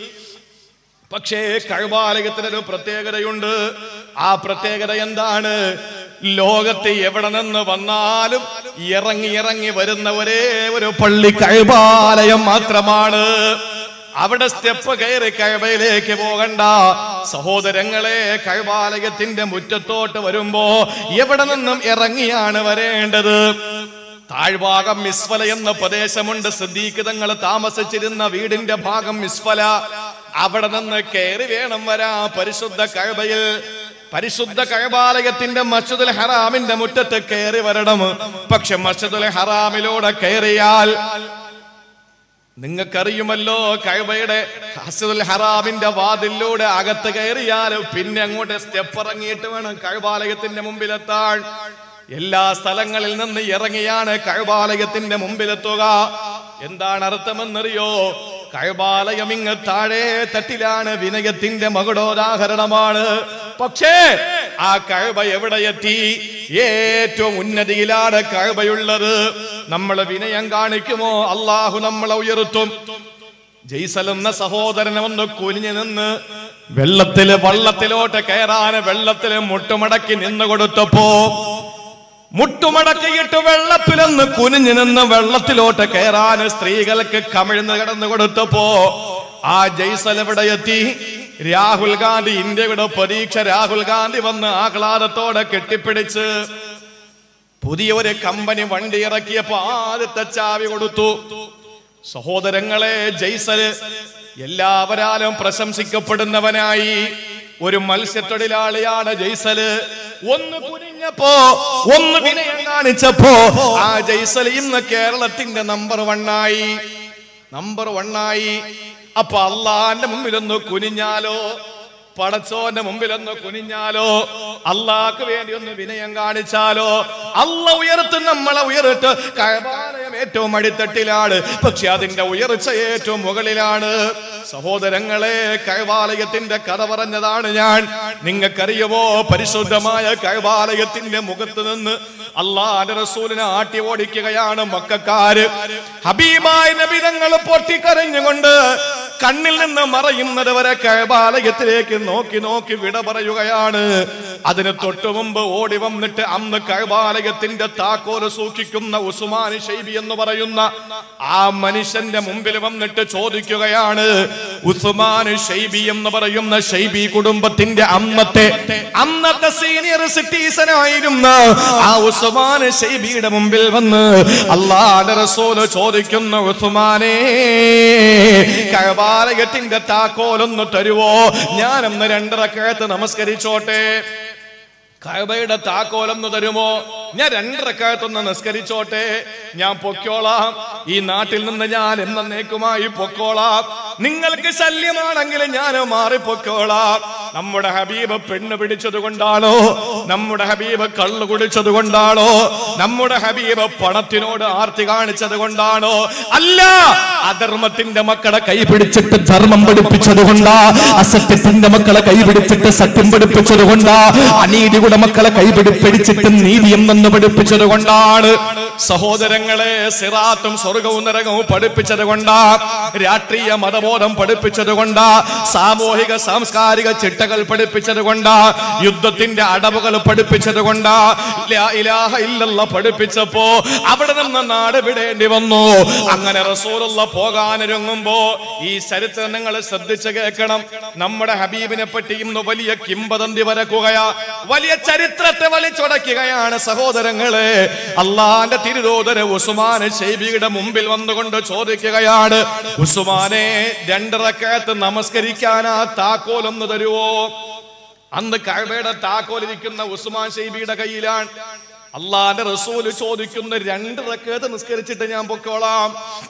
പക്ഷേ കഴിവാലയത്തിനൊരു പ്രത്യേകതയുണ്ട് ആ പ്രത്യേകത എന്താണ് ലോകത്ത് എവിടെ നിന്ന് വന്നാലും ഇറങ്ങി ഇറങ്ങി വരുന്ന ഒരേ ഒരു പള്ളി കഴിവാലയം മാത്രമാണ് അവിടെ സ്റ്റെപ്പ് കയറി കഴിവയിലേക്ക് പോകണ്ട സഹോദരങ്ങളെ കഴിവാലയത്തിന്റെ മുറ്റത്തോട്ട് വരുമ്പോ എവിടെ നിന്നും ഇറങ്ങിയാണ് വരേണ്ടത് താഴ്ഭാഗം മിസ്ഫല എന്ന പ്രദേശമുണ്ട് സിദ്ധീകൃതങ്ങൾ താമസിച്ചിരുന്ന വീടിന്റെ ഭാഗം മിസ്ഫല അവിടെ നിന്ന് കയറി വേണം വരാ പരിശുദ്ധ കഴബയിൽ പരിശുദ്ധ കഴബാലയത്തിന്റെ മസ്ജിദുൽ ഹറാമിന്റെ മുറ്റത്ത് കയറി വരണം പക്ഷെ മസ്ജിദുൽ ഹറാമിലൂടെ കയറിയാൽ നിങ്ങൾക്കറിയുമല്ലോ കഴബയുടെ ഹസുൽ ഹറാമിന്റെ വാതിലൂടെ അകത്ത് കയറിയാൽ പിന്നെ അങ്ങോട്ട് സ്റ്റെപ്പ് ഇറങ്ങിയിട്ട് വേണം കഴബാലയത്തിന്റെ മുമ്പിലെത്താൻ എല്ലാ സ്ഥലങ്ങളിൽ നിന്ന് ഇറങ്ങിയാണ് കഴബാലയത്തിന്റെ മുമ്പിലെത്തുക എന്താണ് അർത്ഥമെന്നറിയോ കഴബാലയം ഇങ്ങ് താഴെ തട്ടിലാണ് വിനയത്തിന്റെ മകുടോദാഹരണമാണ് പക്ഷേ ആ കഴബ എവിടെ എത്തി ഏറ്റവും ഉന്നതിയിലാണ് കഴബയുള്ളത് നമ്മൾ വിനയം കാണിക്കുമോ അള്ളാഹു നമ്മളെ ഉയർത്തും ജയ്സൽ എന്ന സഹോദരനെ ഒന്ന് കുനിഞ്ഞു നിന്ന് വെള്ളത്തില് വള്ളത്തിലോട്ട് കയറാന് വെള്ളത്തില് മുട്ടുമടക്കി നിന്ന് കൊടുത്തപ്പോ മുട്ടുമടക്കിയിട്ട് വെള്ളത്തിലൊന്ന് കുനിഞ്ഞു നിന്ന് വെള്ളത്തിലോട്ട് കയറാൻ സ്ത്രീകൾക്ക് കമിഴ്ന്ന് കിടന്നു കൊടുത്തപ്പോ ആ ജയ്സൽ എവിടെ എത്തി രാഹുൽ ഗാന്ധി ഇന്ത്യയുടെ പരീക്ഷ രാഹുൽ ഗാന്ധി വന്ന് ആഹ്ലാദത്തോടെ കെട്ടിപ്പിടിച്ച് പുതിയ ഒരു കമ്പനി വണ്ടി ഇറക്കിയപ്പോ ആദ്യത്തെ ചാവി കൊടുത്തു സഹോദരങ്ങളെ ജയ്സല് എല്ലാവരാലും പ്രശംസിക്കപ്പെടുന്നവനായി ഒരു മത്സ്യത്തൊഴിലാളിയാണ് ജയ്സല് ഒന്ന് കുനിഞ്ഞപ്പോ ഒന്ന് വിനയം കാണിച്ചപ്പോ ആ ജയ്സൽ ഇന്ന് കേരളത്തിന്റെ നമ്പർ വണ്ണായി നമ്പർ വണ്ണായി അപ്പൊ അള്ളാന്റെ മുമ്പിലൊന്ന് കുനിഞ്ഞാലോ പടച്ചോന്റെ മുമ്പിലൊന്ന് കുനിഞ്ഞാലോ അള്ളാഹ്ക്ക് വേണ്ടി ഒന്ന് വിനയം കാണിച്ചാലോ അല്ല ഉയർത്ത് നമ്മളെ ഉയർത്ത് കഴബാലയം ഏറ്റവും അടിത്തട്ടിലാണ് പക്ഷെ അതിന്റെ ഉയർച്ച ഏറ്റവും മുകളിലാണ് സഹോദരങ്ങളെ കഴബാലയത്തിന്റെ കഥ പറഞ്ഞതാണ് ഞാൻ നിങ്ങൾക്കറിയുമോ പരിശുദ്ധമായ കഴബാലയത്തിന്റെ മുഖത്ത് നിന്ന് അള്ളാന്റെ റസൂലിനെ ആട്ടി ഓടിക്കുകയാണ് മക്കാര് ഹബീബായ നബിതങ്ങൾ പൊട്ടിക്കരഞ്ഞുകൊണ്ട് കണ്ണിൽ നിന്ന് മറയുന്നത് വരെ കഴബാലയത്തിലേക്ക് നോക്കി നോക്കി വിട പറയുകയാണ് അതിന് തൊട്ടു മുമ്പ് ഓടി വന്നിട്ട് അന്ന് കഴബാലയത്തിന്റെ താക്കോല് സൂക്ഷിക്കുന്ന ഉസ്മാൻ ഷൈബി എന്ന് പറയുന്ന ആ മനുഷ്യന്റെ മുമ്പിൽ വന്നിട്ട് ചോദിക്കുകയാണ് ഉസ്മാൻ ഷൈബി എന്ന് പറയുന്ന ഷൈബി കുടുംബത്തിന്റെ അന്നത്തെ അന്നത്തെ സീനിയർ സിറ്റിസൺ ആയിരുന്ന ആ ഉസ്മാൻ ഷൈബിയുടെ മുമ്പിൽ വന്ന് അള്ളാഹുവിന്റെ റസൂല് ചോദിക്കുന്ന ഉസ്മാനേ കഴബാലയത്തിന്റെ താക്കോലൊന്ന് തരുവോ ഞാനൊന്ന് രണ്ടരക്കഴത്ത് നമസ്കരിച്ചോട്ടെ കഴബയുടെ താക്കോലൊന്ന് തരുമോ ഞാൻ രണ്ടരക്കഴത്തൊന്ന് നിസ്കരിച്ചോട്ടെ ഞാൻ പൊക്കോളാം ഈ നാട്ടിൽ നിന്ന് ഞാൻ എന്നേക്കുമായി പൊക്കോളാം നിങ്ങൾക്ക് ശല്യമാണെങ്കിൽ ഞാൻ മാറി പൊക്കോളാം നമ്മുടെ ഹബീബ് പെണ്ണ് പിടിച്ചത് കൊണ്ടാണോ നമ്മുടെ ഹബീബ് കള്ളു കുടിച്ചത് കൊണ്ടാണോ നമ്മുടെ ഹബീബ് പണത്തിനോട് ആർത്തി കാണിച്ചത് കൊണ്ടാണോ അല്ല അധർമ്മത്തിന്റെ മക്കളെ കൈ പിടിച്ചിട്ട് ധർമ്മം പഠിപ്പിച്ചത് കൊണ്ടാ അസത്യത്തിന്റെ മക്കളെ കൈപിടിച്ചിട്ട് സത്യം പഠിപ്പിച്ചത് കൊണ്ടാ അനീതിയുടെ മക്കളെ കൈപിടിപ്പിടിച്ചിട്ട് നീതി എന്നെന്ന് പഠിപ്പിച്ചത് കൊണ്ടാണ് സഹോദരങ്ങളെ സിറാത്തും സ്വർഗവും നരകവും പഠിപ്പിച്ചത് കൊണ്ടാ രാഷ്ട്രീയ മതബോധം പഠിപ്പിച്ചത് കൊണ്ടാ സാമൂഹിക സാംസ്കാരിക ചിട്ടകൾ പഠിപ്പിച്ചത് കൊണ്ടാ യുദ്ധത്തിന്റെ അടവുകൾ പഠിപ്പിച്ചത് കൊണ്ടാ ലാ ഇലാഹ ഇല്ലല്ല പഠിപ്പിച്ചപ്പോ അവിടെ നിന്ന് നാട് വിടേണ്ടി വന്നു അങ്ങനെ റസൂലുള്ള പോകാനൊരുങ്ങുമ്പോ ഈ ചരിത്രം നിങ്ങൾ ശ്രദ്ധിച്ച് കേൾക്കണം നമ്മുടെ ഹബീബിനെ പറ്റി ഇന്ന് വലിയ കിംബദന്തി വരക്കുകയാ വലിയ ചരിത്രത്തെ വലിച്ചുടയ്ക്കുകയാണ് സഹോദരങ്ങളെ അള്ളാന്റെ തിരുദോതര ഉസ്മാന് ഷെയ്ബിയുടെ മുമ്പിൽ വന്നുകൊണ്ട് ചോദിക്കുകയാണ് ഉസ്മാനെ രണ്ടിറക്കകത്ത് നമസ്കരിക്കാൻ ആ താക്കോലൊന്ന് തരുവോ അന്ന് കഴബയുടെ താക്കോൽ ഇരിക്കുന്ന ഉസ്മാൻ ഷെയ്ബിയുടെ കയ്യിലാണ് അള്ളാന്റെ റസൂല് ചോദിക്കുന്ന രണ്ട് റക്കത്ത് നിസ്കരിച്ചിട്ട് ഞാൻ പൊക്കോളാം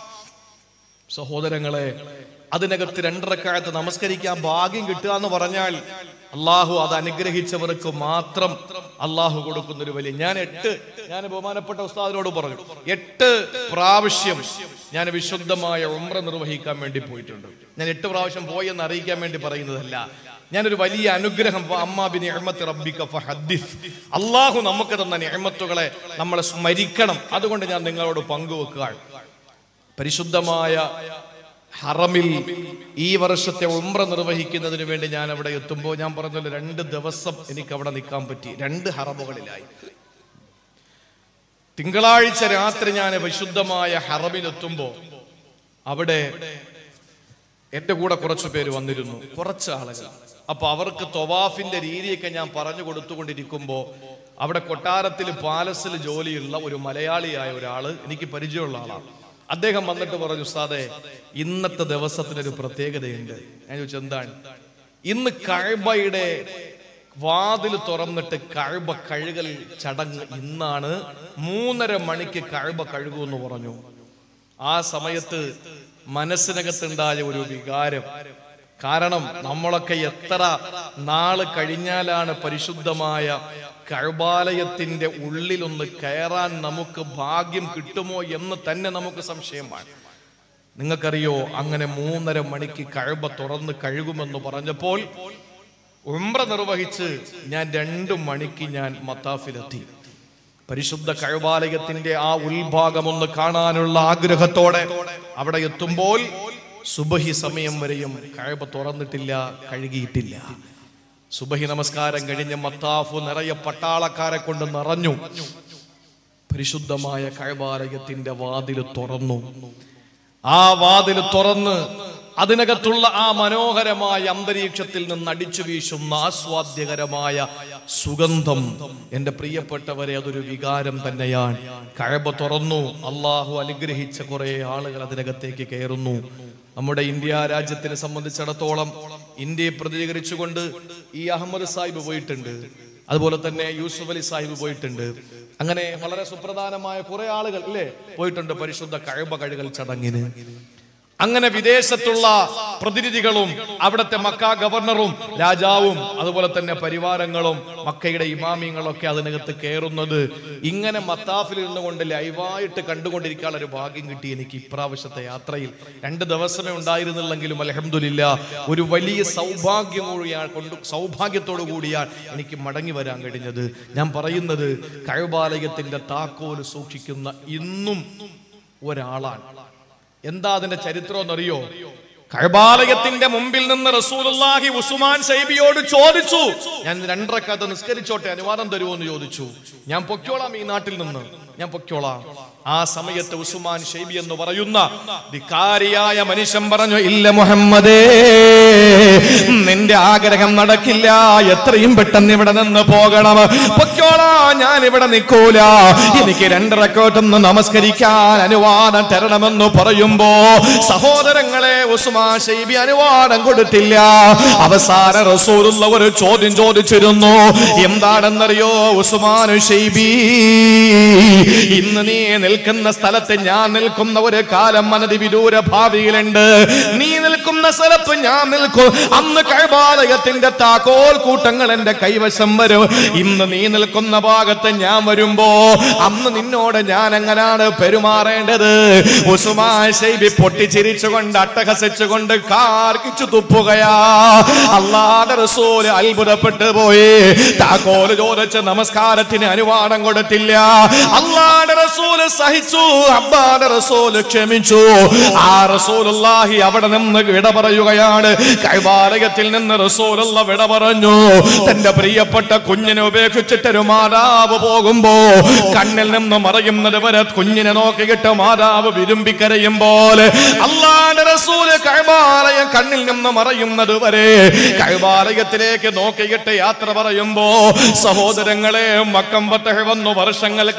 സഹോദരങ്ങളെ അതിനകത്ത് രണ്ടരക്കാലത്ത് നമസ്കരിക്കാൻ ഭാഗ്യം കിട്ടുക എന്ന് പറഞ്ഞാൽ അള്ളാഹു അത് അനുഗ്രഹിച്ചവർക്ക് മാത്രം അള്ളാഹു കൊടുക്കുന്ന ഒരു വലിയ ഞാൻ എട്ട് ഞാൻ ബഹുമാനപ്പെട്ട ഉസ്താദിനോട് പറഞ്ഞു എട്ട് പ്രാവശ്യം ഞാൻ വിശുദ്ധമായ ഉംറ നിർവഹിക്കാൻ വേണ്ടി പോയിട്ടുണ്ട് ഞാൻ എട്ട് പ്രാവശ്യം പോയി എന്ന് അറിയിക്കാൻ വേണ്ടി പറയുന്നതല്ല ഞാനൊരു വലിയ അനുഗ്രഹം അമ്മാബി നിഅമത്ത് റബ്ബിക ഫഹദ്ദിസ് അള്ളാഹു നമുക്ക് തന്ന നിഅമത്തുകളെ നമ്മൾ സ്മരിക്കണം അതുകൊണ്ട് ഞാൻ നിങ്ങളോട് പങ്കുവെക്കുക പരിശുദ്ധമായ ഹറമിൽ ഈ വർഷത്തെ ഉംറ നിർവഹിക്കുന്നതിന് വേണ്ടി ഞാൻ അവിടെ എത്തുമ്പോൾ ഞാൻ പറഞ്ഞല്ലോ രണ്ട് ദിവസം എനിക്ക് അവിടെ നിൽക്കാൻ പറ്റി രണ്ട് ഹറമുകളിലായി തിങ്കളാഴ്ച രാത്രി ഞാൻ വിശുദ്ധമായ ഹറമിലെത്തുമ്പോൾ അവിടെ എന്റെ കൂടെ കുറച്ചു പേര് വന്നിരുന്നു കുറച്ച് ആളുകൾ അപ്പൊ അവർക്ക് തൊവാഫിന്റെ രീതിയൊക്കെ ഞാൻ പറഞ്ഞു കൊടുത്തുകൊണ്ടിരിക്കുമ്പോ അവിടെ കൊട്ടാരത്തിൽ പാലസിൽ ജോലിയുള്ള ഒരു മലയാളിയായ ഒരാള് എനിക്ക് പരിചയമുള്ള ആളാണ് അദ്ദേഹം വന്നിട്ട് പറഞ്ഞു ഉസ്താദെ ഇന്നത്തെ ദിവസത്തിനൊരു പ്രത്യേകതയുണ്ട് ഞാൻ ചോദിച്ചു എന്താണ് ഇന്ന് കഴബയുടെ വാതിൽ തുറന്നിട്ട് കഴബ കഴുകൽ ചടങ്ങ് ഇന്നാണ് മൂന്നര മണിക്ക് കഴബ കഴുകൂ എന്ന് പറഞ്ഞു ആ സമയത്ത് മനസ്സിനകത്തുണ്ടായ ഒരു വികാരം കാരണം നമ്മളൊക്കെ എത്ര നാള് കഴിഞ്ഞാലാണ് പരിശുദ്ധമായ കഴബാലയത്തിന്റെ ഉള്ളിലൊന്ന് കയറാൻ നമുക്ക് ഭാഗ്യം കിട്ടുമോ എന്ന് തന്നെ നമുക്ക് സംശയമാണ് നിങ്ങൾക്കറിയോ അങ്ങനെ മൂന്നര മണിക്ക് കഴബ തുറന്ന് കഴുകുമെന്ന് പറഞ്ഞപ്പോൾ ഉംറ നിർവഹിച്ച് ഞാൻ രണ്ടു മണിക്ക് ഞാൻ മത്താഫിലെത്തി പരിശുദ്ധ കഴുവാലയത്തിന്റെ ആ ഉൾഭാഗം ഒന്ന് കാണാനുള്ള ആഗ്രഹത്തോടെ അവിടെ എത്തുമ്പോൾ സുബഹി സമയം വരെയും കഴബ തുറന്നിട്ടില്ല കഴുകിയിട്ടില്ല സുബഹി നമസ്കാരം കഴിഞ്ഞ് മത്താഫു നിറയെ പട്ടാളക്കാരെ കൊണ്ട് നിറഞ്ഞു പരിശുദ്ധമായ കഴവാലയത്തിന്റെ വാതിൽ തുറന്നു ആ വാതിൽ തുറന്ന് അതിനകത്തുള്ള ആ മനോഹരമായ അന്തരീക്ഷത്തിൽ നിന്ന് അടിച്ചു വീശുന്ന ആസ്വാദ്യകരമായ സുഗന്ധം എന്റെ പ്രിയപ്പെട്ടവരെ അതൊരു വികാരം തന്നെയാണ് കഴബ തുറന്നു അള്ളാഹു അനുഗ്രഹിച്ച കുറെ ആളുകൾ അതിനകത്തേക്ക് കയറുന്നു നമ്മുടെ ഇന്ത്യ രാജ്യത്തിനെ സംബന്ധിച്ചിടത്തോളം ഇന്ത്യയെ പ്രതികരിച്ചുകൊണ്ട് ഈ അഹമ്മദ് സാഹിബ് പോയിട്ടുണ്ട് അതുപോലെ തന്നെ യൂസുഫ് അലി സാഹിബ് പോയിട്ടുണ്ട് അങ്ങനെ വളരെ സുപ്രധാനമായ കുറെ ആളുകൾ അല്ലേ പോയിട്ടുണ്ട് പരിശുദ്ധ കഴബ കഴുകൽ ചടങ്ങിന് അങ്ങനെ വിദേശത്തുള്ള പ്രതിനിധികളും അവിടുത്തെ മക്ക ഗവർണറും രാജാവും അതുപോലെ തന്നെ പരിവാരങ്ങളും മക്കയുടെ ഇമാമിയങ്ങളും ഒക്കെ അതിനകത്ത് കയറുന്നത് ഇങ്ങനെ മത്താഫിൽ ഇരുന്നുകൊണ്ട് ലൈവായിട്ട് കണ്ടുകൊണ്ടിരിക്കാനുള്ള ഒരു ഭാഗ്യം കിട്ടി എനിക്ക് ഇപ്രാവശ്യത്തെ യാത്രയിൽ രണ്ട് ദിവസമേ ഉണ്ടായിരുന്നില്ലെങ്കിലും അലഹമില്ല ഒരു വലിയ സൗഭാഗ്യം കൂടിയാണ് കൊണ്ട് സൗഭാഗ്യത്തോടു കൂടിയാണ് എനിക്ക് മടങ്ങി വരാൻ കഴിഞ്ഞത് ഞാൻ പറയുന്നത് കഴുബാലയത്തിന്റെ താക്കോല് സൂക്ഷിക്കുന്ന ഇന്നും ഒരാളാണ് എന്താ അതിന്റെ ചരിത്രം എന്നറിയോ കഴബാലയത്തിന്റെ മുമ്പിൽ നിന്ന് റസൂലുള്ളാഹി ഉസ്മാൻ സൈബിയോട് ചോദിച്ചു ഞാൻ രണ്ടരക്കാത്ത നിസ്കരിച്ചോട്ടെ അനുവാദം തരുമോ എന്ന് ചോദിച്ചു ഞാൻ പൊക്കോളാം ഈ നാട്ടിൽ നിന്ന് ഞാൻ പൊക്കോളാം ആ സമയത്ത് ഉസ്മാൻ ഷൈബി എന്ന് പറയുന്ന ധിക്കാരിയായ മനുഷ്യൻ പറഞ്ഞു ഇല്ല മുഹമ്മദേ നിന്റെ ആഗ്രഹം നടക്കില്ല എത്രയും പെട്ടെന്ന് ഇവിടെ നിന്ന് പോകണം പൊക്കോളാ ഞാൻ ഇവിടെ നിൽക്കൂല എനിക്ക് രണ്ടരക്കോട്ടൊന്ന് നമസ്കരിക്കാൻ അനുവാദം തരണമെന്ന് പറയുമ്പോ സഹോദരങ്ങളെ ഉസ്മാൻ ഷൈബി അനുവാദം കൊടുത്തില്ല അവസാന റസൂലുള്ള ഒരു ചോദ്യം ചോദിച്ചിരുന്നു എന്താണെന്നറിയോ ഉസ്മാൻ ഷൈബി ഇന്ന് നീ നിൽക്കുന്ന സ്ഥലത്ത് ഞാൻ നിൽക്കുന്ന ഒരു കാലം മനതി വിദൂര ഭാവിയിലുണ്ട് നീ നിൽക്കുന്ന സ്ഥലത്ത് ഞാൻ നിൽക്കും അന്ന് കൈബാലയത്തിന്റെ താക്കോൽ കൂട്ടങ്ങൾ എന്റെ കൈവശം വരും ഇന്ന് നീ നിൽക്കുന്ന ഭാഗത്ത് ഞാൻ വരുമ്പോ അന്ന് നിന്നോട് ഞാൻ എങ്ങനെയാണ് പെരുമാറേണ്ടത് ഉസുമാൻ ഷൈബി പൊട്ടിച്ചിരിച്ചുകൊണ്ട് അട്ടഹസിച്ചുകൊണ്ട് കാർക്കിച്ചു തുപ്പുകയാ അല്ലാതെ റസൂല് അത്ഭുതപ്പെട്ടു പോയി താക്കോല് ചോദിച്ച് നമസ്കാരത്തിന് അനുവാദം കൊടുത്തില്ല അള്ളാന്റെ റസൂല് സഹിച്ചു അബ്ബാന്റെ റസൂല് ക്ഷമിച്ചു ആ റസൂലുള്ളാഹി അവിടെ നിന്ന് വിട പറയുകയാണ് കൈവാലയത്തിൽ നിന്ന് റസൂലുള്ള വിട പറഞ്ഞു തന്റെ പ്രിയപ്പെട്ട കുഞ്ഞിനെ ഉപേക്ഷിച്ചിട്ട് ഒരു മാതാവ് പോകുമ്പോ കണ്ണിൽ നിന്ന് മറയുന്നത് വരെ കുഞ്ഞിനെ നോക്കിയിട്ട് മാതാവ് വിരുമ്പിക്കരയുമ്പോൾ അള്ളാന്റെ റസൂല് കൈവാലയം കണ്ണിൽ നിന്ന് മറയുന്നത് വരെ കൈവാലയത്തിലേക്ക് നോക്കിയിട്ട് യാത്ര പറയുമ്പോ സഹോദരങ്ങളെ മക്കം പത്തഹ വന്നു വർഷങ്ങൾക്ക് ശേഷം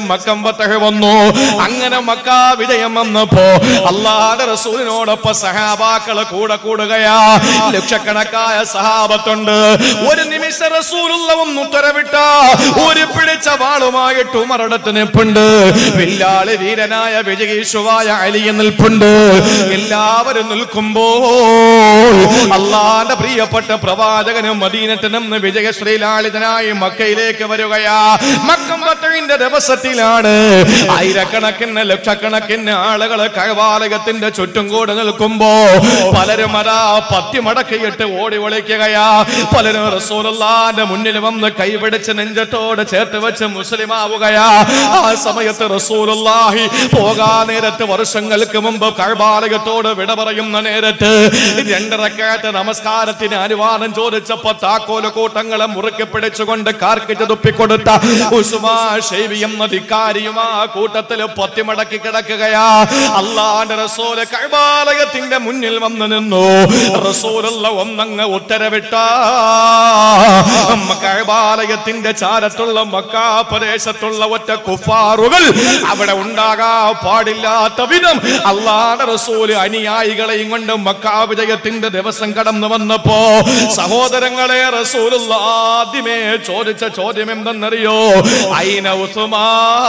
ശേഷം മക്കം ഫതഹ് വന്നു അങ്ങനെ മക്ക വിജയം വന്നപ്പോ അള്ളാഹുവിന്റെ റസൂലിനോടൊപ്പം സഹാബാക്കള് കൂടെ കൂടുകയാ ലക്ഷക്കണക്കായ സഹാബത്തുണ്ട് ഒരു നിമിഷം റസൂലുള്ള ഒന്ന് ഉത്തരവിട്ട ഒരു പിടിച്ച വാളുമായിട്ട് ഉമറടത്ത് നിൽപ്പുണ്ട് വില്ലാളി വീരനായ വിജയീഷുവായ അലിയ നിൽപ്പുണ്ട് എല്ലാവരും നിൽക്കുമ്പോൾ അള്ളാന്റെ പ്രിയപ്പെട്ട പ്രവാചകനും മദീനത്തിനും വിജയശ്രീലാളിതനായി മക്കയിലേക്ക് വരികയാ മക്കം പത്തഴിന്റെ ദിവസത്തിലാണ് ആയിരക്കണക്കിന് ലക്ഷക്കണക്കിന് ആളുകൾ കഴവാലകത്തിന്റെ ചുറ്റും കൂടെ നിൽക്കുമ്പോ പലരും അതാ പത്തി മടക്കിയിട്ട് ഓടി ഒളിക്കുകയാ പലരും റസൂലുള്ളാന്റെ മുന്നിൽ വന്ന് കൈപിടിച്ച് നെഞ്ചത്തോട് ചേർത്ത് വെച്ച് മുസ്ലിം ആവുകയാ ആ സമയത്ത് റസൂലുള്ളാഹി പോകാ നേരത്ത് വർഷങ്ങൾക്ക് മുമ്പ് കഴബാലകത്തോട് വിട പറയുന്ന നേരത്ത് രണ്ടരക്കാറ്റ് നമസ്കാരത്തിന് അനുവാദം ചോദിച്ചപ്പോ താക്കോല കൂട്ടങ്ങളെ മുറുക്കി പിടിച്ചുകൊണ്ട് കാർക്കിച്ച് തുപ്പിക്കൊടുത്ത ഉസുമാ ഷെയ്ബി എന്ന ധിക്കാരിയും ആ കൂട്ടത്തിൽ പൊത്തിമടക്കി കിടക്കുകയാ അള്ളാന്റെ റസൂല് കഴബാലകത്തിന്റെ മുന്നിൽ വന്ന് നിന്നു റസൂലുള്ള ഒന്നങ്ങ് ഉത്തരവിട്ട കഴബാലയത്തിന്റെ ചാരത്തുള്ള മക്കാ പ്രദേശത്തുള്ള ഒറ്റ കുഫാറുകൾ അവിടെ ഉണ്ടാകാ പാടില്ലാത്ത വിധം അള്ളാഹുവിന്റെ റസൂല് അനുയായികളെയും കൊണ്ട് മക്കാ വിജയത്തിന്റെ ദിവസം കടന്നു വന്നപ്പോ സഹോദരങ്ങളെ റസൂലുള്ള ആദ്യമേ ചോദിച്ച ചോദ്യം എന്തെന്നറിയോ അയിന ഉസുമാ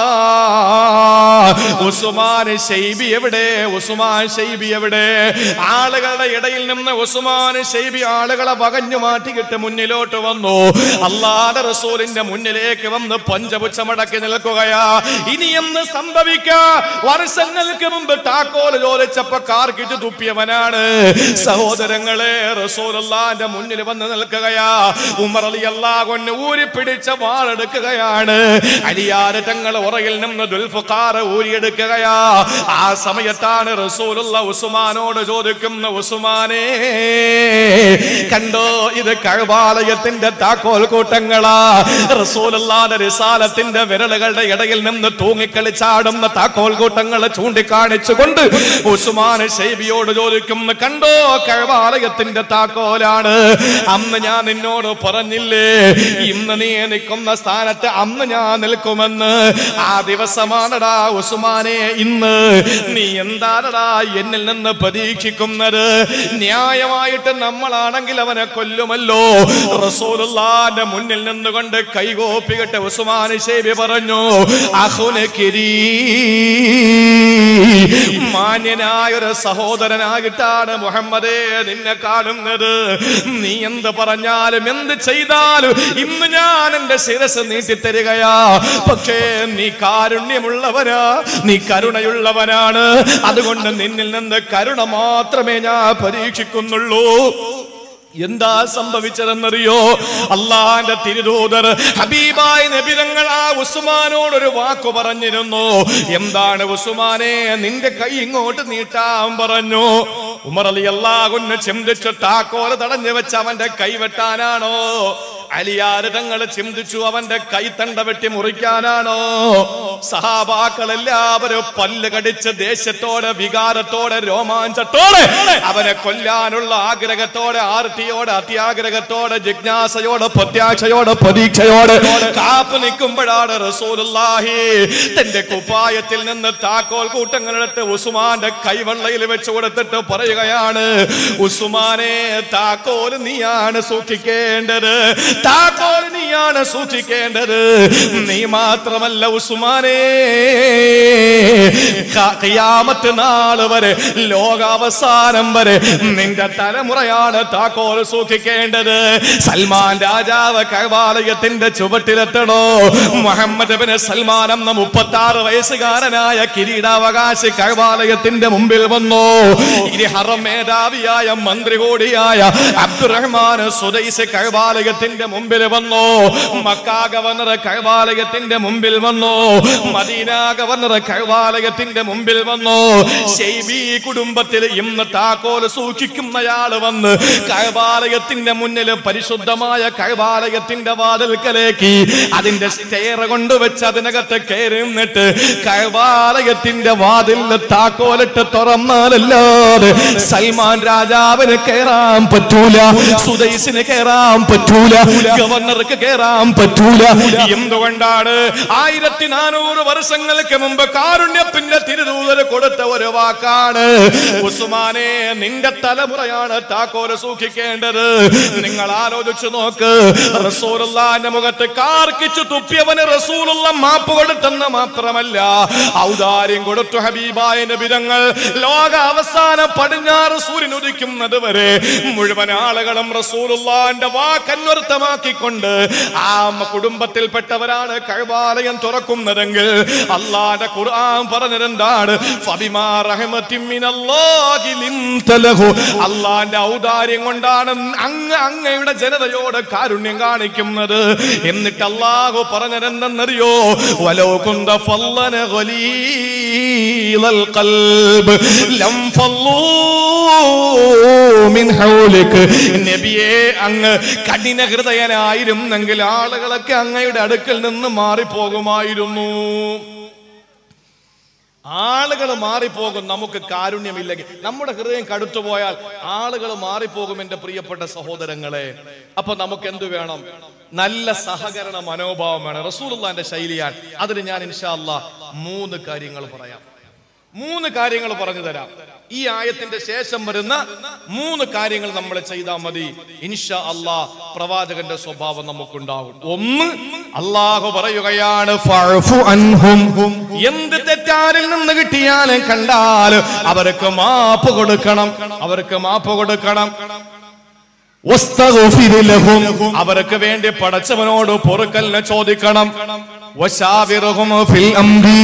ഉസുമാൻ ഷെയ്ബി എവിടെ ഉസുമാൻ ഷെയ്ബി എവിടെ ആളുകളുടെ ഇടയിൽ നിന്ന് ഉസുമാൻ ഷെയ്ബി ആളുകളെ വകഞ്ഞു മാറ്റിയിട്ട് മുന്നിലോട്ട് വന്നു അള്ളാഹുവിന്റെ റസൂലിന്റെ മുന്നിലേക്ക് വന്ന് പഞ്ചപുച്ഛമടക്കി നിൽക്കുകയാ ഇനി എന്ന് സംഭവിക്ക വർഷങ്ങൾക്ക് മുമ്പ് താക്കോല് ചോദിച്ചപ്പോ കാർക്കിച്ച് തുപ്പിയവനാണ് സഹോദരങ്ങളെ റസൂലുള്ളാന്റെ മുന്നിൽ വന്ന് നിൽക്കുകയാ ഉമർ അലി അള്ളാഹൊന്ന് ഊരി പിടിച്ച വാളെടുക്കുകയാണ് അലിയാര് തങ്ങൾ ഉറയിൽ നിന്ന് ദുൽഫുഖാർ ഊരിയെടുക്കുകയാ ആ സമയത്താണ് റസൂലുള്ള ഉസ്മാനോട് ചോദിക്കുന്ന ഉസ്മാനേ കണ്ടോ ഇത് കഴബാലയത്തിന്റെ താക്കോൽ കൂട്ടങ്ങളാ റസൂലുള്ളാന്റെ റിസാലത്തിന്റെ വിരലുകളുടെ ഇടയിൽ നിന്ന് തൂങ്ങിക്കളിച്ചാടുന്ന താക്കോൽ കൂട്ടങ്ങളെ ചൂണ്ടിക്കാണിച്ചുകൊണ്ട് ഉസ്മാൻ ഷെയ്ബിയോട് ചോദിക്കുന്നു കണ്ടോ കഴബാലയത്തിന്റെ താക്കോലാണ് അന്ന് ഞാൻ നിന്നോട് പറഞ്ഞില്ലേ ഇന്ന് നീ നിൽക്കുന്ന സ്ഥാനത്ത് അന്ന് ഞാൻ നിൽക്കുമെന്ന് ആ ദിവസമാണടാ ഉസ്മാനെ ഇന്ന് നീ എന്താണടാ എന്നിൽ നിന്ന് പ്രതീക്ഷിക്കുന്നത് ന്യായമായിട്ട് നമ്മളാണെങ്കിൽ അവനെ കൊല്ലുമല്ലോ റസൂലുള്ളാന്റെ മുന്നിൽ നിന്നുകൊണ്ട് കൈകോപ്പികട്ട് ഉസ്മാൻ ഷേബി പറഞ്ഞു അഹുനക്കിരീ മാന്യനായ ഒരു സഹോദരനായിട്ടാണ് മുഹമ്മദേ നിന്നെ കാണുന്നത് നീ എന്ത് പറഞ്ഞാലും എന്ത് ചെയ്താലും ഇന്ന് ഞാൻ എന്റെ ശിരസ് നീട്ടിത്തരികയാ പക്ഷേ നീ കാരുണ്യമുള്ളവനാ നീ കരുണയുള്ളവനാണ് അതുകൊണ്ട് നിന്നിൽ നിന്ന് കരുണ മാത്രമേ ഞാൻ പരീക്ഷിക്കുന്നുള്ളൂ എന്താ സംഭവിച്ചതെന്നറിയോ അള്ളാന്റെ തിരുദൂതർ ഹബീബായ നബിതങ്ങൾ ആ ഉസ്മാനോട് ഒരു വാക്കു പറഞ്ഞിരുന്നു എന്താണ് ഉസ്മാനെ നിന്റെ കൈ ഇങ്ങോട്ട് നീട്ടാൻ പറഞ്ഞു ഉമർ അലി അള്ളാഹുന്ന് ചിന്തിച്ചു താക്കോല തടഞ്ഞു വെച്ച് അവന്റെ കൈ വെട്ടാനാണോ അലിയാര് തങ്ങൾ ചിന്തിച്ചു അവന്റെ കൈത്തണ്ട വെട്ടി മുറിക്കാനാണോ സഹാബാക്കൾ എല്ലാവരും പല്ല് കടിച്ച് ദേഷ്യത്തോടെ വികാരത്തോടെ രോമാഞ്ചത്തോടെ അവനെ കൊല്ലാനുള്ള ആഗ്രഹത്തോടെ ആർത്തിയോടെ അത്യാഗ്രഹത്തോടെ ജിജ്ഞാസയോടെ പ്രത്യാശയോടെ പ്രതീക്ഷയോടെ കാപ്പ് നിൽക്കുമ്പോഴാണ് റസൂലുള്ളാഹി തന്റെ കുപ്പായത്തിൽ നിന്ന് താക്കോൽ കൂട്ടങ്ങളെടുത്ത് ഉസ്മാന്റെ കൈവെള്ളയിൽ വെച്ച് കൊടുത്തിട്ട് പറയുകയാണ് ഉസ്മാനെ താക്കോൽ നീയാണ് സൂക്ഷിക്കേണ്ടത് താക്കോൽ നീയാണ് സൂക്ഷിക്കേണ്ടത് നീ മാത്രമല്ല ഉസ്മാനെ ക- ഖിയാമത്ത് നാള് വരെ ലോകാവസാനം വരെ നിന്റെ തലമുറയാണ് താക്കോൽ സൂക്ഷിക്കേണ്ടത് സൽമാൻ രാജാവ് കൈവാലയത്തിന്റെ ചുവട്ടിലെത്തണോ മുഹമ്മദ് ബിൻ സൽമാൻ എന്ന മുപ്പത്തി ആറ് വയസ്സുകാരനായ കിരീടാവകാശി കൈവാലയത്തിന്റെ മുമ്പിൽ വന്നു ഇനി ഹറം മേധാവിയായ മന്ത്രി കൂടിയായ അബ്ദുറഹ്മാൻ സുദൈസ് കൈവാലയത്തിന്റെ മുമ്പിൽ വന്നു മക്കാ ഗവർണർ കൈവാലയത്തിന്റെ മുമ്പിൽ വന്നു മദീന ഗവർണർ കൈവാലയത്തിന്റെ മുമ്പിൽ വന്നു ഷെയ്ബി കുടുംബത്തിൽ ഇന്ന് താക്കോൽ സൂക്ഷിക്കുന്നയാള് വന്ന് കൈവാലയത്തിന്റെ മുന്നിൽ പരിശുദ്ധമായ കൈവാലയത്തിന്റെ വാതിൽക്കലേക്ക് അതിന്റെ സ്റ്റെയർ കൊണ്ടുവച്ച് അതിനകത്ത് കയറി നിന്നിട്ട് കൈവാലയത്തിന്റെ വാതിൽ താക്കോലിട്ട് തുറന്നാലല്ലാതെ സൽമാൻ രാജാവിന് കയറാൻ പറ്റൂല സുദൈസിന് കയറാൻ പറ്റൂല ഗവർണർക്ക് കയറാൻ കയറാൻ പറ്റൂല എന്തുകൊണ്ടാണ് ആയിരത്തി നാനൂറ് വർഷങ്ങൾക്ക് മുമ്പ് കാരുണ്യത്തിന്റെ തിരുദൂതർ കൊടുത്ത ഒരു വാക്കാണ് ഉസ്മാനെ നിന്റെ തലമുറയാണ് താക്കോല് സൂക്ഷിക്കേണ്ടത് നിങ്ങൾ ആലോചിച്ചു നോക്ക് റസൂലുള്ളാന്റെ മുഖത്ത് കാർക്കിച്ചു തുപ്പിയവന് റസൂലുള്ള മാപ്പ് കൊടുത്തെന്ന് മാത്രമല്ല ഔദാര്യം കൊടുത്തു ഹബീബായ നബിതങ്ങൾ ലോക അവസാന പടിഞ്ഞാറ് സൂര്യൻ ഉദിക്കുന്നത് വരെ മുഴുവൻ ആളുകളും റസൂലുള്ളാന്റെ വാക്കന്വർത്ഥമാക്കിക്കൊണ്ട് ആ കുടുംബത്തിൽപ്പെട്ടവരാണ് കഴബാലയം തുറക്കുന്നതെങ്കിൽ അള്ളാന്റെ ഖുർആൻ പറഞ്ഞതെന്താണ് ഫബിമാ റഹ്മത്തിൻ മിനല്ലാഹി ലിൻത ലഹു. അള്ളാന്റെ ഔദാര്യം കൊണ്ടാണ് അങ്ങ് അങ്ങയുടെ ജനതയോട് കാരുണ്യം കാണിക്കുന്നത് എന്നിട്ട് അള്ളാഹു പറഞ്ഞതെന്തെന്നറിയോ വലോ കുന്ത ഫല്ലന ഗലീലൽ ഖൽബ് ലം ഫല്ലൂ മിൻ ഹൗലിക് നബിയെ അങ്ങ് കഠിന ഹൃദയനായിരുന്നെങ്കിൽ ആളുകളൊക്കെ അങ്ങയുടെ അടുക്കൽ നിന്ന് മാറിപ്പോകുമായിരുന്നു ആളുകൾ മാറിപ്പോകും നമുക്ക് കാരുണ്യമില്ലെങ്കിൽ നമ്മുടെ ഹൃദയം കടുത്തു പോയാൽ ആളുകൾ മാറിപ്പോകും എന്റെ പ്രിയപ്പെട്ട സഹോദരങ്ങളെ അപ്പൊ നമുക്ക് എന്തു വേണം നല്ല സഹകരണ മനോഭാവം വേണം റസൂലുള്ളാന്റെ ശൈലിയാണ് അതിന് ഞാൻ ഇൻഷാ അല്ലാ മൂന്ന് കാര്യങ്ങൾ പറയാം മൂന്ന് കാര്യങ്ങൾ പറഞ്ഞു തരാം ഈ ആയത്തിന്റെ ശേഷം വരുന്ന മൂന്ന് കാര്യങ്ങൾ നമ്മൾ ചെയ്താൽ മതി ഇൻഷാ അല്ലാ പ്രവാചകന്റെ സ്വഭാവം നമുക്കുണ്ടാവും ഒന്ന് അള്ളാഹു പറയുകയാണ് ഫഅഫു അൻഹും എന്ത് തെറ്റാരിൽ നിന്ന് കിട്ടിയാലും കണ്ടാൽ അവർക്ക് മാപ്പ് കൊടുക്കണം അവർക്ക് മാപ്പ് കൊടുക്കണം വസ്തഗ്ഫിർ ലഹും അവർക്ക് വേണ്ടി പടച്ചവനോട് പൊറുക്കലിനെ ചോദിക്കണം വശാവിറുഹും ഫിൽ അംരി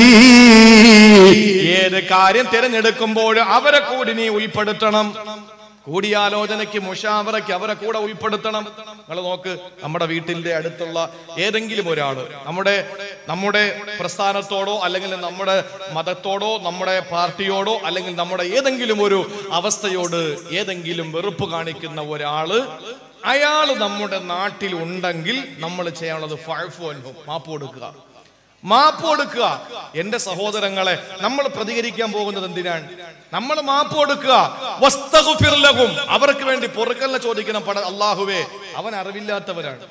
ഏത് കാര്യം തിരഞ്ഞെടുക്കുമ്പോൾ അവരെ കൂടി നീ ഉൾപ്പെടുത്തണം കൂടിയാലോചനയ്ക്ക് മുഷാവറയ്ക്ക് അവരെ കൂടെ ഉൾപ്പെടുത്തണം നിങ്ങൾ നോക്ക് നമ്മുടെ വീട്ടിന്റെ അടുത്തുള്ള ഏതെങ്കിലും ഒരാള് നമ്മുടെ നമ്മുടെ പ്രസ്ഥാനത്തോടോ അല്ലെങ്കിൽ നമ്മുടെ മതത്തോടോ നമ്മുടെ പാർട്ടിയോടോ അല്ലെങ്കിൽ നമ്മുടെ ഏതെങ്കിലും ഒരു അവസ്ഥയോട് ഏതെങ്കിലും വെറുപ്പ് കാണിക്കുന്ന ഒരാള് അയാൾ നമ്മുടെ നാട്ടിൽ ഉണ്ടെങ്കിൽ നമ്മൾ ചെയ്യാനുള്ളത് ഫഴഫു അനുഭവം മാപ്പ് കൊടുക്കുക മാപ്പ് കൊടുക്കുക എന്റെ സഹോദരങ്ങളെ നമ്മൾ പ്രതികരിക്കാൻ പോകുന്നത് എന്തിനാണ് നമ്മൾ മാപ്പ് കൊടുക്കുക വസ്തഗ്ഫിർ ലഹും. അവർക്ക് വേണ്ടി പൊറുക്കല്ല ചോദിക്കണം പട അള്ളാഹുവേ അവൻ അറിവില്ലാത്തവരാണ്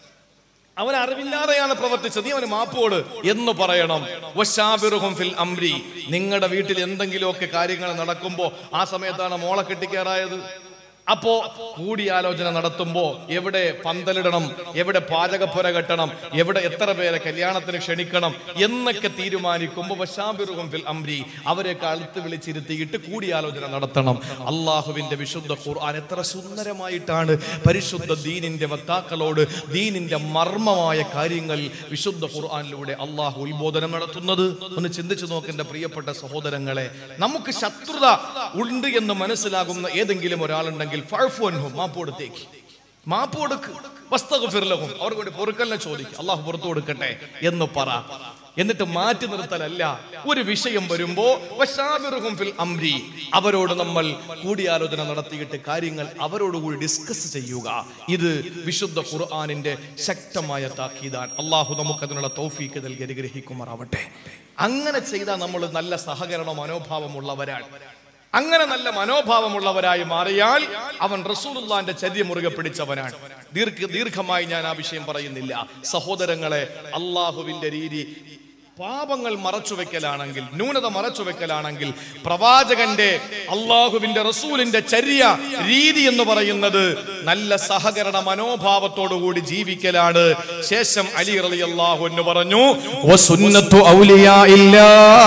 അവൻ അറിവില്ലാതെയാണ് പ്രവർത്തിച്ചത് നീ അവന് മാപ്പോട് എന്ന് പറയണം വശാബിറുഹും ഫിൽ അംരി നിങ്ങളുടെ വീട്ടിൽ എന്തെങ്കിലുമൊക്കെ കാര്യങ്ങൾ നടക്കുമ്പോ ആ സമയത്താണ് മോളെ കെട്ടിക്കേറായത് അപ്പോ കൂടിയാലോചന നടത്തുമ്പോ എവിടെ പന്തലിടണം എവിടെ പാചകപ്പുര കെട്ടണം എവിടെ എത്ര പേരെ കല്യാണത്തിന് ക്ഷണിക്കണം എന്നൊക്കെ തീരുമാനിക്കുമ്പോ വശാബിറുഹും ഫിൽ അംരി അവരെയൊക്കെ അടുത്ത് വിളിച്ചിരുത്തിയിട്ട് കൂടിയാലോചന നടത്തണം അള്ളാഹുവിന്റെ വിശുദ്ധ ഖുർആൻ എത്ര സുന്ദരമായിട്ടാണ് പരിശുദ്ധ ദീനിന്റെ വക്താക്കളോട് ദീനിന്റെ മർമ്മമായ കാര്യങ്ങൾ വിശുദ്ധ ഖുർആനിലൂടെ അള്ളാഹു ഉത്ബോധനം നടത്തുന്നത് ഒന്ന് ചിന്തിച്ചു നോക്കേണ്ട പ്രിയപ്പെട്ട സഹോദരങ്ങളെ നമുക്ക് ശത്രുത ഉണ്ട് എന്ന് മനസ്സിലാകുന്ന ഏതെങ്കിലും ഒരാളുണ്ടെങ്കിൽ ഫഅഫു അൻഹും, മാപ്പ് കൊടുത്തേക്ക് മാപ്പ് കൊടുക്ക് വസ്തഗ്ഫിർലഹും അവർക്ക് വേണ്ടി പൊറുക്കലിനെ ചോദിക്കും അള്ളാഹു പുറത്തു കൊടുക്കട്ടെ എന്ന് പറ എന്നിട്ട് മാറ്റി നിർത്തലല്ല ഒരു വിഷയം വരുമ്പോ വശാബിറുഹും ഫിൽ അംരി അവരോട് നമ്മൾ കൂടിയാലോചന നടത്തിയിട്ട് കാര്യങ്ങൾ അവരോടുകൂടി ഡിസ്കസ് ചെയ്യുക ഇത് വിശുദ്ധ ഖുർആാനിന്റെ ശക്തമായ താക്കീതാണ് അള്ളാഹു നമുക്ക് അതിനുള്ള തൗഫീക്ക് നൽകി അനുഗ്രഹിക്കുമാറാവട്ടെ അങ്ങനെ ചെയ്താൽ നമ്മൾ നല്ല സഹകരണ മനോഭാവമുള്ളവരാണ് അങ്ങനെ നല്ല മനോഭാവമുള്ളവരായി മാറിയാൽ അവൻ റസൂലുള്ളാന്റെ ചര്യ മുറുകെ പിടിച്ചവനാണ് ദീർഘ ദീർഘമായി ഞാൻ ആ വിഷയം പറയുന്നില്ല സഹോദരങ്ങളെ അള്ളാഹുവിന്റെ രീതി പാപങ്ങൾ മറച്ചുവെക്കലാണെങ്കിൽ ന്യൂനത മറച്ചുവെക്കലാണെങ്കിൽ പ്രവാചകന്റെ അള്ളാഹുവിന്റെ റസൂലിന്റെ ചര്യ രീതി എന്ന് പറയുന്നത് നല്ല സഹകരണ മനോഭാവത്തോടു കൂടി ജീവിക്കലാണ് ശേഷം അലി റളി അള്ളാഹു എന്ന് പറഞ്ഞു വസുന്നത്തു ഔലിയാ ഇല്ലാ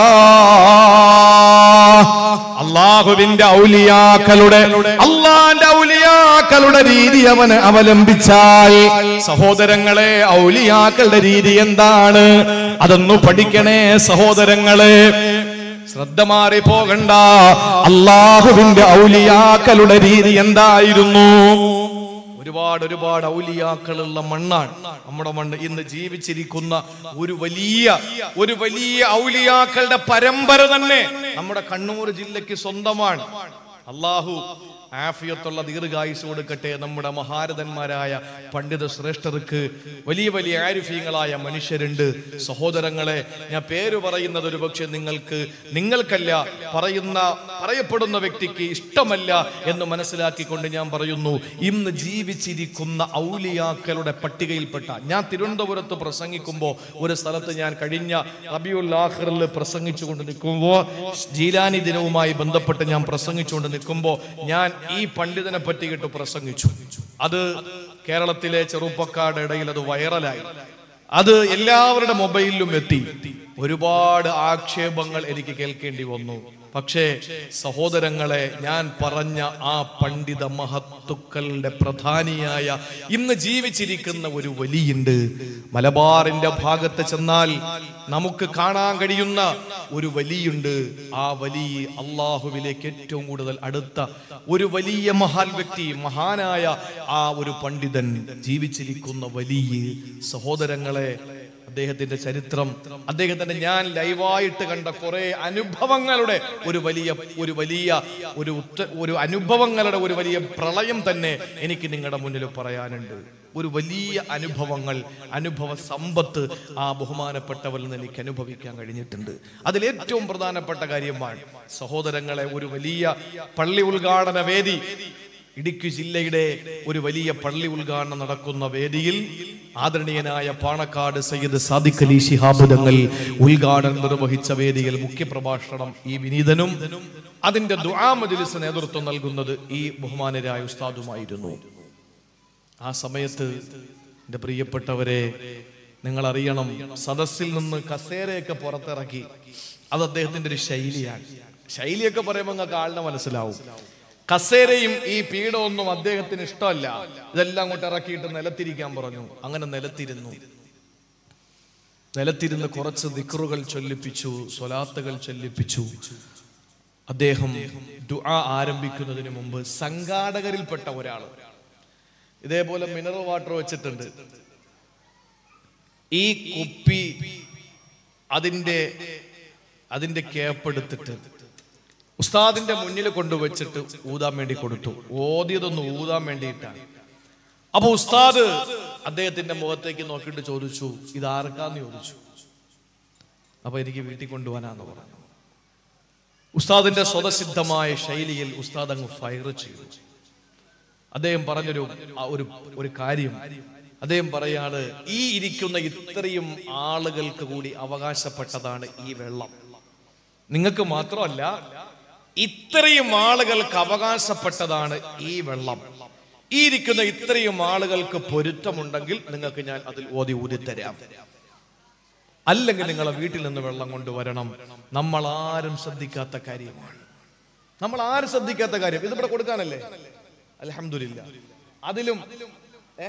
അള്ളാഹുവിന്റെ ഔലിയാക്കളുടെ അള്ളാന്റെ ഔലിയാക്കളുടെ രീതി അവന് അവലംബിച്ചാൽ സഹോദരങ്ങളെ ഔലിയാക്കളുടെ രീതി എന്താണ് അതൊന്നു പഠിക്കണേ സഹോദരങ്ങളെ ശ്രദ്ധ മാറി പോകണ്ട അള്ളാഹുവിന്റെ ഔലിയാക്കളുടെ രീതി എന്തായിരുന്നു ഒരുപാട് ഒരുപാട് ഔലിയാക്കളുള്ള മണ്ണാണ് നമ്മുടെ മണ്ണ് ഇന്ന് ജീവിച്ചിരിക്കുന്ന ഒരു വലിയ ഒരു വലിയ ഔലിയാക്കളുടെ പരമ്പര തന്നെ നമ്മുടെ കണ്ണൂർ ജില്ലയ്ക്ക് സ്വന്തമാണ് അള്ളാഹു ആഫിയത്തുള്ള ദീർഘായുസ് കൊടുക്കട്ടെ നമ്മുടെ മഹാരഥന്മാരായ പണ്ഡിത ശ്രേഷ്ഠർക്ക് വലിയ വലിയ ആരിഫീങ്ങളായ മനുഷ്യരുണ്ട് സഹോദരങ്ങളെ ഞാൻ പേര് പറയുന്നത് ഒരു പക്ഷെ നിങ്ങൾക്ക് നിങ്ങൾക്കല്ല പറയുന്ന പറയപ്പെടുന്ന വ്യക്തിക്ക് ഇഷ്ടമല്ല എന്ന് മനസ്സിലാക്കിക്കൊണ്ട് ഞാൻ പറയുന്നു ഇന്ന് ജീവിച്ചിരിക്കുന്ന ഔലിയാക്കളുടെ പട്ടികയിൽപ്പെട്ട ഞാൻ തിരുവനന്തപുരത്ത് പ്രസംഗിക്കുമ്പോൾ ഒരു സ്ഥലത്ത് ഞാൻ കഴിഞ്ഞ റബിയുൽ ആഖിറിൽ പ്രസംഗിച്ചുകൊണ്ട് നിൽക്കുമ്പോൾ ജീലാനി ദിനവുമായി ബന്ധപ്പെട്ട് ഞാൻ പ്രസംഗിച്ചുകൊണ്ട് നിൽക്കുമ്പോൾ ഞാൻ ഈ പണ്ഡിതനെ പറ്റിയിട്ട് പ്രസംഗിച്ചു അത് കേരളത്തിലെ ചെറുപ്പക്കാരുടെ ഇടയിൽ അത് വൈറലായി അത് എല്ലാവരുടെ മൊബൈലിലും എത്തി ഒരുപാട് ആക്ഷേപങ്ങൾ എനിക്ക് കേൾക്കേണ്ടി വന്നു പക്ഷേ സഹോദരങ്ങളെ ഞാൻ പറഞ്ഞ ആ പണ്ഡിത മഹത്തുക്കളുടെ പ്രധാനിയായ ഇന്ന് ജീവിച്ചിരിക്കുന്ന ഒരു വലിയുണ്ട് മലബാറിന്റെ ഭാഗത്ത് ചെന്നാൽ നമുക്ക് കാണാൻ കഴിയുന്ന ഒരു വലിയുണ്ട് ആ വലിയ അള്ളാഹുവിലേക്ക് ഏറ്റവും കൂടുതൽ അടുത്ത ഒരു വലിയ മഹാൻ വ്യക്തി മഹാനായ ആ ഒരു പണ്ഡിതൻ ജീവിച്ചിരിക്കുന്ന വലിയ സഹോദരങ്ങളെ അദ്ദേഹത്തിന്റെ ചരിത്രം അദ്ദേഹത്തിന്റെ ഞാൻ ലൈവായിട്ട് കണ്ട കുറെ അനുഭവങ്ങളുടെ ഒരു വലിയ ഒരു വലിയ ഒരു ഉത്ത- ഒരു അനുഭവങ്ങളുടെ ഒരു വലിയ പ്രളയം തന്നെ എനിക്ക് നിങ്ങളുടെ മുന്നിൽ പറയാനുണ്ട് ഒരു വലിയ അനുഭവങ്ങൾ അനുഭവ സമ്പത്ത് ആ ബഹുമാനപ്പെട്ടവരിൽ നിന്ന് എനിക്ക് അനുഭവിക്കാൻ കഴിഞ്ഞിട്ടുണ്ട് അതിൽ ഏറ്റവും പ്രധാനപ്പെട്ട കാര്യമാണ് സഹോദരങ്ങളെ ഒരു വലിയ പള്ളി ഉദ്ഘാടന വേദി ഇടുക്കി ജില്ലയുടെ ഒരു വലിയ പള്ളി ഉദ്ഘാടനം നടക്കുന്ന വേദിയിൽ ആദരണീയനായ പാണക്കാട് സയ്യിദ് സാദിഖ് അലി ശിഹാബ് തങ്ങൾ ഉദ്ഘാടനം നിർവഹിച്ച വേദിയിൽ മുഖ്യപ്രഭാഷണം ഈ വിനീതനും അതിന്റെ ദുആ മജ്ലിസ് നേതൃത്വം നൽകുന്നത് ഈ ബഹുമാനരായ ഉസ്താദുമായിരുന്നു ആ സമയത്ത് എൻ്റെ പ്രിയപ്പെട്ടവരെ നിങ്ങൾ അറിയണം സദസ്സിൽ നിന്ന് കസേരയൊക്കെ പുറത്തിറക്കി അത് അദ്ദേഹത്തിന്റെ ഒരു ശൈലിയാണ് ശൈലിയൊക്കെ പറയുമ്പോൾ നിങ്ങൾക്ക് ആളിനെ മനസ്സിലാവും കസേരയും ഈ പീഠമൊന്നും അദ്ദേഹത്തിന് ഇഷ്ടമല്ല ഇതെല്ലാം അങ്ങോട്ട് ഇറക്കിയിട്ട് നിലത്തിരിക്കാൻ പറഞ്ഞു അങ്ങനെ നിലത്തിരുന്നു നിലത്തിരുന്ന് കുറച്ച് ദിക്റുകൾ ചൊല്ലിപ്പിച്ചു സ്വലാത്തുകൾ ചൊല്ലിപ്പിച്ചു അദ്ദേഹം ദുആ ആരംഭിക്കുന്നതിന് മുമ്പ് സംഘാടകരിൽപ്പെട്ട ഒരാൾ ഇതേപോലെ മിനറൽ വാട്ടർ വെച്ചിട്ടുണ്ട് ഈ കുപ്പി അതിന്റെ അതിന്റെ ക്യാപ്പ് എടുത്തിട്ട് ഉസ്താദിന്റെ മുന്നിൽ കൊണ്ടുവച്ചിട്ട് ഊതാൻ വേണ്ടി കൊടുത്തു ഓതിയതൊന്ന് ഊതാൻ വേണ്ടിയിട്ടാണ് അപ്പൊ ഉസ്താദ് അദ്ദേഹത്തിന്റെ മുഖത്തേക്ക് നോക്കിയിട്ട് ചോദിച്ചു ഇത് ആർക്കാന്ന് ചോദിച്ചു അപ്പൊ എനിക്ക് വീട്ടിൽ കൊണ്ടുപോകാനാന്ന് പറഞ്ഞു ഉസ്താദിന്റെ സ്വതസിദ്ധമായ ശൈലിയിൽ ഉസ്താദ് അങ്ങ് ഫയർ ചെയ്തു അദ്ദേഹം പറഞ്ഞൊരു ആ ഒരു ഒരു കാര്യം അദ്ദേഹം പറയാണ് ഈ ഇരിക്കുന്ന ഇത്രയും ആളുകൾക്ക് കൂടി അവകാശപ്പെട്ടതാണ് ഈ വെള്ളം നിങ്ങൾക്ക് മാത്രമല്ല ഇത്രയും ആളുകൾക്ക് അവകാശപ്പെട്ടതാണ് ഈ വെള്ളം ഈ ഇരിക്കുന്ന ഇത്രയും ആളുകൾക്ക് പൊരുത്തമുണ്ടെങ്കിൽ നിങ്ങൾക്ക് ഞാൻ അതിൽ ഓതി ഊതിത്തരാം അല്ലെങ്കിൽ നിങ്ങളെ വീട്ടിൽ നിന്ന് വെള്ളം കൊണ്ടുവരണം നമ്മൾ ആരും ശ്രദ്ധിക്കാത്ത കാര്യമാണ് നമ്മൾ ആരും ശ്രദ്ധിക്കാത്ത കാര്യം ഇത് ഇവിടെ കൊടുക്കാനല്ലേ അലഹമില്ല അതിലും ഏ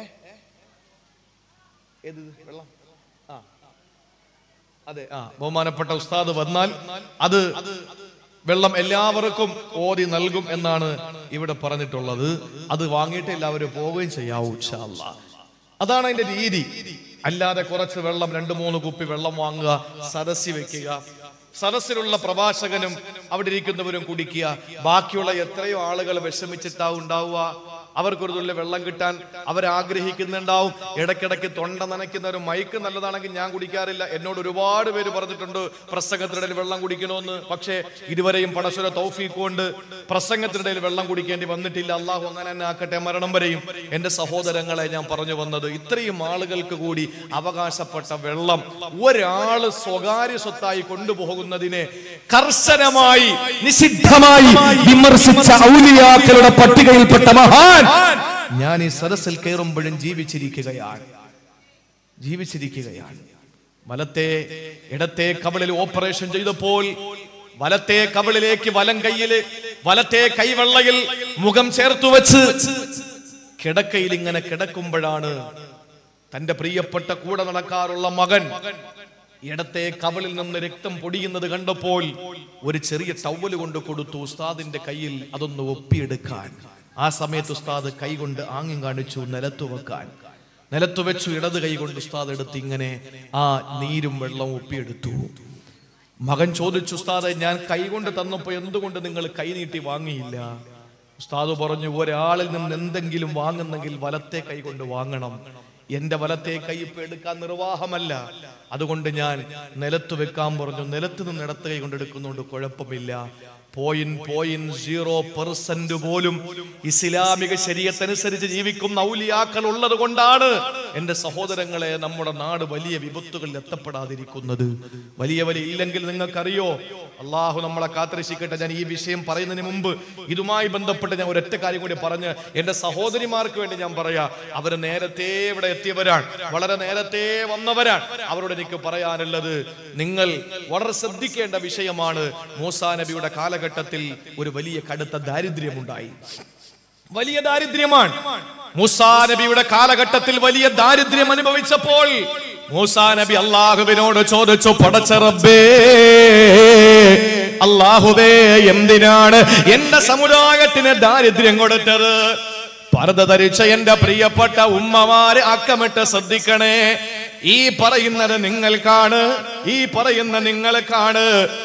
ഏത് ഇത്? വെള്ളം ആ അതെ ആ ബഹുമാനപ്പെട്ട ഉസ്താദ് വന്നാൽ അത് വെള്ളം എല്ലാവർക്കും ഓതി നൽകും എന്നാണ് ഇവിടെ പറഞ്ഞിട്ടുള്ളത് അത് വാങ്ങിയിട്ട് എല്ലാവരും പോവുകയും ചെയ്യാവൂ ഇൻഷാ അല്ലാ. അതാണ് അതിന്റെ രീതി അല്ലാതെ കുറച്ച് വെള്ളം രണ്ട് മൂന്ന് കുപ്പി വെള്ളം വാങ്ങുക സദസ്സി വെക്കുക സദസ്സിലുള്ള പ്രഭാഷകനും അവിടെ ഇരിക്കുന്നവരും കുടിക്കുക ബാക്കിയുള്ള എത്രയോ ആളുകൾ വിഷമിച്ചിട്ടാ ഉണ്ടാവുക അവർക്കൊരു തുള്ളി വെള്ളം കിട്ടാൻ അവരാഗ്രഹിക്കുന്നുണ്ടാവും ഇടയ്ക്കിടയ്ക്ക് തൊണ്ട നനയ്ക്കുന്ന ഒരു മൈക്ക് നല്ലതാണെങ്കിൽ ഞാൻ കുടിക്കാറില്ല എന്നോട് ഒരുപാട് പേര് പറഞ്ഞിട്ടുണ്ട് പ്രസംഗത്തിനിടയിൽ വെള്ളം കുടിക്കണമെന്ന് പക്ഷേ ഇതുവരെയും പടശ്വര തൗഫീഖ് കൊണ്ട് പ്രസംഗത്തിനിടയിൽ വെള്ളം കുടിക്കേണ്ടി വന്നിട്ടില്ല അള്ളാഹു അങ്ങനെ തന്നെ ആക്കട്ടെ മരണം വരെയും എന്റെ സഹോദരങ്ങളെ ഞാൻ പറഞ്ഞു വന്നത് ഇത്രയും ആളുകൾക്ക് കൂടി അവകാശപ്പെട്ട വെള്ളം ഒരാള് സ്വകാര്യ സ്വത്തായി കൊണ്ടുപോകുന്നതിനെ കർശനമായി നിഷിദ്ധമായി വിമർശിച്ച ഔലിയാക്കളുടെ പട്ടികയിൽപ്പെട്ട മഹാൻ ഞാൻ ഈ സദസ്സിൽ കയറുമ്പോഴും ജീവിച്ചിരിക്കുകയാണ് ജീവിച്ചിരിക്കുകയാണ് വലത്തെ ഇടത്തെ കവളിൽ ഓപ്പറേഷൻ ചെയ്തപ്പോൾ വലത്തെ കവളിലേക്ക് വലം കയ്യില് വലത്തെ കൈവെള്ളയിൽ മുഖം ചേർത്തു വെച്ച് കിടക്കയിൽ ഇങ്ങനെ കിടക്കുമ്പോഴാണ് തന്റെ പ്രിയപ്പെട്ട കൂടെ നടക്കാറുള്ള മകൻ ഇടത്തെ കവളിൽ നിന്ന് രക്തം പൊടിയുന്നത് കണ്ടപ്പോൾ ഒരു ചെറിയ ടവല് കൊണ്ട് കൊടുത്തു ഉസ്താദിന്റെ കയ്യിൽ അതൊന്ന് ഒപ്പിയെടുക്കാൻ ആ സമയത്ത് ഉസ്താദ് കൈ കൊണ്ട് ആംഗ്യം കാണിച്ചു നിലത്തു വെക്കാൻ നിലത്തു വെച്ചു ഇടത് കൈ കൊണ്ട് ഉസ്താദ് എടുത്ത് ഇങ്ങനെ ആ നീരും വെള്ളവും ഒപ്പിയെടുത്തു മകൻ ചോദിച്ചു ഉസ്താദെ ഞാൻ കൈ കൊണ്ട് തന്നപ്പോ എന്തുകൊണ്ട് നിങ്ങൾ കൈ നീട്ടി വാങ്ങിയില്ല ഉസ്താദ് പറഞ്ഞു ഒരാളിൽ നിന്ന് എന്തെങ്കിലും വാങ്ങുന്നെങ്കിൽ വലത്തെ കൈ കൊണ്ട് വാങ്ങണം എന്റെ വലത്തെ കൈ ഇപ്പൊ എടുക്കാൻ നിർവാഹമല്ല അതുകൊണ്ട് ഞാൻ നിലത്ത് വെക്കാൻ പറഞ്ഞു നിലത്ത് നിന്ന് ഇടത്ത് കൈ കൊണ്ട് എടുക്കുന്നതുകൊണ്ട് കുഴപ്പമില്ല പോയിന്റ് പോയിന്റ് സീറോ പെർസെന്റ് പോലും ഇസ്ലാമിക ശരീരത്തനുസരിച്ച് ജീവിക്കുന്ന ഔലിയാക്കൾ ഉള്ളത് കൊണ്ടാണ് എന്റെ സഹോദരങ്ങളെ നമ്മുടെ നാട് വലിയ വിപത്തുകളിൽ എത്തപ്പെടാതിരിക്കുന്നത് വലിയ വലിയ ഇല്ലെങ്കിൽ നിങ്ങൾക്കറിയോ അള്ളാഹു നമ്മളെ കാത്തിരക്ഷിക്കട്ടെ ഞാൻ ഈ വിഷയം പറയുന്നതിന് മുമ്പ് ഇതുമായി ബന്ധപ്പെട്ട് ഞാൻ ഒരൊറ്റ കാര്യം കൂടി പറഞ്ഞ് എന്റെ സഹോദരിമാർക്ക് വേണ്ടി ഞാൻ പറയാ അവര് നേരത്തെ ഇവിടെ എത്തിയവരാണ് വളരെ നേരത്തെ വന്നവരാണ് അവരോട് എനിക്ക് പറയാനുള്ളത് നിങ്ങൾ വളരെ ശ്രദ്ധിക്കേണ്ട വിഷയമാണ് മൂസാ നബിയുടെ കാലഘട്ടത്തിൽ ഒരു വലിയ കടുത്ത ദാരിദ്ര്യമുണ്ടായി വലിയ ദാരിദ്ര്യമാണ് മൂസാ നബിയുടെ കാലഘട്ടത്തിൽ വലിയ ദാരിദ്ര്യം അനുഭവിച്ചപ്പോൾ മൂസാ നബി അള്ളാഹുവിനോട് ചോദിച്ചു പടച്ചറബേ അള്ളാഹുവേ എന്തിനാണ് എന്റെ സമുദായത്തിന് ദാരിദ്ര്യം കൊടുത്തത് പർദ്ദ ധരിച്ച എന്റെ പ്രിയപ്പെട്ട ഉമ്മമാര് അക്കമിട്ട് ശ്രദ്ധിക്കണേ ഈ പറയുന്നത് നിങ്ങൾക്കാണ് ഈ പറയുന്ന നിങ്ങൾക്കാണ്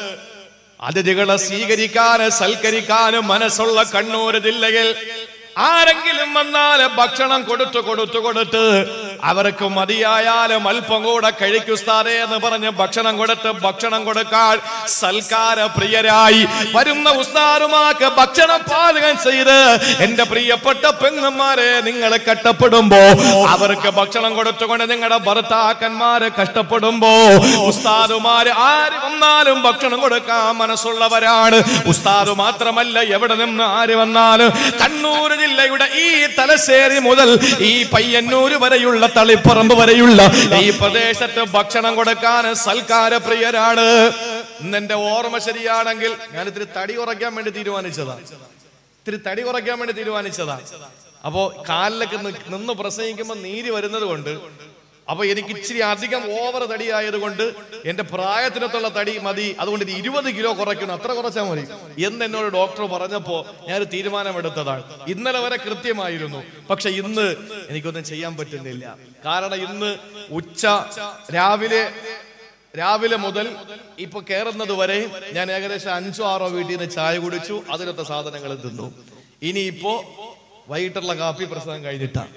അതിഥികളെ സ്വീകരിക്കാന് സൽക്കരിക്കാന് മനസ്സുള്ള കണ്ണൂർ ജില്ലയിൽ ആരെങ്കിലും വന്നാല് ഭക്ഷണം കൊടുത്തു കൊടുത്തു കൊടുത്ത് അവർക്ക് മതിയായാലും അല്പം കൂടെ കഴിക്കുസ്താരേ എന്ന് പറഞ്ഞ് ഭക്ഷണം കൊടുത്ത് ഭക്ഷണം കൊടുക്കാൻ സൽക്കാര പ്രിയരായി വരുന്ന ഉസ്താറുമാർക്ക് ഭക്ഷണം പാചകം ചെയ്ത് എന്റെ പ്രിയപ്പെട്ട പെങ്ങന്മാരെ നിങ്ങൾ കഷ്ടപ്പെടുമ്പോ അവർക്ക് ഭക്ഷണം കൊടുത്തുകൊണ്ട് നിങ്ങളുടെ ഭർത്താക്കന്മാര് കഷ്ടപ്പെടുമ്പോ ഉസ്താദുമാര് ആര് വന്നാലും ഭക്ഷണം കൊടുക്കാൻ മനസ്സുള്ളവരാണ് ഉസ്താദ് മാത്രമല്ല എവിടെ നിന്ന് ആര് വന്നാലും കണ്ണൂർ ജില്ലയുടെ ഈ തലശ്ശേരി മുതൽ ഈ പയ്യന്നൂര് വരെയുള്ള തളിപ്പറമ്പ് വരെയുള്ള ഈ പ്രദേശത്ത് ഭക്ഷണം കൊടുക്കാൻ സൽക്കാര പ്രിയരാണ് ഇന്ന് എന്റെ ഓർമ്മ ശരിയാണെങ്കിൽ ഞാൻ ഇത്തിരി തടി കുറയ്ക്കാൻ വേണ്ടി തീരുമാനിച്ചതാ ഇത്തിരി തടി കുറയ്ക്കാൻ വേണ്ടി തീരുമാനിച്ചതാ അപ്പോ കാലിലൊക്കെ നി- നിന്ന് പ്രസംഗിക്കുമ്പോൾ നീര് വരുന്നത് കൊണ്ട് അപ്പൊ എനിക്ക് ഇച്ചിരി അധികം ഓവർ തടി ആയതുകൊണ്ട് എന്റെ പ്രായത്തിനത്തുള്ള തടി മതി അതുകൊണ്ട് ഇത് ഇരുപത് കിലോ കുറയ്ക്കണം അത്ര കുറച്ചാൽ മതി എന്ന് എന്നോട് ഡോക്ടർ പറഞ്ഞപ്പോ ഞാൻ ഒരു തീരുമാനമെടുത്തതാണ് ഇന്നലെ വരെ കൃത്യമായിരുന്നു പക്ഷെ ഇന്ന് എനിക്കൊന്നും ചെയ്യാൻ പറ്റുന്നില്ല കാരണം ഇന്ന് ഉച്ച രാവിലെ രാവിലെ മുതൽ ഇപ്പൊ കയറുന്നത് വരെ ഞാൻ ഏകദേശം അഞ്ചോ ആറോ വീട്ടിൽ നിന്ന് ചായ കുടിച്ചു അതിനൊത്ത സാധനങ്ങൾ തിന്നു ഇനിയിപ്പോ വൈകിട്ടുള്ള കാപ്പി പ്രസംഗം കഴിഞ്ഞിട്ടാണ്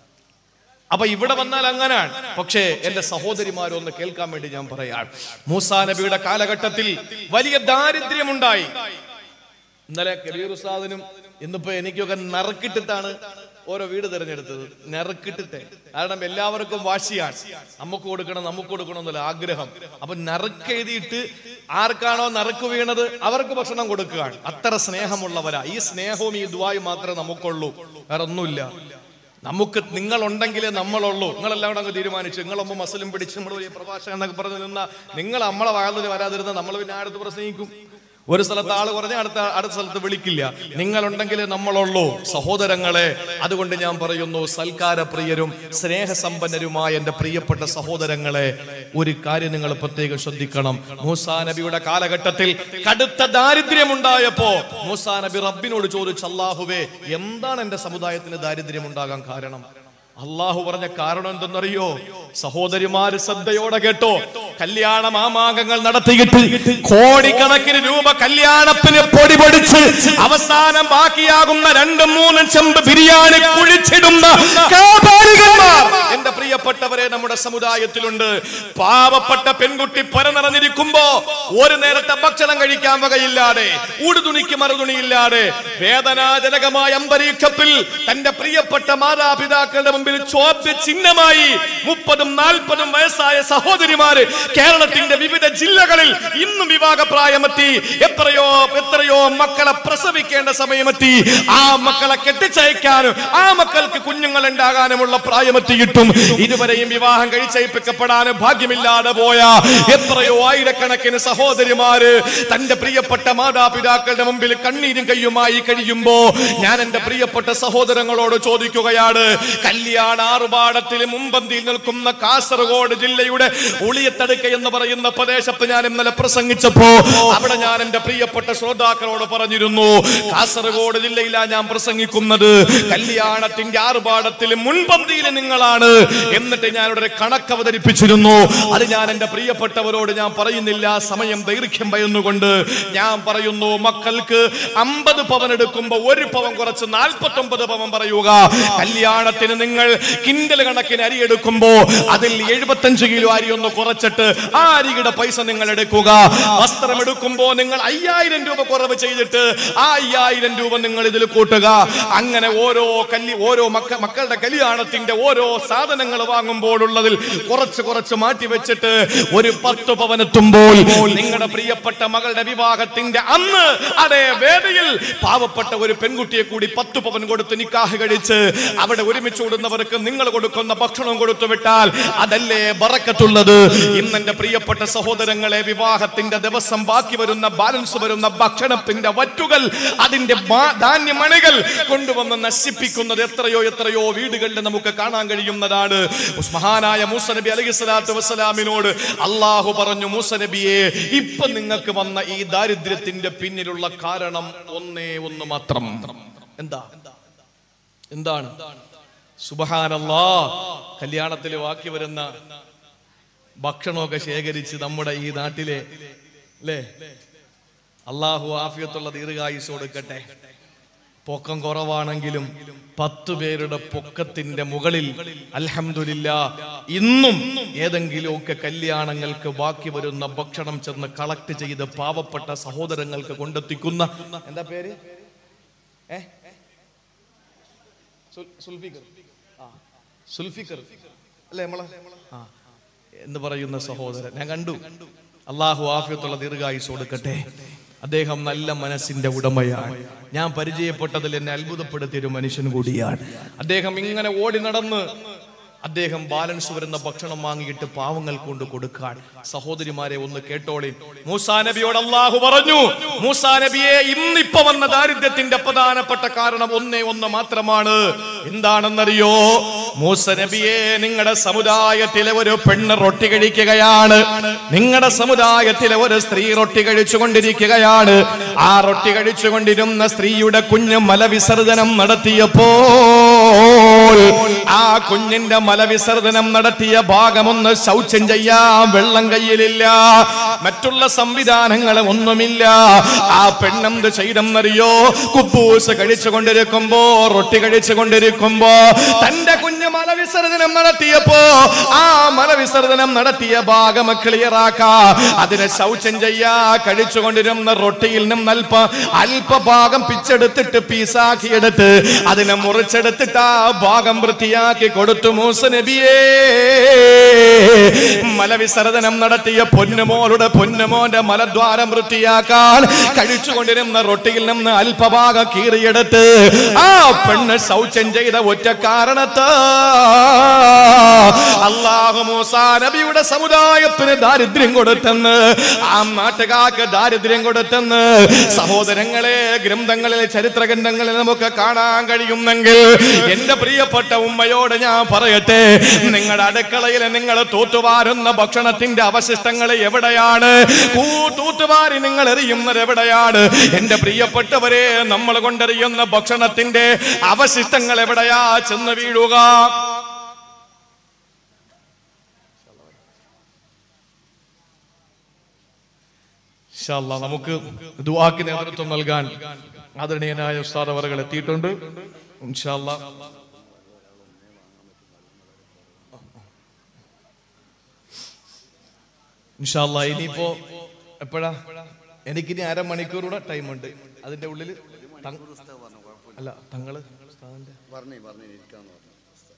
അപ്പൊ ഇവിടെ വന്നാൽ അങ്ങനാണ് പക്ഷേ എന്റെ സഹോദരിമാരൊന്ന് കേൾക്കാൻ വേണ്ടി ഞാൻ പറയാം മൂസാ നബിയുടെ കാലഘട്ടത്തിൽ വലിയ ദാരിദ്ര്യമുണ്ടായി ഇന്നലെ കബീർ ഉസ്താദിനും ഇന്നിപ്പോ എനിക്കൊക്കെ നറുക്കിട്ടിട്ടാണ് ഓരോ വീട് തിരഞ്ഞെടുത്തത് നറുക്കിട്ടിട്ട് കാരണം എല്ലാവർക്കും വാശിയാണ് നമുക്ക് കൊടുക്കണം നമുക്ക് കൊടുക്കണം എന്നുള്ള ആഗ്രഹം അപ്പൊ നറുക്ക് എഴുതിയിട്ട് ആർക്കാണോ നറുക്ക് വീണത് അവർക്ക് ഭക്ഷണം കൊടുക്കുകയാണ് അത്ര സ്നേഹമുള്ളവരാ ഈ സ്നേഹവും ഈ ദ്വായും മാത്രമേ നമുക്കുള്ളൂ വേറെ ഒന്നുമില്ല നമുക്ക് നിങ്ങൾ ഉണ്ടെങ്കിലേ നമ്മളുള്ളൂ നിങ്ങളെല്ലാം കൂടെ അങ്ങ് തീരുമാനിച്ചു നിങ്ങളൊന്ന് മസലും പിടിച്ച് നമ്മൾ വലിയ പ്രഭാഷകൻ എന്നൊക്കെ പറഞ്ഞു നിന്ന നിങ്ങൾ നമ്മളെ വാഴത്തിന് വരാതിരുന്ന നമ്മൾ പിന്നെ അടുത്ത് പ്രസംഗിക്കും ഒരു സ്ഥലത്ത് ആള് കുറഞ്ഞ അടുത്ത അടുത്ത സ്ഥലത്ത് വിളിക്കില്ല നിങ്ങളുണ്ടെങ്കിലേ നമ്മളുള്ളൂ സഹോദരങ്ങളെ അതുകൊണ്ട് ഞാൻ പറയുന്നു സൽക്കാര പ്രിയരും സ്നേഹസമ്പന്നരുമായ എന്റെ പ്രിയപ്പെട്ട സഹോദരങ്ങളെ ഒരു കാര്യം നിങ്ങൾ പ്രത്യേകം ശ്രദ്ധിക്കണം മൂസാ നബിയുടെ കാലഘട്ടത്തിൽ കടുത്ത ദാരിദ്ര്യമുണ്ടായപ്പോ മൂസാ നബി റബ്ബിനോട് ചോദിച്ചു അള്ളാഹുവേ എന്താണ് എന്റെ സമുദായത്തിന് ദാരിദ്ര്യം ഉണ്ടാകാൻ കാരണം അള്ളാഹു പറഞ്ഞ കാരണം എന്തെന്നറിയോ സഹോദരിമാര് ശ്രദ്ധയോടെ കേട്ടോ കല്യാണ മാമാങ്കങ്ങൾ നടത്തിയിട്ട് കോടിക്കണക്കിന് രൂപ കല്യാണത്തിന് പൊടി പൊടിച്ച് അവസാനം ബാക്കിയാകുന്ന രണ്ടും മൂന്നും ചെമ്പ് ബിരിയാണി കുഴിച്ചിടുന്ന കാപാലികന്മാർ എന്റെ പ്രിയപ്പെട്ടവരെ നമ്മുടെ സമുദായത്തിലുണ്ട് പാവപ്പെട്ട പെൺകുട്ടി പൊര നിറഞ്ഞിരിക്കുമ്പോ ഒരു നേരത്തെ ഭക്ഷണം കഴിക്കാൻ വകയില്ലാതെ ഉടുതുണിക്ക് മറുതുണിയില്ലാതെ വേദനാജനകമായ അന്തരീക്ഷത്തിൽ തന്റെ പ്രിയപ്പെട്ട മാതാപിതാക്കളുടെ മുമ്പിൽ ചോദ്യ ചിഹ്നമായി മുപ്പതും നാൽപ്പതും വയസ്സായ സഹോദരിമാര് കേരളത്തിന്റെ വിവിധ ജില്ലകളിൽ ഇന്നും വിവാഹപ്രായമെത്തി എത്രയോ എത്രയോ മക്കളെ പ്രസവിക്കേണ്ട സമയമെത്തി ആ മക്കളെ കെട്ടിച്ചയക്കാനും ആ മക്കൾക്ക് കുഞ്ഞുങ്ങൾ ഉണ്ടാകാനുമുള്ള പ്രായമെത്തിയിട്ടും ഇതുവരെയും വിവാഹം കഴിച്ചയപ്പിക്കപ്പെടാനും ഭാഗ്യമില്ലാതെ പോയ എത്രയോ ആയിരക്കണക്കിന് സഹോദരിമാര് തന്റെ പ്രിയപ്പെട്ട മാതാപിതാക്കളുടെ മുമ്പിൽ കണ്ണീരും കയ്യുമായി കഴിയുമ്പോ ഞാൻ എന്റെ പ്രിയപ്പെട്ട സഹോദരങ്ങളോട് ചോദിക്കുകയാണ് കല്യാണ ആറുപാടത്തിൽ മുമ്പന്തിയിൽ നിൽക്കുന്ന കാസർഗോഡ് ജില്ലയുടെ ഉളിയത്തടുക്ക എന്ന് പറയുന്ന പ്രദേശത്ത് ഞാൻ ഇന്നലെ പ്രസംഗിച്ചപ്പോ അവിടെ ഞാൻ എന്റെ പ്രിയപ്പെട്ട ശ്രോതാക്കളോട് പറഞ്ഞിരുന്നു കാസർഗോഡ് ജില്ലയിലാണ് ഞാൻ പ്രസംഗിക്കുന്നത് കല്യാണത്തിന്റെ ആറുപാടത്തിൽ മുൻപന്തിയിൽ നിങ്ങളാണ് എന്നിട്ട് ഞാൻ ഇവിടെ ഒരു കണക്ക് അവതരിപ്പിച്ചിരുന്നു അത് ഞാൻ എന്റെ പ്രിയപ്പെട്ടവരോട് ഞാൻ പറയുന്നില്ല സമയം ദൈർഘ്യം ഭയന്നുകൊണ്ട് ഞാൻ പറയുന്നു മക്കൾക്ക് അമ്പത് പവൻ എടുക്കുമ്പോ ഒരു പവൻ കുറച്ച് നാൽപ്പത്തി ഒമ്പത് പവൻ പറയുക കല്യാണത്തിന് നിങ്ങൾ കിൻഡൽ കണക്കിന് അരി എടുക്കുമ്പോ അതിൽ എഴുപത്തഞ്ച് കിലോ അരി ഒന്ന് കുറച്ചിട്ട് ആ അരിയുടെ പൈസ നിങ്ങൾ എടുക്കുക വസ്ത്രം എടുക്കുമ്പോ നിങ്ങൾ അയ്യായിരം രൂപ കുറവ് ചെയ്തിട്ട് ആ അയ്യായിരം രൂപ നിങ്ങൾ ഇതിൽ കൂട്ടുക അങ്ങനെ ഓരോ കല്ലി ഓരോ മക്ക മക്കളുടെ കല്യാണത്തിന്റെ ഓരോ സാധനങ്ങൾ വാങ്ങുമ്പോഴുള്ളതിൽ കുറച്ച് കുറച്ച് മാറ്റി വെച്ചിട്ട് ഒരു പത്ത് പവനെത്തുമ്പോൾ നിങ്ങളുടെ പ്രിയപ്പെട്ട മകളുടെ വിവാഹത്തിന്റെ അന്ന് അതേ വേദിയിൽ പാവപ്പെട്ട ഒരു പെൺകുട്ടിയെ കൂടി പത്ത് പവൻ കൊടുത്ത് നിക്കാഹ് കഴിച്ച് അവിടെ ഒരുമിച്ച് കൂടുന്നവർക്ക് നിങ്ങൾ കൊടുക്കുന്ന ഭക്ഷണം കൊടുത്തു വിട്ടാൽ അതല്ലേ ബറക്കത്തുള്ളത് ഇന്ന് എന്റെ പ്രിയപ്പെട്ട സഹോദരങ്ങളെ വിവാഹത്തിന്റെ ദിവസം ബാക്കി വരുന്ന ബാലൻസ് വരുന്ന ഭക്ഷണത്തിന്റെ വറ്റുകൾ അതിന്റെ മാ- ധാന്യമണികൾ കൊണ്ടുവന്ന് നശിപ്പിക്കുന്നത് എത്രയോ എത്രയോ വീടുകളിൽ നമുക്ക് കാണാൻ കഴിയുന്നതാണ് മഹാനായ മൂസ നബി അലൈഹി സ്വലാത്തു വസ്സലാമിനോട് അള്ളാഹു പറഞ്ഞു മൂസ നബിയെ ഇപ്പൊ നിങ്ങൾക്ക് വന്ന ഈ ദാരിദ്ര്യത്തിന്റെ പിന്നിലുള്ള കാരണം ഒന്നേ ഒന്ന് മാത്രം എന്താ എന്താണ് സുബഹാനല്ലാ കല്യാണത്തിൽ ബാക്കി വരുന്ന ഭക്ഷണമൊക്കെ ശേഖരിച്ച് നമ്മുടെ ഈ നാട്ടിലെ അല്ലേ അള്ളാഹു ആഫിയത്തുള്ള ദീർഘായുസ് കൊടുക്കട്ടെ പൊക്കം കുറവാണെങ്കിലും പത്തു പേരുടെ പൊക്കത്തിന്റെ മുകളിൽ അൽഹംദുലില്ല ഇന്നും ഏതെങ്കിലുമൊക്കെ കല്യാണങ്ങൾക്ക് ബാക്കി വരുന്ന ഭക്ഷണം ചെന്ന് കളക്ട് ചെയ്ത് പാവപ്പെട്ട സഹോദരങ്ങൾക്ക് കൊണ്ടെത്തിക്കുന്ന എന്താ പേര് ഏ സുൽ- സുൽഫിക്കർ ആ സുൽഫിക്കർ അല്ലേ നമ്മളെ ആ എന്ന് പറയുന്ന സഹോദരൻ ഞാൻ കണ്ടു അള്ളാഹു ആഫിയത്തുള്ള ദീർഘായുസ് കൊടുക്കട്ടെ അദ്ദേഹം നല്ല മനസ്സിന്റെ ഉടമയാണ് ഞാൻ പരിചയപ്പെട്ടതിൽ എന്നെ അത്ഭുതപ്പെടുത്തിയ ഒരു മനുഷ്യൻ കൂടിയാണ് അദ്ദേഹം ഇങ്ങനെ ഓടി നടന്ന് അദ്ദേഹം ബാലൻസ് വരുന്ന ഭക്ഷണം വാങ്ങിയിട്ട് പാവങ്ങൾ കൊണ്ട് കൊടുക്കാൻ സഹോദരിമാരെ ഒന്ന് കേട്ടോളി മൂസാ നബിയോട് അള്ളാഹു പറഞ്ഞു മൂസാ നബിയെ ഇന്നിപ്പോ വന്ന ദാരിദ്ര്യത്തിന്റെ പ്രധാനപ്പെട്ട കാരണം ഒന്നേ ഒന്ന് മാത്രമാണ് എന്താണെന്നറിയോ മൂസ നബിയെ നിങ്ങളുടെ സമുദായത്തിലെ ഒരു പെണ്ണ് റൊട്ടി കഴിക്കുകയാണ് നിങ്ങളുടെ സമുദായത്തിലെ ഒരു സ്ത്രീ റൊട്ടി കഴിച്ചുകൊണ്ടിരിക്കുകയാണ് ആ റൊട്ടി കഴിച്ചുകൊണ്ടിരുന്ന സ്ത്രീയുടെ കുഞ്ഞ് മലവിസർജനം നടത്തിയപ്പോൾ ആ കുഞ്ഞിന്റെ മലവിസർജനം നടത്തിയ ഭാഗമൊന്ന് ശൗചം ചെയ്യാൻ വെള്ളം കയ്യിലില്ല മറ്റുള്ള സംവിധാനങ്ങൾ ഒന്നുമില്ല ആ പെണ്ണെന്ത് ചെയ്തെന്നറിയോ കുബൂസ് കഴിച്ചുകൊണ്ടിരിക്കുമ്പോ റൊട്ടി കഴിച്ചുകൊണ്ടിരിക്കുമ്പോ തന്റെ കുഞ്ഞ് മലവിസർജനം നടത്തിയപ്പോ ആ മലവിസർജനം നടത്തിയ ഭാഗം ക്ലിയറാക്കാ അതിനെ ശൗചം ചെയ്യാ കഴിച്ചുകൊണ്ടിരുന്ന റൊട്ടിയിൽ നിന്ന് അല്പ അല്പഭാഗം പിച്ചെടുത്തിട്ട് പീസാക്കിയെടുത്ത് അതിനെ മുറിച്ചെടുത്തിട്ട് ആ ഭാഗം വൃത്തിയാക്കി കൊടുത്തു മൂസ നബിയേ മലവിസർജനം നടത്തിയ പൊന്നുമോളുടെ പൊന്നുമോന്റെ മലദ്വാരം വൃത്തിയാക്കാൻ കഴിച്ചുകൊണ്ടിരുന്ന റൊട്ടിയിൽ നിന്ന് അല്പഭാഗം കീറിയെടുത്ത് ആ പെണ്ണ് ശൗചം ചെയ്ത ഒറ്റ കാരണത്താ അള്ളാഹു മൂസാ നബിയുടെ സമുദായത്തിന് ദാരിദ്ര്യം കൊടുത്തെന്ന് ആ നാട്ടുകാർക്ക് ദാരിദ്ര്യം കൊടുത്തെന്ന് സഹോദരങ്ങളെ ഗ്രന്ഥങ്ങളിൽ ചരിത്ര ഗ്രന്ഥങ്ങളിൽ നമുക്ക് കാണാൻ കഴിയുന്നെങ്കിൽ എന്റെ പ്രിയപ്പെട്ട ഉമ്മയോട് ഞാൻ പറയട്ടെ നിങ്ങളുടെ അടുക്കളയിൽ നിങ്ങൾ തൂത്തുവാരുന്ന ഭക്ഷണത്തിന്റെ അവശിഷ്ടങ്ങൾ എവിടെയാണ് കൂ തൂത്തുവാരി നിങ്ങൾ എറിയുന്നത് എവിടെയാണ് എന്റെ പ്രിയപ്പെട്ടവരെ നമ്മൾ കൊണ്ടെറിയുന്ന ഭക്ഷണത്തിന്റെ അവശിഷ്ടങ്ങൾ എവിടെയാ ചെന്ന് വീഴുക ഇൻഷാ അല്ലാ, നമുക്ക് ദുആക്ക് നേതൃത്വം നൽകാൻ ആദരണീയനായ ഉസ്താദ് അവറുകൾ എത്തിയിട്ടുണ്ട് ഇൻഷാ അല്ലാ. ഇൻഷാ അല്ലാ, ഇനിയിപ്പോ എപ്പോഴാ എനിക്കിനി അരമണിക്കൂറൂടെ ടൈമുണ്ട് അതിന്റെ ഉള്ളിൽ തങ്- അല്ല തങ്ങള് ഉസ്താദിന്റെ പറഞ്ഞേ പറഞ്ഞേ ഇരിക്കാന്ന് പറഞ്ഞു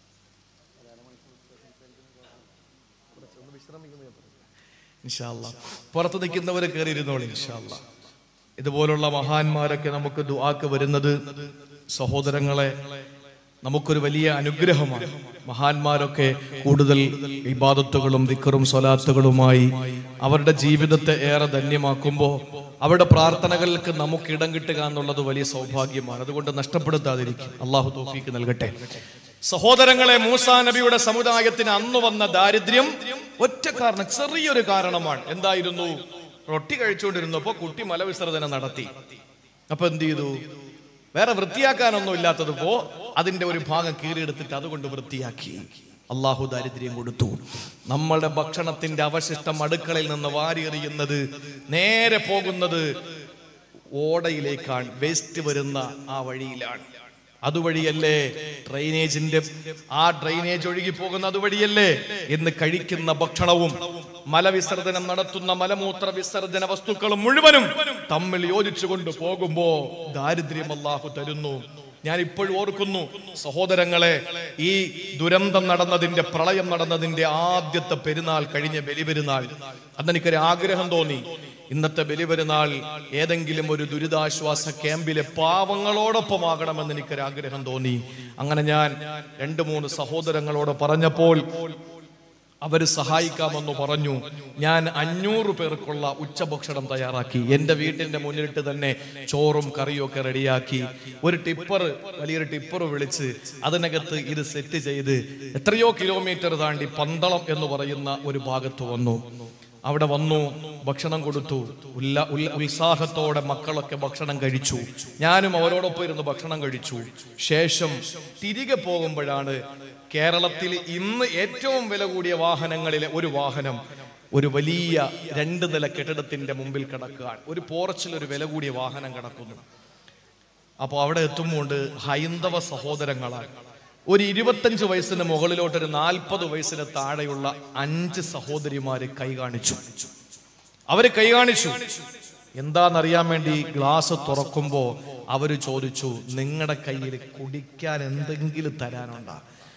ഇൻഷാല്ല പുറത്ത് നിൽക്കുന്നവരെ കയറി ഇരുന്നോളി ഇൻഷാല്ല ഇതുപോലുള്ള മഹാന്മാരൊക്കെ നമുക്ക് ദുആക്ക് വരുന്നത് സഹോദരങ്ങളെ നമുക്കൊരു വലിയ അനുഗ്രഹമാണ് മഹാന്മാരൊക്കെ കൂടുതൽ ഇബാദത്തുകളും ദിക്കറും സ്വലാത്തുകളുമായി അവരുടെ ജീവിതത്തെ ഏറെ ധന്യമാക്കുമ്പോൾ അവരുടെ പ്രാർത്ഥനകൾക്ക് നമുക്ക് ഇടം കിട്ടുക എന്നുള്ളത് വലിയ സൗഭാഗ്യമാണ് അതുകൊണ്ട് നഷ്ടപ്പെടുത്താതിരിക്കും അള്ളാഹു തോഫീക്ക് നൽകട്ടെ സഹോദരങ്ങളെ മൂസാ നബിയുടെ സമുദായത്തിന് അന്ന് വന്ന ദാരിദ്ര്യം ഒറ്റ കാരണം ചെറിയൊരു കാരണമാണ് എന്തായിരുന്നു റൊട്ടി കഴിച്ചുകൊണ്ടിരുന്നപ്പോ കുട്ടി മലവിസർജനം നടത്തി അപ്പൊ എന്ത് ചെയ്തു വേറെ വൃത്തിയാക്കാനൊന്നും ഇല്ലാത്തതുപോ അതിന്റെ ഒരു ഭാഗം കീറിയെടുത്തിട്ട് അതുകൊണ്ട് വൃത്തിയാക്കി അള്ളാഹു ദാരിദ്ര്യം കൊടുത്തു നമ്മളുടെ ഭക്ഷണത്തിന്റെ അവശിഷ്ടം അടുക്കളയിൽ നിന്ന് വാരിയെറിയുന്നത് നേരെ പോകുന്നത് ഓടയിലേക്കാണ് വേസ്റ്റ് വരുന്ന ആ വഴിയിലാണ് അതുവഴിയല്ലേ ഡ്രൈനേജിന്റെ ആ ഡ്രൈനേജ് ഒഴുകി പോകുന്ന അതുവഴിയല്ലേ എന്ന് കഴിക്കുന്ന ഭക്ഷണവും മലവിസർജനം നടത്തുന്ന മലമൂത്ര വിസർജന വസ്തുക്കളും മുഴുവനും തമ്മിൽ യോജിച്ചുകൊണ്ട് പോകുമ്പോ ദാരിദ്ര്യം അള്ളാഹു തരുന്നു ഞാൻ ഇപ്പോഴും ഓർക്കുന്നു സഹോദരങ്ങളെ ഈ ദുരന്തം നടന്നതിന്റെ പ്രളയം നടന്നതിന്റെ ആദ്യത്തെ പെരുന്നാൾ കഴിഞ്ഞ ബലിപെരുന്നാൾ അന്നെനിക്കൊരു ആഗ്രഹം തോന്നി ഇന്നത്തെ ബലിപെരുന്നാൾ ഏതെങ്കിലും ഒരു ദുരിതാശ്വാസ ക്യാമ്പിലെ പാവങ്ങളോടൊപ്പം ആകണമെന്ന് എനിക്കൊരു ആഗ്രഹം തോന്നി അങ്ങനെ ഞാൻ രണ്ട് മൂന്ന് സഹോദരങ്ങളോട് പറഞ്ഞപ്പോൾ അവര് സഹായിക്കാമെന്ന് പറഞ്ഞു ഞാൻ അഞ്ഞൂറ് പേർക്കുള്ള ഉച്ചഭക്ഷണം തയ്യാറാക്കി എന്റെ വീട്ടിന്റെ മുന്നിലിട്ട് തന്നെ ചോറും കറിയും ഒക്കെ റെഡിയാക്കി ഒരു ടിപ്പർ വലിയൊരു ടിപ്പർ വിളിച്ച് അതിനകത്ത് ഇത് സെറ്റ് ചെയ്ത് എത്രയോ കിലോമീറ്റർ താണ്ടി പന്തളം എന്ന് പറയുന്ന ഒരു ഭാഗത്ത് വന്നു അവിടെ വന്നു ഭക്ഷണം കൊടുത്തു ഉല്ല ഉല്ല ഉത്സാഹത്തോടെ മക്കളൊക്കെ ഭക്ഷണം കഴിച്ചു ഞാനും അവരോടൊപ്പം ഇരുന്ന് ഭക്ഷണം കഴിച്ചു ശേഷം തിരികെ പോകുമ്പോഴാണ് കേരളത്തിൽ ഇന്ന് ഏറ്റവും വില കൂടിയ വാഹനങ്ങളിലെ ഒരു വാഹനം ഒരു വലിയ രണ്ട് നില കെട്ടിടത്തിന്റെ മുമ്പിൽ കിടക്കുകയാണ് ഒരു പോർച്ചിൽ ഒരു വില കൂടിയ വാഹനം കിടക്കുന്നു അപ്പോൾ അവിടെ എത്തുമ്പോൾ ഹൈന്ദവ സഹോദരങ്ങളാണ് ഒരു ഇരുപത്തഞ്ച് വയസ്സിന് മുകളിലോട്ട് ഒരു നാൽപ്പത് വയസ്സിന് താഴെയുള്ള അഞ്ച് സഹോദരിമാര് കൈ കാണിച്ചു അവര് കൈ കാണിച്ചു എന്താണെന്നറിയാൻ വേണ്ടി ഗ്ലാസ് തുറക്കുമ്പോ അവര് ചോദിച്ചു നിങ്ങളുടെ കയ്യിൽ കുടിക്കാൻ എന്തെങ്കിലും തരാനുണ്ടോ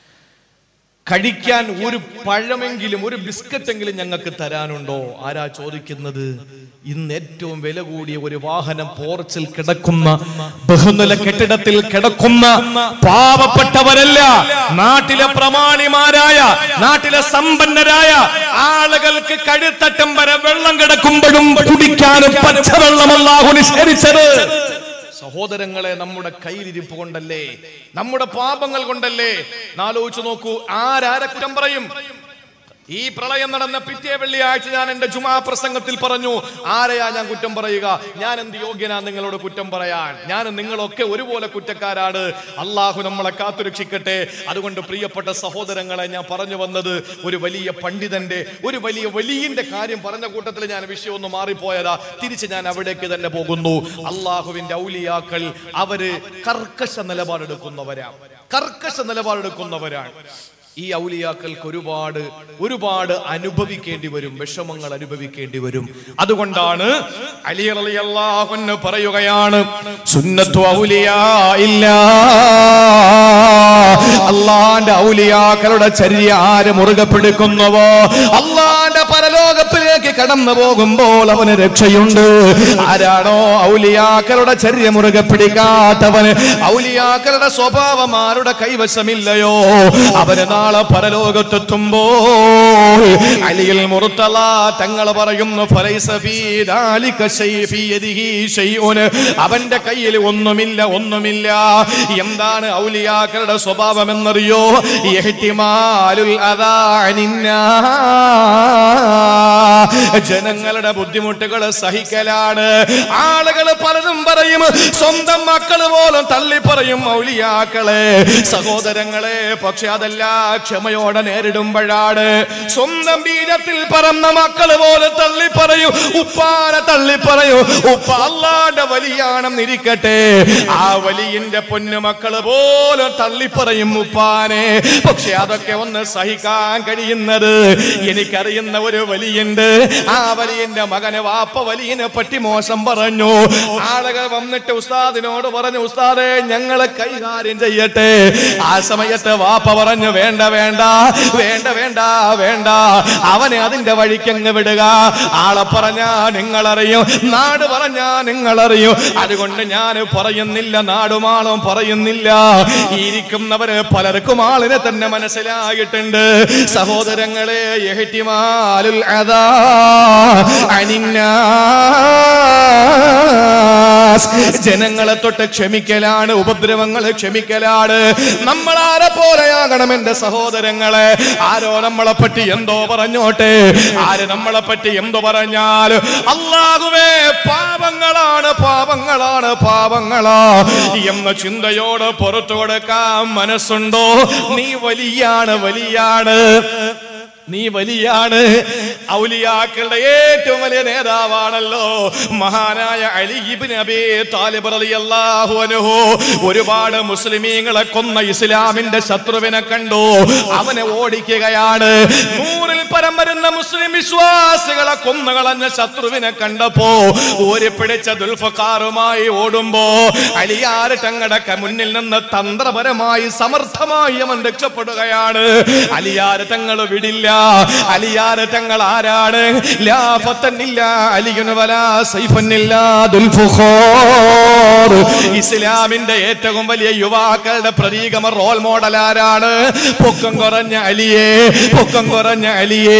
കഴിക്കാൻ ഒരു പഴമെങ്കിലും ഒരു ബിസ്ക്കറ്റെങ്കിലും ഞങ്ങൾക്ക് തരാനുണ്ടോ ആരാ ചോദിക്കുന്നത് ഇന്ന് ഏറ്റവും വില കൂടിയ ഒരു വാഹനം പോർച്ചിൽ കിടക്കുന്ന ബഹുനില കെട്ടിടത്തിൽ കിടക്കുന്ന പാവപ്പെട്ടവരല്ല നാട്ടിലെ പ്രമാണിമാരായ നാട്ടിലെ സമ്പന്നരായ ആളുകൾക്ക് കഴുത്തട്ടം വരെ വെള്ളം കിടക്കുമ്പോഴും കുടിക്കാനും പച്ചവെള്ളമല്ലാഹു നിഷേധിച്ചത് സഹോദരങ്ങളെ നമ്മുടെ കയ്യിലിരിപ്പ് കൊണ്ടല്ലേ നമ്മുടെ പാപങ്ങൾ കൊണ്ടല്ലേ നാലോചിച്ചു നോക്കൂ ആരാരെ കുറ്റം പറയും ഈ പ്രളയം നടന്ന പിറ്റേ വെള്ളിയാഴ്ച ഞാൻ എന്റെ ജുമാ പ്രസംഗത്തിൽ പറഞ്ഞു ആരെയാ ഞാൻ കുറ്റം പറയുക ഞാൻ എന്ത് യോഗ്യനാ നിങ്ങളോട് കുറ്റം പറയാൻ ഞാൻ നിങ്ങളൊക്കെ ഒരുപോലെ കുറ്റക്കാരാണ് അള്ളാഹു നമ്മളെ കാത്തുരക്ഷിക്കട്ടെ അതുകൊണ്ട് പ്രിയപ്പെട്ട സഹോദരങ്ങളെ ഞാൻ പറഞ്ഞു വന്നത് ഒരു വലിയ പണ്ഡിതന്റെ ഒരു വലിയ വലിയന്റെ കാര്യം പറഞ്ഞ കൂട്ടത്തിൽ ഞാൻ വിഷയം ഒന്ന് മാറിപ്പോയതാ തിരിച്ച് ഞാൻ അവിടേക്ക് തന്നെ പോകുന്നു അള്ളാഹുവിന്റെ ഔലിയാക്കൾ അവര് കർക്കശ നിലപാടെടുക്കുന്നവരാണ് കർക്കശ നിലപാടെടുക്കുന്നവരാണ് ഈ ഔലിയാക്കൾക്ക് ഒരുപാട് ഒരുപാട് അനുഭവിക്കേണ്ടി വരും വിഷമങ്ങൾ അനുഭവിക്കേണ്ടി വരും അതുകൊണ്ടാണ് അലി അള്ളാഹുന്ന് പറയുകയാണ് സുന്നത്തു ഔലിയാ ഇല്ല അള്ളാന്റെ ഔലിയാക്കളുടെ ചര്യ ആര് മുറുകെ പിടിക്കുന്നുവോ അള്ളാന്റെ പരലോകത്തിലേക്ക് കടന്നു പോകുമ്പോൾ അവന് രക്ഷയുണ്ട് ആരാണോ ഔലിയാക്കളുടെ ചര്യ മുറുകെ പിടിക്കാത്തവന് ഔലിയാക്കളുടെ സ്വഭാവം ആരുടെ കൈവശമില്ലയോ അവന് നാളെ പരലോകത്തെത്തുമ്പോൾ അലിയിൽ മുറുത്തല തങ്ങൾ പറയുന്നു ഫലൈസ ഫീ ദാലിക ശൈ ഫീ യദിഹി ശൈഉൻ. അവന്റെ കയ്യിൽ ഒന്നുമില്ല ഒന്നുമില്ല എന്താണ് ഔലിയാക്കളുടെ സ്വഭാവം എന്നറിയോ ഇഹ്തിമാലുൽ അദാ അനിന്നാ. ജനങ്ങളുടെ ബുദ്ധിമുട്ടുകൾ സഹിക്കലാണ് ആളുകൾ പലതും പറയും സ്വന്തം മക്കള് പോലും തള്ളി പറയും ഔലിയാക്കളെ സഹോദരങ്ങളെ പക്ഷെ അതല്ല ക്ഷമയോടെ നേരിടുമ്പോഴാണ് സ്വന്തം ബീജത്തിൽ പറന്ന മക്കള് പോലും തള്ളി പറയും ഉപ്പാനെ തള്ളി പറയും ഉപ്പ അല്ലാന്റെ വലിയാണെന്ന് ഇരിക്കട്ടെ ആ വലിയന്റെ പൊന്നു മക്കള് പോലും തള്ളി പറയും ഉപ്പാനെ പക്ഷെ അതൊക്കെ ഒന്ന് സഹിക്കാൻ കഴിയുന്നത് എനിക്കറിയുന്ന ഒരു വലിയുണ്ട് ആ വലിയന്റെ മകന് വാപ്പ വലിയനെ പറ്റി മോശം പറഞ്ഞു ആളുകൾ വന്നിട്ട് ഉസ്താദിനോട് പറഞ്ഞു ഉസ്താദെ ഞങ്ങളെ കൈകാര്യം ചെയ്യട്ടെ ആ സമയത്ത് വാപ്പ പറഞ്ഞു വേണ്ട വേണ്ട വേണ്ട വേണ്ട വേണ്ട അവനെ അതിന്റെ വഴിക്കങ്ങ് വിടുക ആളെ പറഞ്ഞാ നിങ്ങളറിയും നാട് പറഞ്ഞാ നിങ്ങളറിയും അതുകൊണ്ട് ഞാൻ പറയുന്നില്ല നാടുമാളും പറയുന്നില്ല ഇരിക്കുന്നവര് പലർക്കും ആളിനെ തന്നെ മനസ്സിലായിട്ടുണ്ട് സഹോദരങ്ങളെ എഹ്തിമാലുൽ അദാ അനിന്നാ നാസ് ജനങ്ങളെ തൊട്ട് ക്ഷമിക്കലാണ് ഉപദ്രവങ്ങൾ ക്ഷമിക്കലാണ് നമ്മൾ ആരെ പോലെയാകണം എന്റെ സഹോദരങ്ങളെ ആരോ നമ്മളെ പറ്റി എന്തോ പറഞ്ഞോട്ടെ ആര് നമ്മളെ പറ്റി എന്തോ പറഞ്ഞാൽ അള്ളാഹുവേ പാപങ്ങളാണ് പാപങ്ങളാണ് പാപങ്ങളാ എന്ന ചിന്തയോട് പുറത്തു കൊടുക്കാൻ മനസ്സുണ്ടോ നീ വലിയാണ് വലിയാണ് നീ വലിയാണ് ഔലിയാക്കളുടെ ഏറ്റവും വലിയ നേതാവാണല്ലോ മഹാനായ അലി ഇബ്നു അബീ താലിബ് റളിയല്ലാഹു അൻഹു ഒരുപാട് മുസ്ലിമീങ്ങളെ കൊന്ന ഇസ്ലാമിന്റെ ശത്രുവിനെ കണ്ടു അവനെ ഓടിക്കുകയാണ് നൂറിൽ പരം വരുന്ന മുസ്ലിം വിശ്വാസികളെ കൊന്നുകളഞ്ഞ ശത്രുവിനെ കണ്ടപ്പോ ഒരു പിടിച്ച ദുൽഫക്കാറുമായി ഓടുമ്പോ അലിയാര് തങ്ങളുടെ ക- മുന്നിൽ നിന്ന് തന്ത്രപരമായി സമർത്ഥമായി അവൻ രക്ഷപ്പെടുകയാണ് അലിയാര് തങ്ങൾ വിടില്ല അലിയാര് തങ്ങൾ ആരാണ് ലാ ഫത്തന്നില്ല അലിയുന് വലാ സൈഫന്നില്ല ദുൽഫുഖാർ ഇസ്ലാമിന്റെ ഏറ്റവും വലിയ യുവാക്കളുടെ പ്രതീകമ റോൾ മോഡൽ ആരാണ് പൊക്കം കുറഞ്ഞ അലിയേ പൊക്കം കുറഞ്ഞ അലിയേ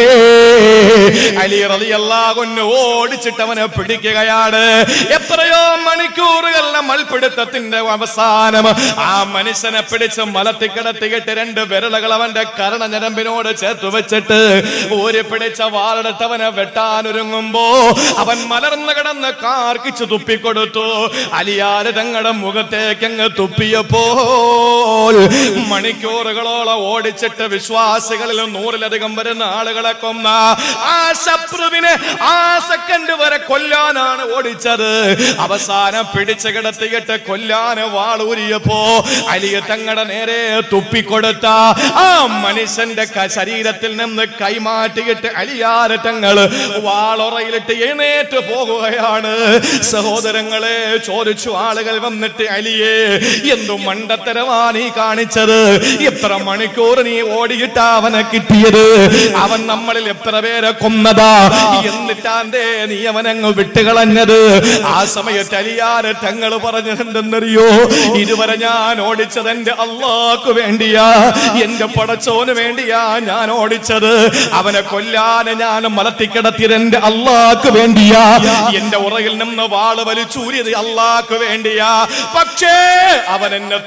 അലി റളിയല്ലാഹുവിനെ ഓടിച്ചിട്ട് അവനെ പിടിക്കുകയാണ് എത്രയോ മണിക്കൂറുകളുടെ മൽപിടുത്തത്തിന്റെ അവസാനം ആ മനുഷ്യനെ പിടിച്ച് മലത്തി കിടത്തിയിട്ട് രണ്ട് വിരലുകൾ അവന്റെ കരണ ഞരമ്പിനോട് ചേർത്ത് വെച്ചിട്ട് ഒരു പിടിച്ച വാളെടുത്തവനെ വെട്ടാനൊരുങ്ങുമ്പോ അവൻ മലർന്നു കിടന്ന് കാർക്കിച്ച് തുപ്പിക്കൊടുത്തു അലിയാര് തങ്ങളുടെ മുഖത്തേക്ക് അങ്ങ് തുപ്പിയപ്പോൾ മണിക്കൂറുകളോളം ഓടിച്ചിട്ട് വിശ്വാസികളിൽ നൂറിലധികം വരുന്ന ആളുകളെ കൊന്ന ആ ശത്രുവിനെ ആ സെക്കൻഡ് വരെ കൊല്ലാനാണ് ഓടിച്ചത് അവസാനം പിടിച്ചു കിടത്തിയിട്ട് കൊല്ലാന് വാളൂരിയപ്പോ അലിയ തങ്ങളുടെ നേരെ തുപ്പിക്കൊടുത്ത ആ മനുഷ്യന്റെ ക- ശരീരത്തിൽ നിന്ന് കൈമാറ്റിയിട്ട് അലിയാറ് തങ്ങൾ വാളുറയിലിട്ട് എഴുന്നേറ്റ് പോകുകയാണ് സഹോദരങ്ങളെ ചോദിച്ചു ആളുകൾ വന്നിട്ട് അലിയെ എന്തു മണ്ടത്തരമാ നീ കാണിച്ചത് എത്ര മണിക്കൂർ നീ ഓടിയിട്ടാ അവനെ കിട്ടിയത് അവൻ നമ്മളിൽ എത്ര പേരെ കൊന്നതാ എന്നിട്ടാന്തേ നീ അവനങ്ങ് വിട്ടുകളഞ്ഞത് ആ സമയത്ത് അലിയാറ് തങ്ങൾ പറഞ്ഞതെന്തെന്നറിയോ ഇതുവരെ ഞാൻ ഓടിച്ചത് എന്റെ അള്ളാക്ക് വേണ്ടിയാ എന്റെ പടച്ചോന് വേണ്ടിയാ ഞാൻ ഓടിച്ചത് അവനെ കൊല്ലാന് ഞാൻ മലത്തിക്കിടത്തിയത് എന്റെ അള്ളാക്ക് വേണ്ടിയാ എന്റെ ഉറയിൽ നിന്ന് വാള് വലിച്ചൂരിയത് അള്ളാക്ക് വേണ്ടിയാ പക്ഷേ അവൻ എന്നെ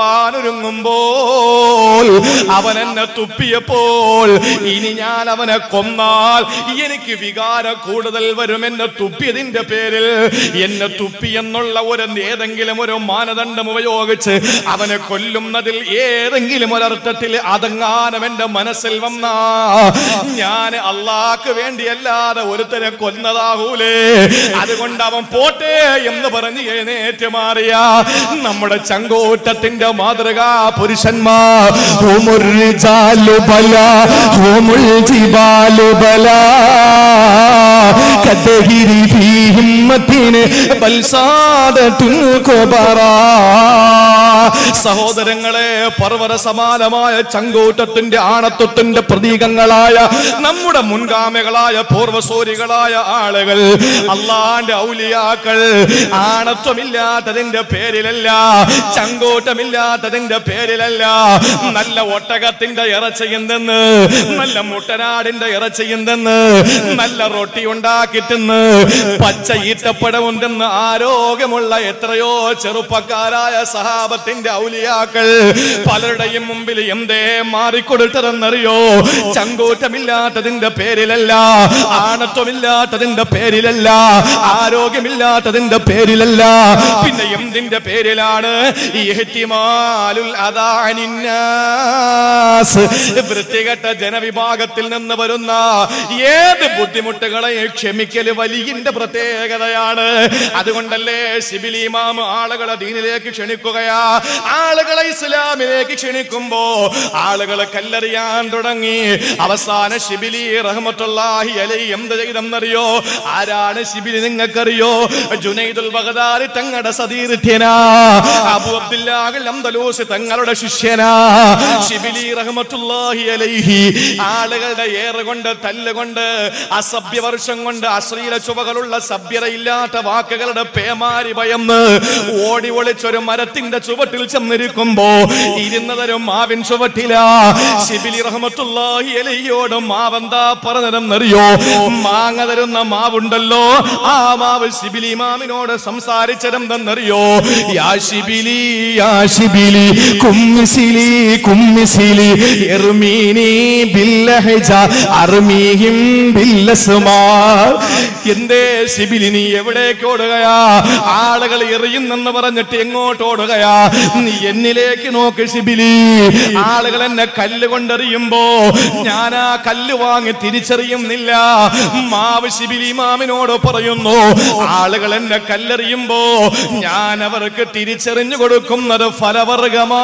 തുപ്പാനൊരുങ്ങുമ്പോൾ അവൻ എന്നെ തുപ്പിയപ്പോൾ ഇനി ഞാൻ അവനെ കൊന്നാൽ എനിക്ക് വികാരം കൂടുതൽ വരും എന്നെ തുപ്പിയതിന്റെ പേരിൽ എന്നെ തുപ്പി എന്നുള്ള ഒരു ഏതെങ്കിലും ഒരു മാനദണ്ഡം ഉപയോഗിച്ച് അവനെ കൊല്ലുന്നതിൽ ഏതെങ്കിലും ഒരർത്ഥത്തിൽ അതങ്ങാനം എന്റെ മനസ്സിൽ വന്നാ ഞാൻ അള്ളാക്ക് വേണ്ടിയല്ലാതെ ഒരുത്തരെ കൊന്നതാകൂലേ അതുകൊണ്ട് അവൻ പോട്ടെ എന്ന് പറഞ്ഞ് എഴുന്നേറ്റ് മാറിയ നമ്മുടെ ചങ്കോട്ടത്തിന്റെ മാതൃകാ പുരുഷന്മാർ ഹുമുർ റിജാലു ബലാ, ഹുമുൽ ജിബാലു ബലാ. കദഹിരി ഫീ ഹിമ്മത്തിൻ ബൽ സാദത്തുൽ കുബറാ. സഹോദരങ്ങളെ പർവ്വത സമാനമായ ചങ്കൂട്ടത്തിന്റെ ആണത്വത്തിന്റെ പ്രതീകങ്ങളായ നമ്മുടെ മുൻഗാമികളായ പൂർവസൂരികളായ ആളുകൾ അള്ളാന്റെ ഔലിയാക്കൾ ആണത്വമില്ലാത്തതിന്റെ പേരിലല്ല ചങ്കൂട്ടമില്ലാത്തതിന്റെ പേരിലല്ല നല്ല ഒട്ടകത്തിന്റെ ഇറച്ചിയുണ്ടെന്ന് നല്ല മുട്ടനാടിന്റെ ഇറച്ചിയുണ്ടെന്ന് നല്ല റൊട്ടി ഉണ്ടാക്കി തിന്ന് പച്ച ഈത്തപ്പഴമുണ്ടെന്ന് ആരോഗ്യമുള്ള എത്രയോ ചെറുപ്പക്കാരായ സഹാബത്തിന്റെ ഔലിയാക്കൾ പലരുടെയും മുമ്പിൽ എന്തേ മാറിക്കൊടുത്തതെന്നറിയോ ചങ്കൂറ്റമില്ലാത്തതിന്റെ പേരിലല്ല ആണത്വമില്ലാത്തതിന്റെ പേരിലല്ല ആരോഗ്യമില്ലാത്തതിന്റെ പേരിലല്ല പിന്നെ എന്തിന്റെ പേരിലാണ് ഈ ഇഹ്തിമാലുൽ അദാനിന്നാസ് വൃത്തികെട്ട ജനവിഭാഗത്തിൽ നിന്ന് വരുന്ന ഏത് ബുദ്ധിമുട്ടുകളെയും ക്ഷമിക്കല് വലിയന്റെ പ്രത്യേകതയാണ് അതുകൊണ്ടല്ലേ ശിബിലി ഇമാം ആളുകളെ ദീനിലേക്ക് ക്ഷണിക്കുകയാ ആളുകളെ ഇസ്ലാമിലേക്ക് ക്ഷണിക്കുമ്പോ ആളുകളെ കല്ലെറിയാൻ തുടങ്ങി അവസാന ശിബിലി റഹ്മത്തുള്ളാഹി അലൈ എന്ത് ചെയ്തെന്നറിയോ ആരാണ് ശിബിലി നിങ്ങൾക്കറിയോ ജുനൈദുൽ ബഗദാരി തങ്ങളുടെ സതീർത്ഥ്യനാ അബു അബ്ദുല്ലാഹിൽ അംദലൂസ് തങ്ങളുടെ ശിഷ്യനാ ശിബിലി റഹ്മത്തുള്ളാഹി അലൈഹി ആളുകളുടെ ഏറ് കൊണ്ട് തല്ലുകൊണ്ട് അസഭ്യ വർഷം കൊണ്ട് അശ്ലീല ചുവകളുള്ള സഭ്യതയില്ലാത്ത വാക്കുകളുടെ പേമാരി ഭയന്ന് ഓടി ഒളിച്ചൊരു മരത്തിന്റെ ചുവട്ടിൽ ചെന്നിരിക്കുമ്പോ ഇരുന്നതൊരു മാവിൻ ചുവട്ടില ശിബിലി റഹ്മത്തുള്ളാഹി അലൈഹിയോട് മാവന്താ പറഞ്ഞതെന്നറിയോ മാങ്ങ തരുന്ന മാവുണ്ടല്ലോ ആ മാവ് ശിബിലി മാമിനോട് സംസാരിച്ചതെന്തെന്നറിയോ യാ ശിബിലി യാ ശിബിലി കുമ്മിസിലി കുമ്മിസിലി എർമീനി ബില്ലഹജ അർമീഹിം ബില്ലസ്മാ എന്തേ ശിബിലി നീ എവിടേക്ക് ഓടുകയാ ആളുകൾ എറിയുന്നെന്ന് പറഞ്ഞിട്ട് എങ്ങോട്ട് ഓടുകയാ നീ എന്നിലേക്ക് നോക്ക് ശിബിലി ആളുകൾ എന്നെ കല്ല് കൊണ്ടെറിയുമ്പോ ഞാൻ ആ കല്ല് വാങ്ങി തിരിച്ചറിയുന്നില്ല മാവ് ശിബിലി മാമിനോട് പറയുന്നു ആളുകൾ എന്നെ കല്ലെറിയുമ്പോ ഞാൻ അവർക്ക് തിരിച്ചറിഞ്ഞു കൊടുക്കുന്നത് ഫലവർഗമാ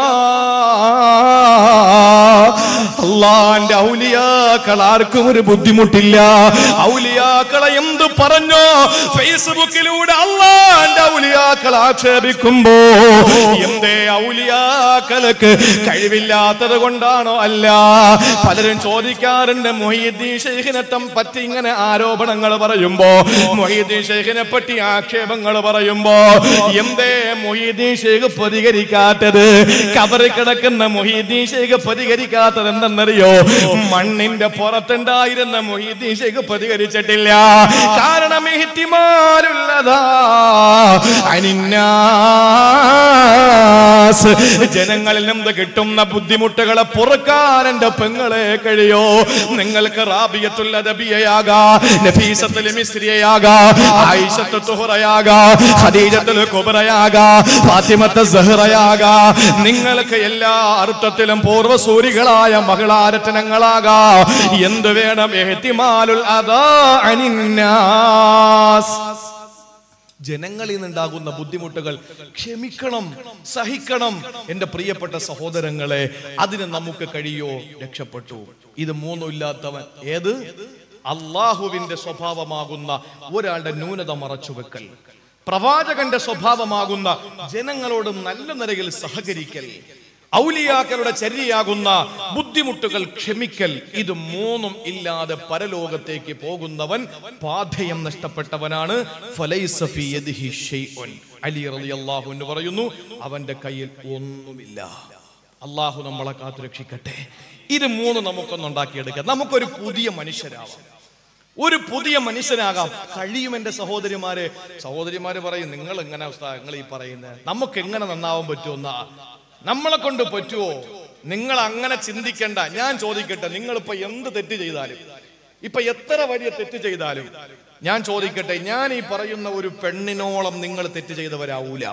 അള്ളാന്റെ ഔലിയാക്കൾ ആർക്കും ഒരു ബുദ്ധിമുട്ടില്ല ഔലിയാക്കളെ എന്ത് പറഞ്ഞോ ഫേസ്ബുക്കിലൂടെ അള്ളാന്റെ ഔലിയാക്കൾ ആക്ഷേപിക്കുമ്പോ എന്തേ ഔലിയാക്കൾക്ക് കഴിവില്ലാത്തത് കൊണ്ടാണോ അല്ല പലരും ചോദിക്കാറുണ്ട് മൊഹീദ്ദീൻ ഷെയ്ഖിനെ തം പറ്റി ഇങ്ങനെ ആരോപണങ്ങൾ പറയുമ്പോ മൊഹീദ്ദീൻ ഷെയ്ഖിനെ പറ്റി ആക്ഷേപങ്ങൾ പറയുമ്പോ എന്തേ മൊഹീദ്ദീൻ ഷെയ്ഖ് പ്രതികരിക്കാത്തത് കബറിൽ കിടക്കുന്ന മൊഹീദ്ദീൻ ഷെയ്ഖ് പ്രതികരിക്കാത്തത് എന്തെന്നറിയോ മണ്ണിന്റെ പുറത്തുണ്ടായിരുന്ന മൊഹീദ്ദീൻ ഷെയ്ഖ് പ്രതികരിച്ചിട്ടില്ല കാരണം ഇഹ്തിമാലുള്ളതാ അനിന്നാസ് ജനങ്ങളിൽ നിന്ന് കിട്ടുന്ന ബുദ്ധിമുട്ടുകളെ പൊറുക്കാൻ എന്റെ പെങ്ങളെ കഴിയോ നിങ്ങൾക്ക് റാബിയത്തുൽ അദബിയയാകാ നഫീസത്തുൽ മിസ്രിയയാകാ ആയിഷത്തു തുഹറയാകാ ഖദീജത്തുൽ കുബ്രയാകാ ഫാത്തിമത്ത് സഹറയാകാ നിങ്ങൾക്ക് എല്ലാ അർത്ഥത്തിലും പൂർവ്വസൂരികളായ മകളാരറ്റനങ്ങളാകാ എന്ത് വേണം എഹ്തിമാലുൽ അദാ അനിന്നാസ് ജനങ്ങളിൽ നിന്നുണ്ടാകുന്ന ബുദ്ധിമുട്ടുകൾ ക്ഷമിക്കണം സഹിക്കണം എന്റെ പ്രിയപ്പെട്ട സഹോദരങ്ങളെ അതിന് നമുക്ക് കഴിയോ രക്ഷപ്പെട്ടു ഇത് മൂന്നും ഇല്ലാത്തവൻ ഏത് അള്ളാഹുവിന്റെ സ്വഭാവമാകുന്ന ഒരാളുടെ ന്യൂനത മറച്ചുവെക്കൽ പ്രവാചകന്റെ സ്വഭാവമാകുന്ന ജനങ്ങളോട് നല്ല നിലയിൽ സഹകരിക്കൽ ഔലിയാക്കളുടെ ചര്യയാകുന്ന ബുദ്ധിമുട്ടുകൾ ക്ഷമിക്കൽ ഇത് മൂന്നും ഇല്ലാതെ പരലോകത്തേക്ക് പോകുന്നവൻ പാഥയം നഷ്ടപ്പെട്ടവനാണ് ഫലൈസ ഫീ യദിഹി ഷൈഉൻ. അലി റളിയല്ലാഹു അൻഹു പറയുന്നു അവന്റെ കയ്യിൽ ഒന്നുമില്ല അള്ളാഹു നമ്മളെ കാത്തു രക്ഷിക്കട്ടെ ഇത് മൂന്ന് നമുക്കൊന്ന് ഉണ്ടാക്കിയെടുക്കാം നമുക്കൊരു പുതിയ മനുഷ്യരാവാം ഒരു പുതിയ മനുഷ്യനാകാം കഴിയും എന്റെ സഹോദരിമാര് സഹോദരിമാര് പറയും നിങ്ങൾ എങ്ങനെ ഉസ്താദ് നിങ്ങൾ ഈ പറയുന്നത് നമുക്ക് എങ്ങനെ നന്നാവാൻ പറ്റുമെന്നാ നമ്മളെ കൊണ്ട് പറ്റുമോ നിങ്ങൾ അങ്ങനെ ചിന്തിക്കണ്ട ഞാൻ ചോദിക്കട്ടെ നിങ്ങൾ ഇപ്പൊ എന്ത് തെറ്റ് ചെയ്താലും ഇപ്പൊ എത്ര വലിയ തെറ്റ് ചെയ്താലും ഞാൻ ചോദിക്കട്ടെ ഞാൻ ഈ പറയുന്ന ഒരു പെണ്ണിനോളം നിങ്ങൾ തെറ്റ് ചെയ്തവരാവൂല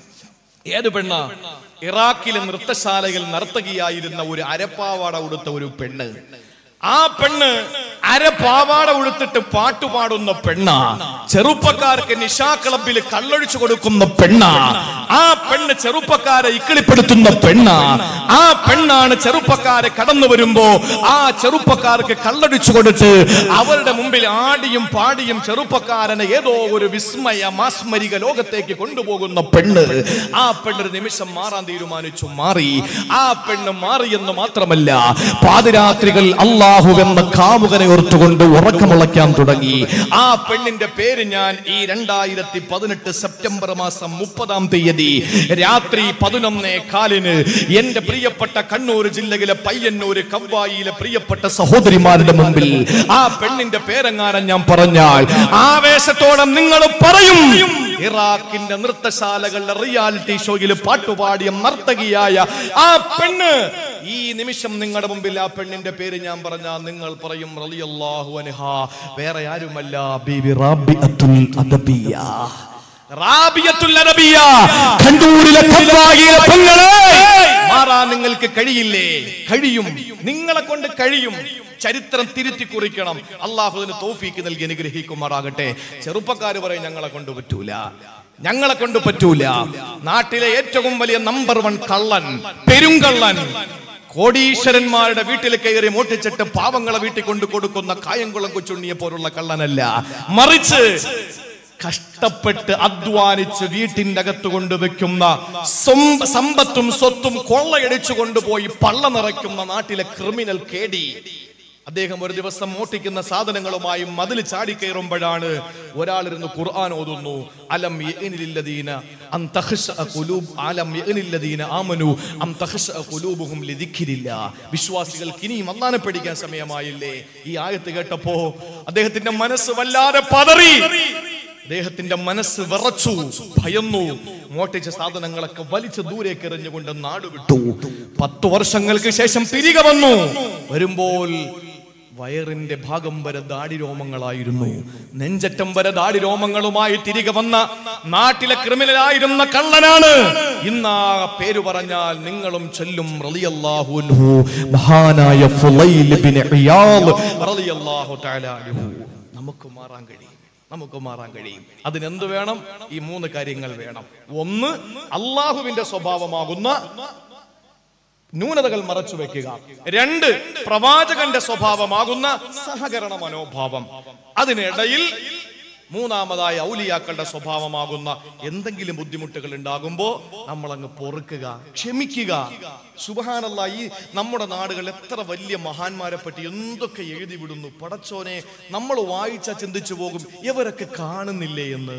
ഏത് പെണ്ണ ഇറാഖിലെ നൃത്തശാലയിൽ നർത്തകിയായിരുന്ന ഒരു അരപ്പാവാട ഉടുത്ത ഒരു പെണ്ണ് ആ പെണ്ണ് അരപ്പാവാട ഉടുത്തിട്ട് പാട്ടുപാടുന്ന പെണ്ണ ചെറുപ്പക്കാർക്ക് നിശാ ക്ലബിൽ കള്ളൊഴിച്ചു കൊടുക്കുന്ന പെണ്ണ ആ പെണ്ണ് ചെറുപ്പക്കാരെ ഇക്കിളിപ്പെടുത്തുന്ന പെണ്ണ ആ പെണ്ണാണ് ചെറുപ്പക്കാരെ കടന്നു വരുമ്പോ ആ ചെറുപ്പക്കാർക്ക് കള്ളടിച്ചു കൊടുത്ത് അവരുടെ മുമ്പിൽ ആടിയും പാടിയും ചെറുപ്പക്കാരനെ ഏതോ ഒരു വിസ്മയ മാസ്മരിക ലോകത്തേക്ക് കൊണ്ടുപോകുന്ന പെണ്ണ് ആ പെണ്ണൊരു നിമിഷം മാറാൻ തീരുമാനിച്ചു മാറി ആ പെണ്ണ് മാറി എന്ന് മാത്രമല്ല പാതിരാത്രികൾ അള്ളാഹു എന്ന കാമുകനെ ഓർത്തുകൊണ്ട് ഉറക്കമുളയ്ക്കാൻ തുടങ്ങി ആ പെണ്ണിന്റെ പേര് ഞാൻ ഈ രണ്ടായിരത്തി പതിനെട്ട് സെപ്റ്റംബർ മാസം മുപ്പതാം തീയതി രാത്രി പതിനൊന്നേ കാലിന് എന്റെ പ്രിയപ്പെട്ട കണ്ണൂർ ജില്ലയിലെ പയ്യന്നൂര് കവ്വായിലെ പ്രിയപ്പെട്ട സഹോദരിമാരുടെ മുമ്പിൽ ആ പെണ്ണിന്റെ പേരെങ്ങാനും ഞാൻ പറഞ്ഞാൽ ആവേശത്തോടെ നിങ്ങൾ പറയും ഇറാഖിന്റെ നൃത്തശാലകളുടെ റിയാലിറ്റി ഷോയിൽ പാട്ടുപാടിയ നർത്തകിയായ ആ പെണ്ണ് ഈ നിമിഷം നിങ്ങളുടെ മുമ്പിൽ ആ പെണ്ണിന്റെ പേര് ഞാൻ പറഞ്ഞാൽ നിങ്ങൾ പറയും റളിയല്ലാഹു അൻഹ വേറെ ആരുമല്ല ബീബി റാബിഅത്തുൽ അദബിയ റാബിയത്തുൽ അദബിയ കണ്ടൂരിലെ കവ്വായിലെ പെങ്ങളെ മാറാൻ നിങ്ങൾക്ക് കഴിയില്ലേ കഴിയും നിങ്ങളെ കൊണ്ട് കഴിയും ചരിത്രം തിരുത്തി കുറിക്കണം അള്ളാഹുദിന് തോഫീക്ക് നൽകി അനുഗ്രഹിക്കുമാറാകട്ടെ ചെറുപ്പക്കാർ പറയും ഞങ്ങളെ കൊണ്ട് പറ്റൂല ഞങ്ങളെ കൊണ്ട് പറ്റൂല നാട്ടിലെ ഏറ്റവും വലിയ നമ്പർ വൺ കള്ളൻ പെരുങ്കള്ളൻ കോടീശ്വരന്മാരുടെ വീട്ടിൽ കയറി മോട്ടിച്ചിട്ട് പാവങ്ങളെ വീട്ടിൽ കൊണ്ട് കൊടുക്കുന്ന കായംകുളം കൊച്ചുണ്ണിയെ പോലുള്ള കള്ളനല്ല മറിച്ച് കഷ്ടപ്പെട്ട് അധ്വാനിച്ച് വീട്ടിന്റെ അകത്ത് കൊണ്ടുവെക്കുന്ന സ്വം- സമ്പത്തും സ്വത്തും കൊള്ളയടിച്ചു കൊണ്ടുപോയി പള്ള നിറയ്ക്കുന്ന നാട്ടിലെ ക്രിമിനൽ കേടി അദ്ദേഹം ഒരു ദിവസം മോട്ടിക്കുന്ന സാധനങ്ങളുമായി മതിൽ ചാടിക്കയറുമ്പോഴാണ് ഒരാളിരുന്ന് ഖുർആൻ ഓതുന്നു അലം യഅ്നിലില്ലദീന അം തഖ്ശഅ ഖുലൂബ് ആലം യഗ്നില്ലദീന ആമനു അം തഖ്ശഅ ഖുലൂബുഹും ലിദിക്രില്ലാ വിശ്വാസികൾക്ക് ഇനിയും അള്ളാനെ പഠിക്കാൻ സമയമായില്ലേ ഈ ആയത്ത് കേട്ടപ്പോ അദ്ദേഹത്തിന്റെ മനസ്സ് വല്ലാതെ പതറി അദ്ദേഹത്തിന്റെ മനസ്സ് വിറച്ചു ഭയന്നു മോട്ടിച്ച സാധനങ്ങളൊക്കെ വലിച്ചു ദൂരേക്ക് എറിഞ്ഞുകൊണ്ട് നാട് വിട്ടു പത്തു വർഷങ്ങൾക്ക് ശേഷം തിരികെ വന്നു വരുമ്പോൾ വയറിന്റെ ഭാഗം വരെ ദാടിരോമങ്ങളായിരുന്നു നെഞ്ചറ്റം വരെ ദാടിരോമങ്ങളുമായി തിരികെ വന്ന നാട്ടിലെ ക്രിമിനലായിരുന്ന കള്ളനാണ് ഇന്ന് ആ പേര് പറഞ്ഞാൽ നിങ്ങളും ചൊല്ലും റളിയല്ലാഹു അൻഹു മഹാനായ ഫുളൈൽ ബിൻ ഇയാദ് റളിയല്ലാഹു തആല അൻഹു നമുക്ക് മാറാൻ കഴിയും നമുക്ക് മാറാൻ കഴിയും അതിനെന്ത് വേണം ഈ മൂന്ന് കാര്യങ്ങൾ വേണം ഒന്ന് അള്ളാഹുവിന്റെ സ്വഭാവമാകുന്ന ന്യൂനതകൾ മറച്ചു വെക്കുക രണ്ട് പ്രവാചകന്റെ സ്വഭാവമാകുന്ന സഹകരണ മനോഭാവം അതിനിടയിൽ മൂന്നാമതായ ഔലിയാക്കളുടെ സ്വഭാവമാകുന്ന എന്തെങ്കിലും ബുദ്ധിമുട്ടുകൾ ഉണ്ടാകുമ്പോ നമ്മൾ അങ്ങ് പൊറുക്കുക ക്ഷമിക്കുക സുബഹാനല്ല ഈ നമ്മുടെ നാടുകൾ എത്ര വലിയ മഹാന്മാരെ പറ്റി എന്തൊക്കെ എഴുതി വിടുന്നു പടച്ചോനെ നമ്മൾ വായിച്ച ചിന്തിച്ചു പോകും ഇവരൊക്കെ കാണുന്നില്ലേ എന്ന്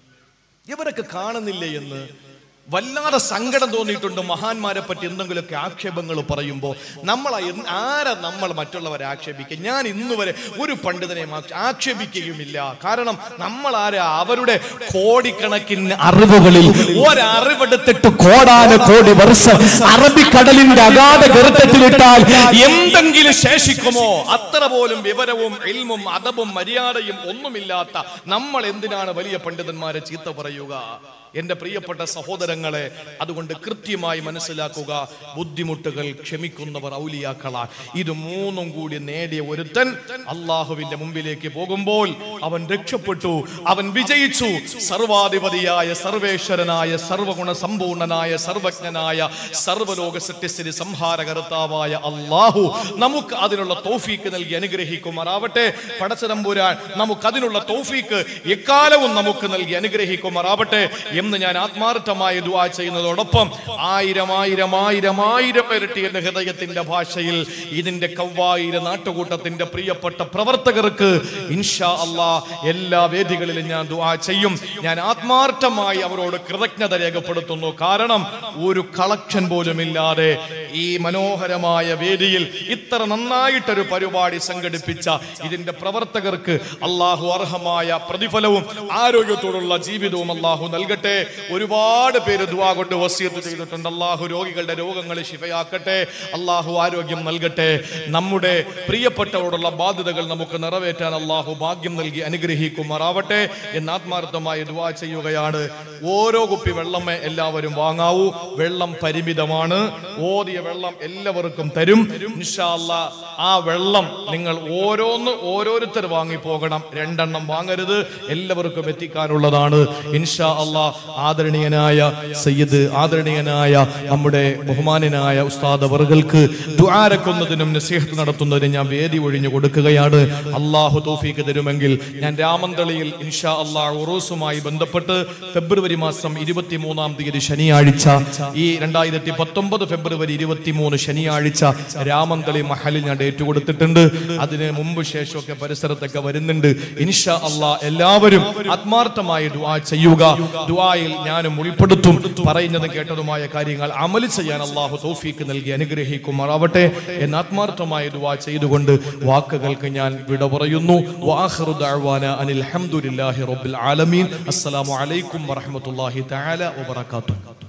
ഇവരൊക്കെ കാണുന്നില്ലേ എന്ന് വല്ലാതെ സങ്കടം തോന്നിയിട്ടുണ്ട് മഹാന്മാരെ പറ്റി എന്തെങ്കിലുമൊക്കെ ആക്ഷേപങ്ങൾ പറയുമ്പോൾ നമ്മൾ ആരാ നമ്മൾ മറ്റുള്ളവരെ ആക്ഷേപിക്കുക ഞാൻ ഇന്ന് വരെ ഒരു പണ്ഡിതനെയും ആക്ഷ- ആക്ഷേപിക്കുകയുമില്ല കാരണം നമ്മൾ ആരാ അവരുടെ കോടിക്കണക്കിന് അറിവുകളിൽ ഒരറിവെടുത്തിട്ട് കോടാന കോടി വർഷം അറബിക്കടലിന്റെ അഗാധ ഗർത്തത്തിലിട്ടാൽ എന്തെങ്കിലും ശേഷിക്കുമോ അത്ര പോലും വിവരവും ഇൽമും അതവും മര്യാദയും ഒന്നുമില്ലാത്ത നമ്മൾ എന്തിനാണ് വലിയ പണ്ഡിതന്മാരെ ചീത്ത പറയുക എന്റെ പ്രിയപ്പെട്ട സഹോദരങ്ങളെ അതുകൊണ്ട് കൃത്യമായി മനസ്സിലാക്കുക ബുദ്ധിമുട്ടുകൾ ക്ഷമിക്കുന്നവർ ഔലിയാക്കളാ ഇത് മൂന്നും കൂടി നേടിയ ഒരുത്തൻ അള്ളാഹുവിന്റെ മുമ്പിലേക്ക് പോകുമ്പോൾ അവൻ രക്ഷപ്പെട്ടു അവൻ വിജയിച്ചു സർവാധിപതിയായ സർവേശ്വരനായ സർവഗുണ സമ്പൂർണനായ സർവജ്ഞനായ സർവലോക സത്യസ്ഥിതി സംഹാരകർത്താവായ അള്ളാഹു നമുക്ക് അതിനുള്ള തൗഫീക്ക് നൽകി അനുഗ്രഹിക്കുമാറാവട്ടെ പടച്ചതമ്പുരാൻ നമുക്ക് അതിനുള്ള തൗഫീക്ക് എക്കാലവും നമുക്ക് നൽകി അനുഗ്രഹിക്കുമാറാവട്ടെ എന്ന് ഞാൻ ആത്മാർത്ഥമായി ദുആ ചെയ്യുന്നതോടൊപ്പം ആയിരം ആയിരം ആയിരം ആയിരം ഇരട്ടി എന്റെ ഹൃദയത്തിന്റെ ഭാഷയിൽ ഇതിന്റെ കവ്വായിര നാട്ടുകൂട്ടത്തിന്റെ പ്രിയപ്പെട്ട പ്രവർത്തകർക്ക് ഇൻഷാ അള്ളാ എല്ലാ വേദികളിലും ഞാൻ ദുആ ചെയ്യും ഞാൻ ആത്മാർത്ഥമായി അവരോട് കൃതജ്ഞത രേഖപ്പെടുത്തുന്നു കാരണം ഒരു കളക്ഷൻ പോലും ഇല്ലാതെ ഈ മനോഹരമായ വേദിയിൽ ഇത്ര നന്നായിട്ടൊരു പരിപാടി സംഘടിപ്പിച്ച ഇതിന്റെ പ്രവർത്തകർക്ക് അള്ളാഹു അർഹമായ പ്രതിഫലവും ആരോഗ്യത്തോടുള്ള ജീവിതവും അള്ളാഹു നൽകട്ടെ ഒരുപാട് പേര് ദുവാ കൊണ്ട് വസീത്ത് ചെയ്തിട്ടുണ്ട് അള്ളാഹു രോഗികളുടെ രോഗങ്ങൾ ശിവയാക്കട്ടെ അള്ളാഹു ആരോഗ്യം നൽകട്ടെ നമ്മുടെ പ്രിയപ്പെട്ടവരോടുള്ള ബാധ്യതകൾ നമുക്ക് നിറവേറ്റാൻ അള്ളാഹു ഭാഗ്യം നൽകി അനുഗ്രഹിക്കുമാറാവട്ടെ എന്ന് ആത്മാർത്ഥമായി ദുവാ ചെയ്യുകയാണ് ഓരോ കുപ്പി വെള്ളമേ എല്ലാവരും വാങ്ങാവൂ വെള്ളം പരിമിതമാണ് ഓതിയ വെള്ളം എല്ലാവർക്കും തരും ഇൻഷാ അല്ലാ ആ വെള്ളം നിങ്ങൾ ഓരോന്ന് ഓരോരുത്തർ വാങ്ങി പോകണം രണ്ടെണ്ണം വാങ്ങരുത് എല്ലാവർക്കും എത്തിക്കാനുള്ളതാണ് ഇൻഷാ അല്ലാ ആദരണീയനായ സയ്യിദ് ആദരണീയനായ നമ്മുടെ ബഹുമാനനായ ഉസ്താദ് അവറുകൾക്ക് ദുആരക്കുന്നതിനും നസീഹത്ത് നടത്തുന്നതിനും ഞാൻ വേദി ഒഴിഞ്ഞു കൊടുക്കുകയാണ് അള്ളാഹു തൗഫീക്ക് തരുമെങ്കിൽ ഞാൻ രാമന്തളിയിൽ ഇൻഷാ അള്ളാഹ് ഉറൂസുമായി ബന്ധപ്പെട്ട് ഫെബ്രുവരി മാസം ഇരുപത്തി മൂന്നാം തീയതി ശനിയാഴ്ച ഈ രണ്ടായിരത്തി പത്തൊമ്പത് ഫെബ്രുവരി ഇരുപത്തി മൂന്ന് ശനിയാഴ്ച രാമന്തളി മഹലിൽ ഞാൻ ഡേറ്റ് കൊടുത്തിട്ടുണ്ട് അതിന് മുമ്പ് ശേഷമൊക്കെ പരിസരത്തൊക്കെ വരുന്നുണ്ട് ഇൻഷാ അള്ളാഹ് എല്ലാവരും ആത്മാർത്ഥമായി ദുആ ചെയ്യുക ദുആയിൽ ഞാനും ഉൾപ്പെടുത്തും പറയുന്നതും കേട്ടതുമായ കാര്യങ്ങൾ അമല് ചെയ്യാൻ അള്ളാഹു തൗഫീക്ക് നൽകി അനുഗ്രഹിക്കുമാറാവട്ടെ എന്ന് ആത്മാർത്ഥമായി ദുആ ചെയ്തുകൊണ്ട് വാക്കുകൾക്ക് ഞാൻ വിട പറയുന്നു വാഖിറു ദഅ്വാന അനിൽ ഹംദുലില്ലാഹി റബ്ബിൽ ആലമീൻ അസ്സലാമു അലൈക്കും വറഹ്മത്തുള്ളാഹി തആല വബറകാതുഹു